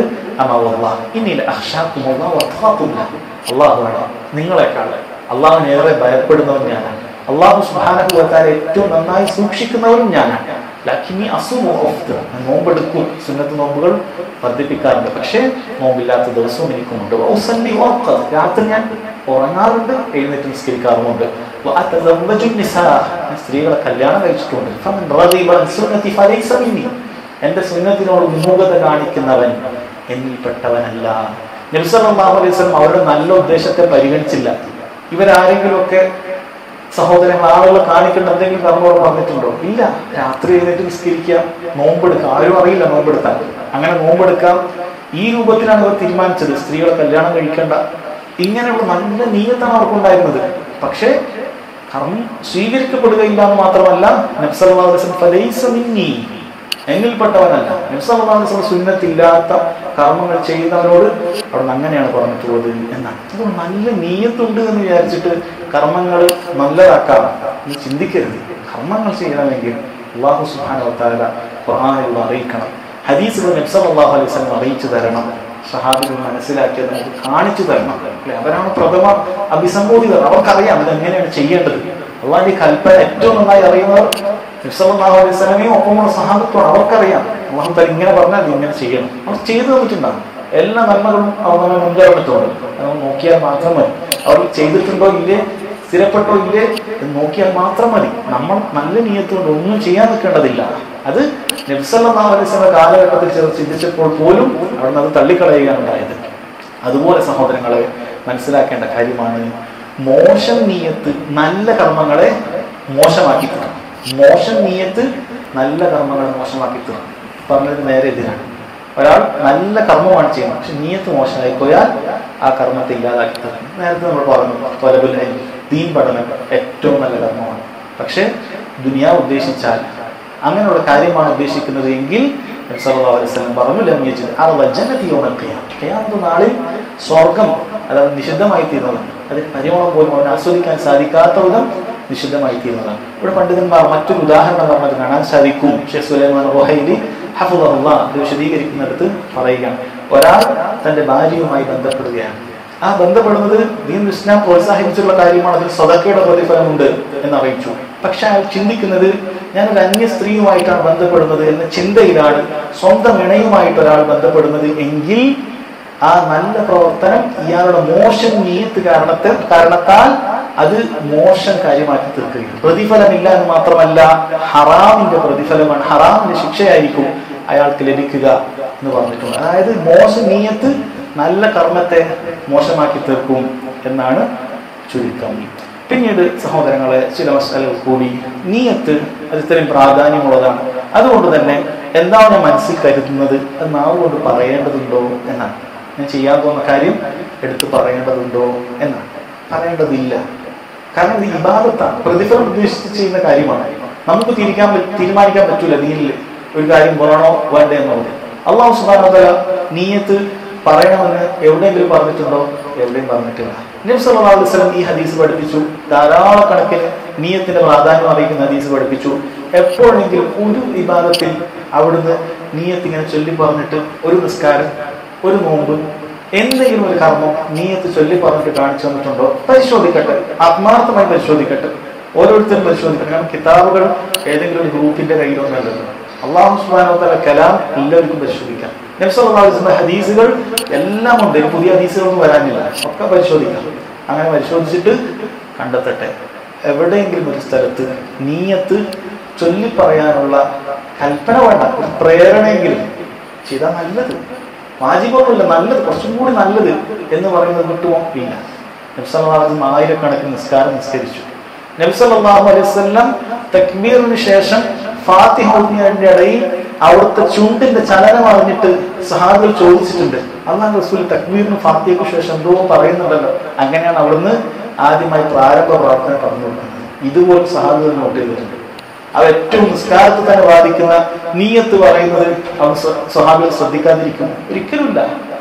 S1: അള്ളാഹുവാണ് നിങ്ങളെക്കാൾ അള്ളാഹുവിനെ ഏറെ ഭയപ്പെടുന്നവൻ ഞാനാണ് അള്ളാഹു സുബാനഹുവത്താരെ ഏറ്റവും നന്നായി സൂക്ഷിക്കുന്നവരും ഞാനാണ് ലക്കിനി അസുമോ നോമ്പെടുക്കും സുന്നത്ത് നോമ്പുകൾ വർദ്ധിപ്പിക്കാറുണ്ട് പക്ഷേ നോമ്പില്ലാത്ത ദിവസവും എനിക്കുമുണ്ട് വൗസല്ലി വഖത്ത്. രാത്രി ഞാൻ ഉറങ്ങാറുണ്ട് എഴുന്നേറ്റ് നിസ്കരിക്കാറുമുണ്ട് വഅതസവ്വജു നിസാ. ഞാൻ സ്ത്രീകളെ കല്യാണം കഴിച്ചിട്ടുണ്ട് ഫമൻ റഗിബ അൻ സുന്നതി ഫലൈസ മിന്നി. എന്റെ സുന്നത്തിനോട് വിമുഖത കാണിക്കുന്നവൻ എന്നിൽപ്പെട്ടവനല്ല നബ്സല്ലാഹു അലൈഹി വസല്ലം അവരുടെ നല്ല ഉദ്ദേശത്തെ പരിഗണിച്ചില്ല ഇവരാരെങ്കിലുമൊക്കെ സഹോദരങ്ങൾ ആളുകളെ കാണിക്കേണ്ട എന്തെങ്കിലും കർമ്മങ്ങൾ പറഞ്ഞിട്ടുണ്ടോ ഇല്ല രാത്രി എഴുന്നേറ്റ് നിസ്കരിക്കുക നോമ്പെടുക്കുക ആരും അറിയില്ല നോമ്പെടുത്താൻ അങ്ങനെ നോമ്പെടുക്കാം ഈ രൂപത്തിലാണ് ഇവർ തീരുമാനിച്ചത് സ്ത്രീകളെ കല്യാണം കഴിക്കേണ്ട ഇങ്ങനെയുള്ള നല്ല നീയത്താണ് അവർക്കുണ്ടായിരുന്നത് പക്ഷേ കർമ്മം സ്വീകരിക്കപ്പെടുകയില്ല എന്ന് മാത്രമല്ല നബ്സല്ലാസ്ലം ഫലൈസ മിന്നി എന്നിൽപ്പെട്ടവനല്ല നബ്സല്ലാസ്ലം സുന്നത്തില്ലാത്ത കർമ്മങ്ങൾ ചെയ്യുന്നവരോട് അവിടെ നിന്ന് അങ്ങനെയാണ് പറഞ്ഞിട്ടുള്ളത് എന്നാണ് അതുകൊണ്ട് നല്ല നീയത്തുണ്ട് എന്ന് വിചാരിച്ചിട്ട് കർമ്മങ്ങൾ നല്ലതാക്കാം എന്ന് ചിന്തിക്കരുത് കർമ്മങ്ങൾ ചെയ്യണമെങ്കിൽ അള്ളാഹു സുഹാന ഖുർആാനിലൂടെ അറിയിക്കണം ഹദീസുകൾ നബ്സല്ലാഹു അലൈഹി വസല്ലം അറിയിച്ചു തരണം സഹാബികൾ മനസ്സിലാക്കിയത് നമുക്ക് കാണിച്ചു തരണം അല്ലെ അവരാണ് പ്രഥമ അഭിസംബോധിതർ അവർക്കറിയാം ഇത് എങ്ങനെയാണ് ചെയ്യേണ്ടത് അള്ളാഹിന്റെ കൽപ്പന ഏറ്റവും നന്നായി അറിയുന്നവർ നബ്സല്ലാഹു അലൈഹി സ്വലമയും ഒപ്പമുള്ള സഹാബത്വമാണ് അവർക്കറിയാം അള്ളാഹു താൻ ഇങ്ങനെ പറഞ്ഞാൽ അത് ഇങ്ങനെ ചെയ്യണം അവർ ചെയ്തു തന്നിട്ടുണ്ടാകും എല്ലാ നന്മകളും അവർ നമ്മെ മുൻകൈ നമ്മൾ നോക്കിയാൽ മാത്രം മതി അവർ ചെയ്തിട്ടുണ്ടോ ഇല്ലേ സ്ഥിരപ്പെട്ടോ ഇല്ലേ എന്ന് നോക്കിയാൽ മാത്രം മതി നമ്മൾ നല്ല നീയത്തുകൊണ്ട് ഒന്നും ചെയ്യാൻ നിൽക്കേണ്ടതില്ല അത് നബ്സല്ലാസ്ലമ കാലഘട്ടത്തിൽ ചെറു ചിന്തിച്ചപ്പോൾ പോലും അവിടുന്ന് അത് തള്ളിക്കളയുകയാണ് ഉണ്ടായത് അതുപോലെ സഹോദരങ്ങളെ മനസ്സിലാക്കേണ്ട കാര്യമാണ് മോശം നീയത്ത് നല്ല കർമ്മങ്ങളെ മോശമാക്കി തീർക്കും മോശം നീയത്ത് നല്ല കർമ്മങ്ങളെ മോശമാക്കി തീർക്കും പറഞ്ഞത് നേരെ എതിരാണ് ഒരാൾ നല്ല കർമ്മമാണ് ചെയ്യുന്നത് പക്ഷെ നീയത്ത് മോശമായി പോയാൽ ആ കർമ്മത്തെ ഇല്ലാതാക്കി തീർക്കും നേരത്തെ നമ്മൾ പറഞ്ഞു തൊലബുൽ ഇൽം, ദീൻ പഠനം ഏറ്റവും നല്ല കർമ്മമാണ് പക്ഷെ ദുനിയാവ് ഉദ്ദേശിച്ചാൽ അങ്ങനെയുള്ള കാര്യമാണ് ഉദ്ദേശിക്കുന്നത് എങ്കിൽ നബി സല്ലല്ലാഹു അലൈഹി വസല്ലം പറഞ്ഞു ലം യജിദ് അർള ജന്നതി യൗമൽ ഖിയാമ ഖിയാമത്ത് നാളിൽ സ്വർഗം അത് നിഷിദ്ധമായി തീർന്നതാണ് അതിന് പരിമളം പോലും അവന് ആസ്വദിക്കാൻ സാധിക്കാത്ത വിധം നിഷിദ്ധമായി തീർന്നതാണ് ഇവിടെ പണ്ഡിതന്മാർ മറ്റൊരു ഉദാഹരണം നമുക്ക് കാണാൻ സാധിക്കും ഷെയ്ഖ് സുലൈമാൻ റോഹൈലി ഹഫുദുള്ള ഇത് വിശദീകരിക്കുന്നിടത്ത് പറയുകയാണ് ഒരാൾ തന്റെ ഭാര്യയുമായി ബന്ധപ്പെടുകയാണ് ആ ബന്ധപ്പെടുന്നത് ദീൻ ഇസ്ലാം പ്രോത്സാഹിപ്പിച്ചുള്ള കാര്യമാണ് അതിൽ സ്വതക്കയുടെ പ്രതിഫലമുണ്ട് എന്ന് അറിയിച്ചു പക്ഷെ അയാൾ ചിന്തിക്കുന്നത് ഞാൻ ഒരു അന്യ സ്ത്രീയുമായിട്ടാണ് ബന്ധപ്പെടുന്നത് എന്ന ചിന്തയിലാണ് സ്വന്തം ഇണയുമായിട്ട് ഒരാൾ ബന്ധപ്പെടുന്നത് എങ്കിൽ ആ നല്ല പ്രവർത്തനം ഇയാളുടെ മോശം നീയത്ത് കാരണത്തെ കാരണത്താൽ അത് മോശം കാര്യമാക്കി തീർക്കുകയും പ്രതിഫലമില്ല എന്ന് മാത്രമല്ല ഹറാമിന്റെ പ്രതിഫലമാണ് ഹറാമിന്റെ ശിക്ഷയായിരിക്കും അയാൾക്ക് ലഭിക്കുക എന്ന് പറഞ്ഞിട്ടുണ്ട് അതായത് മോശം നീയത്ത് നല്ല കർമ്മത്തെ മോശമാക്കി തീർക്കും എന്നാണ് ചുരുക്കം പിന്നീട് സഹോദരങ്ങളെ ചില മസാലകൾ കൂടി നീയത്ത് അത് ഇത്രയും പ്രാധാന്യമുള്ളതാണ് അതുകൊണ്ട് തന്നെ എന്താണ് ഞാൻ മനസ്സിൽ കരുതുന്നത് അത് നാവ് കൊണ്ട് പറയേണ്ടതുണ്ടോ എന്നാണ് ഞാൻ ചെയ്യാൻ പോകുന്ന കാര്യം എടുത്തു പറയേണ്ടതുണ്ടോ എന്നാണ് പറയേണ്ടതില്ല കാരണം ഇത് ഇബാദത്താണ് പ്രതിഫലം ഉദ്ദേശിച്ച് ചെയ്യുന്ന കാര്യമാണ് നമുക്ക് തിരിക്കാൻ പറ്റ- തീരുമാനിക്കാൻ പറ്റൂല നീനിൽ ഒരു കാര്യം വേണോ വേണ്ടേ എന്നുള്ളത് അള്ളാഹു സുബാനോദല നീയത്ത് പറയണമെന്ന് എവിടെയെങ്കിലും പറഞ്ഞിട്ടുണ്ടോ എവിടെയും പറഞ്ഞിട്ടില്ല നബി സല്ലല്ലാഹു അലൈഹി വസല്ലം ഈ ഹദീസ് പഠിപ്പിച്ചു ധാരാളക്കണക്കിന് നീയത്തിന്റെ പ്രാധാന്യം അറിയിക്കുന്ന ഹദീസ് പഠിപ്പിച്ചു എപ്പോഴെങ്കിലും ഒരു വിഭാഗത്തിൽ അവിടുന്ന് നീയത്ത് ഇങ്ങനെ ചൊല്ലി പറഞ്ഞിട്ട് ഒരു നിസ്കാരം ഒരു നോമ്പ് എന്തെങ്കിലും ഒരു കർമ്മം നീയത്ത് ചൊല്ലി പറഞ്ഞിട്ട് കാണിച്ചു തന്നിട്ടുണ്ടോ പരിശോധിക്കട്ടെ ആത്മാർത്ഥമായി പരിശോധിക്കട്ടെ ഓരോരുത്തരും പരിശോധിക്കട്ടെ കാരണം കിതാബുകൾ ഏതെങ്കിലും ഒരു ഗ്രൂപ്പിന്റെ കയ്യിലൊന്നല്ലല്ലോ അള്ളാഹു സുബാനോത്തല കലാം എല്ലാവർക്കും പരിശോധിക്കാം നബ്സല്ലാസ്മ ഹദീസുകൾ എല്ലാം ഉണ്ട് ഇനി പുതിയ ഹദീസുകളൊന്നും വരാനില്ല ഒക്കെ പരിശോധിക്കാം അങ്ങനെ പരിശോധിച്ചിട്ട് കണ്ടെത്തട്ടെ എവിടെയെങ്കിലും ഒരു സ്ഥലത്ത് നീയത്ത് ചൊല്ലി പറയാനുള്ള കൽപ്പന വേണ്ട ഒരു പ്രേരണയെങ്കിലും ചെയ്താൽ നല്ലത് വാജിബൊന്നുമില്ല നല്ലത് കുറച്ചും കൂടി നല്ലത് എന്ന് പറയുന്നത് കിട്ടുമോ ഇല്ല നബ്സല്ലാഹും ആയിരക്കണക്കിന് നിസ്കാരം നിസ്കരിച്ചു നബ്സല്ലാഹു അലൈഹി വസല്ലം തക്ബീറിന് ശേഷം ഫാത്തിഹ ഓതുന്നതിന്റെ ഇടയിൽ അവിടുത്തെ ചുണ്ടിന്റെ ചലനം അറിഞ്ഞിട്ട് സഹാബികൾ ചോദിച്ചിട്ടുണ്ട് അള്ളാഹ് റസൂൽ തക്ബീറിന് ഫാത്തിഹയ്ക്ക് ശേഷം എന്തോ പറയുന്നുണ്ടല്ലോ അങ്ങനെയാണ് അവിടുന്ന് ആദ്യമായി പ്രാരംഭ പ്രാർത്ഥന പറഞ്ഞു കൊടുക്കുന്നത് ഇതുപോലെ സഹാബികൾ നോട്ട് ചെയ്തിട്ടുണ്ട് അത് ഏറ്റവും നിസ്കാരത്തെ തന്നെ ബാധിക്കുന്ന നീയത്ത് പറയുന്നത് അവൻ സ്വ- സ്വഹാബികൾ ശ്രദ്ധിക്കാതിരിക്കും ഒരിക്കലുമില്ല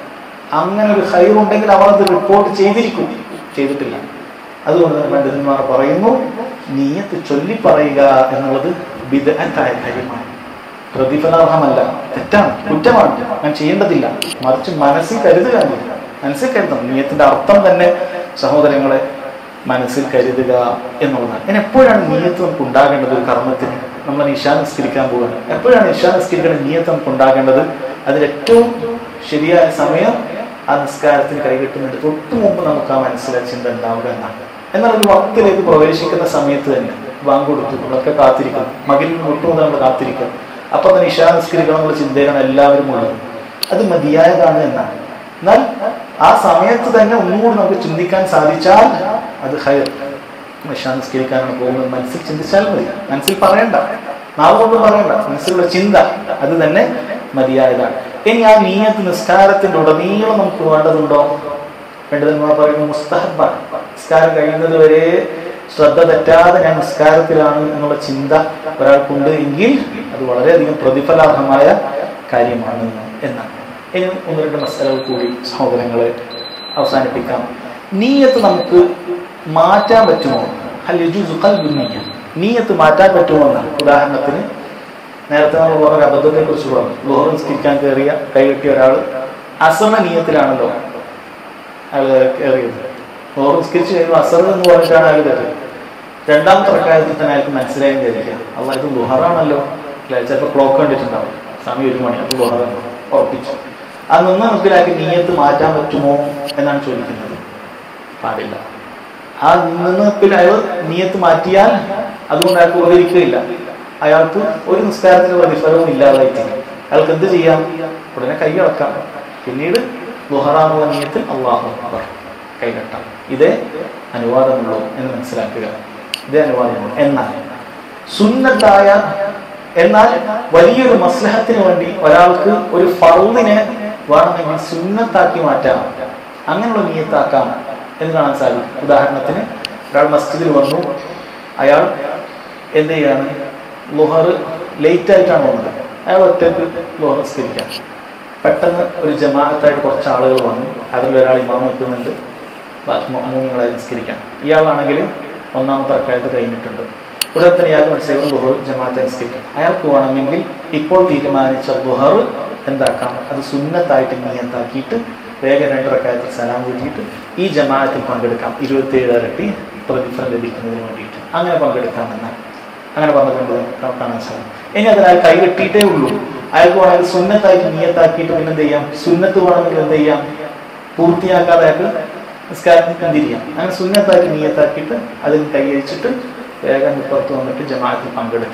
S1: അങ്ങനെ ഒരു ഹൈർ ഉണ്ടെങ്കിൽ അവർ അത് റിപ്പോർട്ട് ചെയ്തിരിക്കും ചെയ്തിട്ടില്ല അതുകൊണ്ട് തന്നെ പണ്ഡിതന്മാർ പറയുന്നു നീയത്ത് ചൊല്ലി പറയുക എന്നുള്ളത് വിദഗ്ധായ കാര്യമാണ് പ്രതിഫലാർഹമല്ല തെറ്റാണ് കുറ്റമാണ് ഞാൻ ചെയ്യേണ്ടതില്ല മറിച്ച് മനസ്സിൽ കരുതുക എന്നില്ല. മനസ്സിൽ കരുതണം നീയത്തിന്റെ അർത്ഥം തന്നെ സഹോദരങ്ങളെ മനസ്സിൽ കരുതുക എന്നുള്ളതാണ് ഇനി എപ്പോഴാണ് നീയത്ത് നമുക്ക് ഉണ്ടാകേണ്ടത് ഒരു കർമ്മത്തിന് നമ്മൾ ഇഷാ നിസ്കരിക്കാൻ പോവുകയാണ് എപ്പോഴാണ് ഇഷാ നിസ്കരിക്കേണ്ട നീയത്ത് നമുക്ക് ഉണ്ടാകേണ്ടത് അതിൽ ഏറ്റവും ശരിയായ സമയം ആ നിസ്കാരത്തിന് കൈകെട്ടുന്നുണ്ട് തൊട്ട് മുമ്പ് നമുക്ക് ആ മനസ്സിലായ ചിന്ത ഉണ്ടാവുക എന്നാണ് എന്നാൽ ഒരു വക്തിലേക്ക് പ്രവേശിക്കുന്ന സമയത്ത് തന്നെ ബാങ്ക് കൊടുത്തു നമ്മളൊക്കെ കാത്തിരിക്കണം മകനിൽ തൊട്ട് മുതൽ നമ്മൾ കാത്തിരിക്കണം അപ്പൊ തന്നെ ഇഷാ നിസ്കരിക്കണം എന്നുള്ള ചിന്തയിലാണ് എല്ലാവരും ഉള്ളത് അത് മതിയായതാണ് എന്നാണ് എന്നാൽ ആ സമയത്ത് തന്നെ ഒന്നുകൂടി നമുക്ക് ചിന്തിക്കാൻ സാധിച്ചാൽ അത് ഹയർ ഇഷാ നിസ്കരിക്കാനാണ് പോകുന്നത് മനസ്സിൽ ചിന്തിച്ചാൽ മതി മനസ്സിൽ പറയണ്ട നാവ് കൊണ്ട് പറയണ്ട മനസ്സിലുള്ള ചിന്ത അത് തന്നെ മതിയായതാണ് ഇനി ആ നീയത്ത് നിസ്കാരത്തിന്റെ ഉടനീളം നമുക്ക് വേണ്ടതുണ്ടോ പണ്ഡിതന്മാർ പറയുന്നു മുസ്തഹബാണ് നിസ്കാരം കഴിയുന്നത് വരെ ശ്രദ്ധ തെറ്റാതെ ഞാൻ നിസ്കാരത്തിലാണ് എന്നുള്ള ചിന്ത ഒരാൾക്കുണ്ട് എങ്കിൽ അത് വളരെയധികം പ്രതിഫലാർഹമായ കാര്യമാണ് എന്നാണ് ഇനി ഒന്ന് രണ്ട് മസാലകൾ കൂടി സഹോദരങ്ങളെ അവസാനിപ്പിക്കാം നീയത്ത് നമുക്ക് മാറ്റാൻ പറ്റുമോ ഹല്യജുസു ഖൽബുൻ നീയ നീയത്ത് മാറ്റാൻ പറ്റുമോ എന്നാണ് ഉദാഹരണത്തിന് നേരത്തെ നമ്മൾ പറഞ്ഞ ഒരു അബദ്ധത്തെ കുറിച്ച് പറഞ്ഞു ലോഹർ നിസ്കരിക്കാൻ കയറിയ കൈകെട്ടിയ ഒരാൾ അസമ നീയത്തിലാണല്ലോ അയാൾ കയറിയത് ലോഹർ നിസ്കരിച്ച് കഴിയുമ്പോൾ അസർ എന്ന് പറഞ്ഞിട്ടാണ് അയാൾ കയറിയത് രണ്ടാമത്തെ പ്രക്കാരത്തിൽ തന്നെ അയാൾക്ക് മനസ്സിലായും കയറിയ അല്ല ഇത് ലുഹറാണല്ലോ അല്ലെ ചിലപ്പോൾ ക്ലോക്ക് കണ്ടിട്ടുണ്ടാവും സമയം ഒരു മണി അത് ലുഹറാണ് ഉറപ്പിച്ചു ആ നിന്ന നിൽപ്പിലാക്കി നീയത്ത് മാറ്റാൻ പറ്റുമോ എന്നാണ് ചോദിക്കുന്നത് പാടില്ല ആ നിന്നപ്പിൽ അയാൾ നീയത്ത് മാറ്റിയാൽ അതുകൊണ്ട് അയാൾക്ക് ഉപകരിക്കുകയില്ല അയാൾക്ക് ഒരു നിസ്കാരത്തിന് പ്രതിഫലവും ഇല്ലാതായിട്ടില്ല അയാൾക്ക് എന്ത് ചെയ്യാം ഉടനെ കൈ അടക്കാം പിന്നീട് ലുഹറാനുള്ള നീയത്തിൽ അള്ളാഹു അക്ബർ കൈകെട്ടാം ഇതേ അനുവാദമുള്ളൂ എന്ന് മനസ്സിലാക്കുക ഇതേ അനുവാദമുള്ളൂ എന്നാൽ സുന്നത്തായ എന്നാൽ വലിയൊരു മസ്ലഹത്തിന് വേണ്ടി ഒരാൾക്ക് ഒരു ഫറുദിനെ വേണമെങ്കിൽ സുന്നത്താക്കി മാറ്റാം അങ്ങനെയുള്ള നീയത്താക്കാം എന്ന് കാണാൻ സാധിക്കും ഉദാഹരണത്തിന് ഒരാൾ മസ്ജിദിൽ വന്നു അയാൾ എന്ത് ചെയ്യാണ് ലുഹർ ലേറ്റ് ആയിട്ടാണ് വന്നത് അയാൾ ഒറ്റക്ക് ലുഹർ നിസ്കരിക്കാം പെട്ടെന്ന് ഒരു ജമാഅത്തായിട്ട് കുറച്ച് ആളുകൾ വന്നു അതിൽ ഒരാൾ ഇമാം നിൽക്കുന്നുണ്ട് ബാക്കി മൂന്നുങ്ങളെ നിസ്കരിക്കാം ഇയാളാണെങ്കിൽ ഒന്നാമത്തെ അക്കാലത്ത് കഴിഞ്ഞിട്ടുണ്ട് ഉടനെ തന്നെ ഇയാൾക്ക് മനസ്സിലാക്കും ലുഹർ ജമാഅത്തെ നിസ്കരിക്കാം അയാൾക്ക് വേണമെങ്കിൽ ഇപ്പോൾ തീരുമാനിച്ച ലുഹർ എന്താക്കാം അത് സുന്നത്തായിട്ട് നീയത്താക്കിയിട്ട് വേഗം രണ്ട് റക്കായത്തിൽ സലാം കൂട്ടിയിട്ട് ഈ ജമാഅത്തിൽ പങ്കെടുക്കാം ഇരുപത്തിയേഴ് ഇരട്ടി പ്രതിഫലം ലഭിക്കുന്നതിന് വേണ്ടിയിട്ട് അങ്ങനെ പങ്കെടുക്കാമെന്നാണ് അങ്ങനെ പറഞ്ഞുകൊണ്ട് കാണാൻ സാധിക്കും ഇനി അതിൽ അയാൾ കൈ കെട്ടിയിട്ടേ ഉള്ളൂ അയാൾക്ക് വേണമെങ്കിൽ സുന്നത്തായിട്ട് നീയത്താക്കിയിട്ട് പിന്നെ എന്ത് ചെയ്യാം സുന്നത്ത് വേണമെങ്കിൽ എന്ത് ചെയ്യാം പൂർത്തിയാക്കാതെ അയാൾക്ക് നിസ്കാരത്തിൽ പിന്തിരിയാം അങ്ങനെ സുന്നത്തായിട്ട് നീയത്താക്കിയിട്ട് അതിൽ കൈ അഴിച്ചിട്ട് വേഗം പുറത്ത് വന്നിട്ട് ജമാഅത്തിൽ പങ്കെടുക്കാം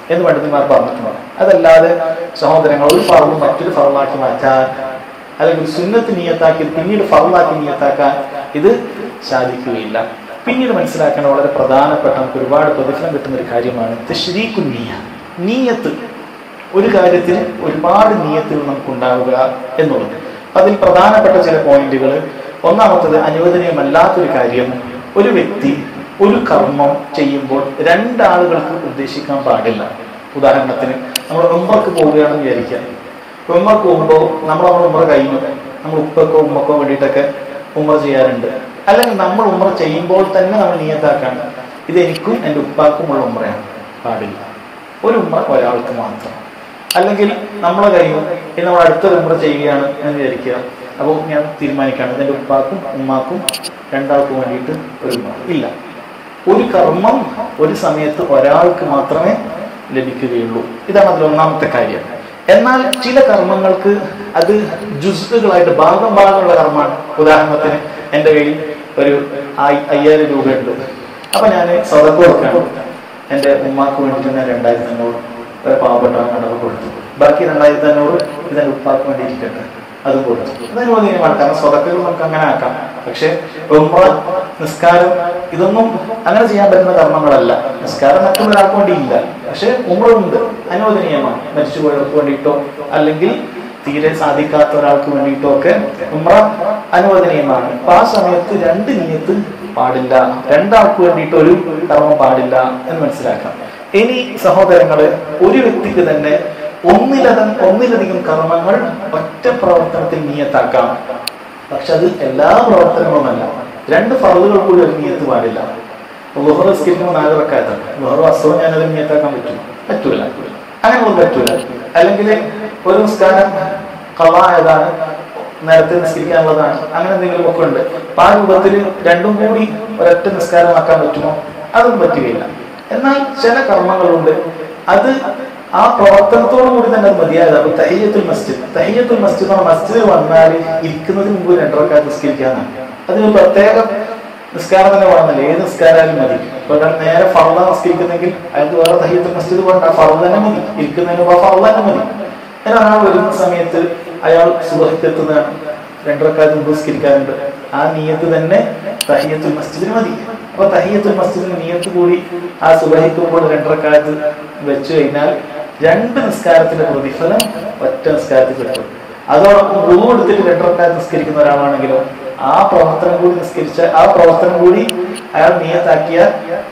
S1: എന്ന് പണ്ഡിതന്മാർ പറഞ്ഞിട്ടുണ്ട് അതല്ലാതെ സഹോദരങ്ങൾ ഒരു ഫറവ് മറ്റൊരു ഫറവാക്കി മാറ്റാൻ അല്ലെങ്കിൽ സുന്നത്ത് നീയത്താക്കി പിന്നീട് ഫറവാക്കി നീയത്താക്കാൻ ഇത് സാധിക്കുകയില്ല പിന്നീട് മനസ്സിലാക്കേണ്ട വളരെ പ്രധാനപ്പെട്ട നമുക്ക് ഒരുപാട് പ്രതിഫലം കിട്ടുന്ന ഒരു കാര്യമാണ് തശ്രീക്കു നീയ നീയത്ത് ഒരു കാര്യത്തിന് ഒരുപാട് നീയത്തുകൾ നമുക്ക് ഉണ്ടാവുക എന്നുള്ളത് അതിൽ പ്രധാനപ്പെട്ട ചില പോയിന്റുകൾ ഒന്നാമത്തത് അനുവദനീയമല്ലാത്തൊരു കാര്യം ഒരു വ്യക്തി ഒരു കർമ്മം ചെയ്യുമ്പോൾ രണ്ടാളുകൾക്ക് ഉദ്ദേശിക്കാൻ പാടില്ല ഉദാഹരണത്തിന് നമ്മൾ ഉമ്മക്ക് പോവുകയാണെന്ന് വിചാരിക്കാം ഉമ്മക്ക് പോകുമ്പോൾ നമ്മൾ നമ്മൾ ഉമ്മ കഴിഞ്ഞു നമ്മൾ ഉപ്പക്കോ ഉമ്മക്കോ വേണ്ടിയിട്ടൊക്കെ ഉമ്മ ചെയ്യാറുണ്ട് അല്ലെങ്കിൽ നമ്മൾ ഉമ്മ ചെയ്യുമ്പോൾ തന്നെ നമ്മൾ നിയത്താക്കാണ് ഇത് എനിക്കും എൻ്റെ ഉപ്പാക്കുമുള്ള ഉമ്മയാണ് പാടില്ല ഒരു ഉമ്മ ഒരാൾക്ക് മാത്രം അല്ലെങ്കിൽ നമ്മളെ കഴിയും ഇനി നമ്മൾ അടുത്തൊരു ഉമ്മ ചെയ്യുകയാണ് എന്ന് വിചാരിക്കുക അപ്പോൾ ഞാൻ തീരുമാനിക്കുകയാണ് എൻ്റെ ഉപ്പാക്കും ഉമ്മാക്കും രണ്ടാൾക്കും വേണ്ടിയിട്ട് ഒരു ഉമ്മ ഇല്ല ഒരു കർമ്മം ഒരു സമയത്ത് ഒരാൾക്ക് മാത്രമേ ലഭിക്കുകയുള്ളൂ ഇതാണ് അതിൽ ഒന്നാമത്തെ കാര്യം എന്നാൽ ചില കർമ്മങ്ങൾക്ക് അത് ജുസുകളായിട്ട് ഭാഗം ഭാഗമുള്ള കർമ്മമാണ് ഉദാഹരണത്തിന് എൻ്റെ കയ്യിൽ ഒരു ആയി- അയ്യായിരം രൂപയുണ്ട് അപ്പൊ ഞാൻ സ്വതക്ക് കൊടുക്കണം എൻ്റെ ഉമ്മാക്ക് വേണ്ടിയിട്ട് ഞാൻ രണ്ടായിരത്തി അഞ്ഞൂറ് ഒരു പാവപ്പെട്ട കടവ് കൊടുത്തു ബാക്കി രണ്ടായിരത്തി അഞ്ഞൂറ് ഇതെൻ്റെ ഉപ്പാക്ക് വേണ്ടി ഇരിക്കട്ടെ അത് കൊടുത്തു അതനുവദനീയമാണ് കാരണം സ്വതക്കുകൾ നമുക്ക് അങ്ങനെ ആക്കാം പക്ഷെ ഉമ്ര നിസ്കാരം ഇതൊന്നും അങ്ങനെ ചെയ്യാൻ പറ്റുന്ന കർമ്മങ്ങളല്ല നിസ്കാരം മറ്റൊരാൾക്ക് വേണ്ടിയില്ല പക്ഷെ ഉമ്ര ഉണ്ട് അനുവദനീയമാണ് മരിച്ചുപോയവർക്ക് വേണ്ടിയിട്ടോ അല്ലെങ്കിൽ തീരെ സാധിക്കാത്ത ഒരാൾക്ക് വേണ്ടിയിട്ടോ ഒക്കെ ഉമ്ര അനുവദനീയമാണ് അപ്പൊ ആ സമയത്ത് രണ്ട് നീയത്ത് പാടില്ല രണ്ടാൾക്ക് വേണ്ടിയിട്ട് ഒരു കർമ്മം പാടില്ല എന്ന് മനസ്സിലാക്കാം ഇനി സഹോദരങ്ങള് ഒരു വ്യക്തിക്ക് തന്നെ ഒന്നിലധികം ഒന്നിലധികം കർമ്മങ്ങൾ ഒറ്റ പ്രവർത്തനത്തിൽ നീയത്താക്കാം പക്ഷെ അത് എല്ലാ പ്രവർത്തനങ്ങളുമല്ല രണ്ട് ഫറലുകൾ കൂടി ഒരു നീയത്ത് പാടില്ല ലുഹർ സ്കില്ലിന് നാല് റക്കായത്താണ് ലുഹർ അസുഖം ഞാനത് നീയത്താക്കാൻ പറ്റും പറ്റൂല അങ്ങനെയൊന്നും പറ്റൂല അല്ലെങ്കിൽ ഒരു നിസ്കാരം കളായതാണ് നേരത്തെ നിസ്കരിക്കാനുള്ളതാണ് അങ്ങനെ എന്തെങ്കിലും ഒക്കെ ഉണ്ട് അപ്പൊ ആ രൂപത്തിൽ രണ്ടും കൂടി ഒരൊറ്റ നിസ്കാരമാക്കാൻ പറ്റുമോ അതും പറ്റുകയില്ല എന്നാൽ ചില കർമ്മങ്ങളുണ്ട് അത് ആ പ്രവർത്തനത്തോടു കൂടി തന്നെ അത് മതിയായത് അപ്പൊ തഹിയത്തുൽ മസ്ജിദ് തഹിയത്തുൽ മസ്ജിദ് എന്ന മസ്ജിദിൽ വന്നാൽ ഇരിക്കുന്നതിന് മുമ്പ് രണ്ടരക്കാർ നിസ്കരിക്കാനാണ് അതിന് പ്രത്യേക നിസ്കാരം തന്നെ വേണമെന്നില്ല ഏത് നിസ്കാരാലും മതി ഇപ്പൊ ഒരാൾ നേരെ ഫർദ നിസ്കരിക്കുന്നെങ്കിൽ അയാൾക്ക് വേറെ തഹിയത്തുൽ മസ്ജിദ് വേണ്ട ആ ഫർദ തന്നെ മതി ഇരിക്കുന്നതിന് മുമ്പ് ആ ഫർദ തന്നെ മതി എന്നാൽ ഒരാൾ വരുന്ന സമയത്ത് അയാൾ സുബഹിക്കെത്തുന്നതാണ് രണ്ടരക്കാലത്ത് മുമ്പ് നിസ്കരിക്കാറുണ്ട് ആ നീയത്ത് തന്നെ തഹിയത്തുൽ മസ്ജിദിന് മതി അപ്പൊ തഹിയത്തുൽ മസ്ജിദിന് നീയത്ത് കൂടി ആ സുബഹിക്കുമ്പോൾ രണ്ടരക്കാലത്ത് വെച്ചു കഴിഞ്ഞാൽ രണ്ട് നിസ്കാരത്തിന്റെ പ്രതിഫലം ഒറ്റ നിസ്കാരത്തിൽ കിട്ടും അതോടൊപ്പം റൂം എടുത്തിട്ട് രണ്ടരക്കാലത്ത് നിസ്കരിക്കുന്ന ഒരാളാണെങ്കിലോ ആ പ്രവർത്തനം കൂടി നിസ്കരിച്ച ആ പ്രവർത്തനം കൂടി അയാൾ നീയത്താക്കിയാൽ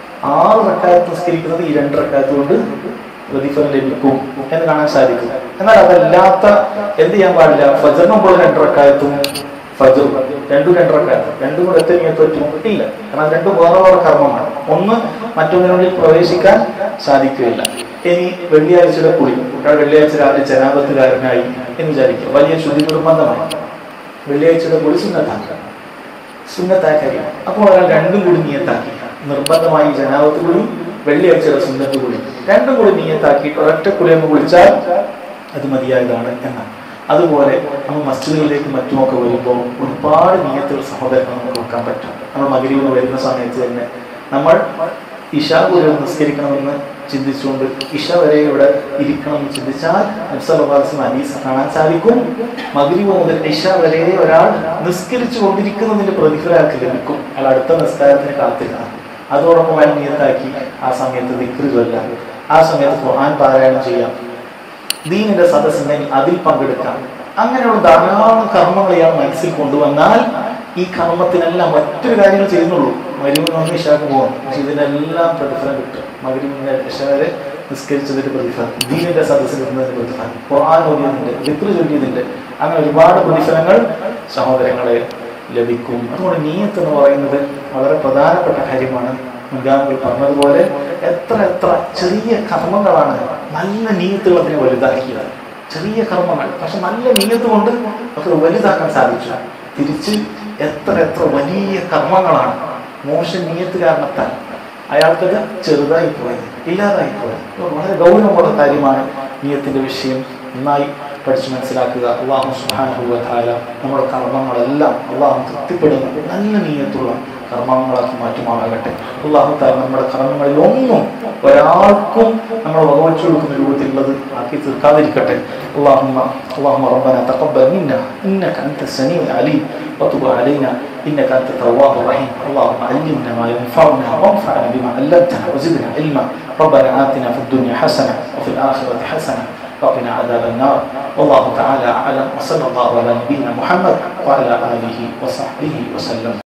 S1: ആറ് റക്കായത്ത് നിസ്കരിക്കുന്നത് ഈ രണ്ട് റക്കായത്ത് കൊണ്ട് പ്രതിഫലം ലഭിക്കും എന്ന് കാണാൻ സാധിക്കും എന്നാൽ അതല്ലാത്ത എന്ത് ചെയ്യാൻ പാടില്ല ഫജറിന് മുമ്പ് രണ്ട് റക്കായത്തും ഫജർ രണ്ടും രണ്ട് റക്കായത്തും രണ്ടും കൂടെ എത്ര നീയത്ത് പറ്റും ഇല്ല കാരണം അത് രണ്ടും വേറെ വേറെ കർമ്മമാണ് ഒന്ന് മറ്റൊന്നിനുള്ളിൽ പ്രവേശിക്കാൻ സാധിക്കുകയില്ല ഇനി വെള്ളിയാഴ്ചയുടെ കുളി ഒരാൾ വെള്ളിയാഴ്ച രാവിലെ ജനാപത്തുകാരനായി എന്ന് വിചാരിക്കുക വലിയ ശുദ്ധി നിർബന്ധമാണ് വെള്ളിയാഴ്ചയുടെ കുളി സുന്നത്താക്കുക സുന്നത്തായ കാര്യം അപ്പോൾ ഒരാൾ രണ്ടും കൂടി നിയത്താക്കി നിർബന്ധമായി ജനാവത്ത് കൂടി വെള്ളിയാഴ്ചയുടെ സുന്നത്ത് കൂടി രണ്ടും കൂടി നിയത്താക്കിയിട്ട് ഒരൊറ്റ കുളി അങ്ങ് കുളിച്ചാൽ അത് മതിയായതാണ് എന്നാണ് അതുപോലെ നമ്മൾ മസ്ജിദുകളിലേക്ക് മറ്റുമൊക്കെ വരുമ്പോൾ ഒരുപാട് നിയത്തുകൾ സഹോദരങ്ങൾ നമുക്ക് വെക്കാൻ പറ്റും നമ്മൾ മകരീന്ന് വരുന്ന സമയത്ത് തന്നെ നമ്മൾ ഇഷ പോലും നിസ്കരിക്കണമെന്ന് ചിന്തിച്ചുകൊണ്ട് ഇഷ വരെ ഇവിടെ ഇരിക്കണമെന്ന് ചിന്തിച്ചാൽ നബ്സല്ലാസ്ലം അനീസ് കാണാൻ സാധിക്കും മകരീവ് മുതൽ ഇഷ വരെ ഒരാൾ നിസ്കരിച്ചു കൊണ്ടിരിക്കുന്നതിന്റെ പ്രതിഫലം അയാൾക്ക് ലഭിക്കും അയാൾ അടുത്ത നിസ്കാരത്തിന് കാത്തിരിക്കണം അതോടൊപ്പം അയാൾ നിയത്താക്കി ആ സമയത്ത് ദിക്റ് ചൊല്ലാം ആ സമയത്ത് ഖുർആൻ പാരായണം ചെയ്യാം ദീനിന്റെ സദസ്സുണ്ടെങ്കിൽ അതിൽ പങ്കെടുക്കാം അങ്ങനെയുള്ള ധാരാളം കർമ്മങ്ങൾ ഇയാൾ മനസ്സിൽ കൊണ്ടുവന്നാൽ ഈ കർമ്മത്തിനെല്ലാം മറ്റൊരു കാര്യങ്ങൾ ചെയ്യുന്നുള്ളൂ മരുവിന് ഒന്ന് ഇഷാക്ക് പോകും പക്ഷെ ഇതിനെല്ലാം പ്രതിഫലം കിട്ടും മകരിമിന്റെ ഇഷ വരെ നിസ്കരിച്ചതിന്റെ പ്രതിഫലം ദീനിന്റെ സദസ്സിൽ ഇരുന്നതിന്റെ പ്രതിഫലം ഖുർആൻ ഓതിയതിന്റെ വിക്ര ചൊല്ലിയതിന്റെ അങ്ങനെ ഒരുപാട് പ്രതിഫലങ്ങൾ സഹോദരങ്ങളെ ലഭിക്കും അതുകൊണ്ട് നീയത്ത് എന്ന് പറയുന്നത് വളരെ പ്രധാനപ്പെട്ട കാര്യമാണ് മുൻഗാമികൾ പറഞ്ഞതുപോലെ എത്ര എത്ര ചെറിയ കർമ്മങ്ങളാണ് നല്ല നീയത്തുകൾ അതിനെ വലുതാക്കിയത് ചെറിയ കർമ്മങ്ങൾ പക്ഷെ നല്ല നീയത്ത് കൊണ്ട് അത് വലുതാക്കാൻ സാധിച്ചു തിരിച്ച് എത്ര എത്ര വലിയ കർമ്മങ്ങളാണ് മോശം നീയത്ത് കാരണത്താൽ അയാൾക്കത് ചെറുതായി പോയത് ഇല്ലാതായി പോയത് ഇത് വളരെ ഗൗരവമുള്ള കാര്യമാണ് നീയത്തിന്റെ വിഷയം നന്നായി പഠിച്ച് മനസ്സിലാക്കുക അള്ളാഹു സുഹാനുഭവത്താല നമ്മുടെ കർമ്മങ്ങളെല്ലാം അള്ളാഹു തൃപ്തിപ്പെടുന്ന നല്ല നീയത്തുള്ള കർമ്മങ്ങളാക്കി മാറ്റുമാറാകട്ടെ അള്ളാഹു താല നമ്മുടെ കർമ്മങ്ങളിൽ ഒന്നും ഒരാൾക്കും നമ്മൾ വകവച്ചു കൊടുക്കുന്ന രൂപത്തിലുള്ളത് ആക്കി തീർക്കാതിരിക്കട്ടെ اللهم اللهم ربنا تقبل منا انك انت السميع العليم وتب علينا انك انت التواب الرحيم اللهم علمنا ما ينفعنا وانفعنا بما علمتنا وزدنا علما ربنا اتنا في الدنيا حسنه وفي الاخره حسنه وقنا عذاب النار والله تعالى اعلم وصلى الله على نبينا محمد وعلى اله وصحبه وسلم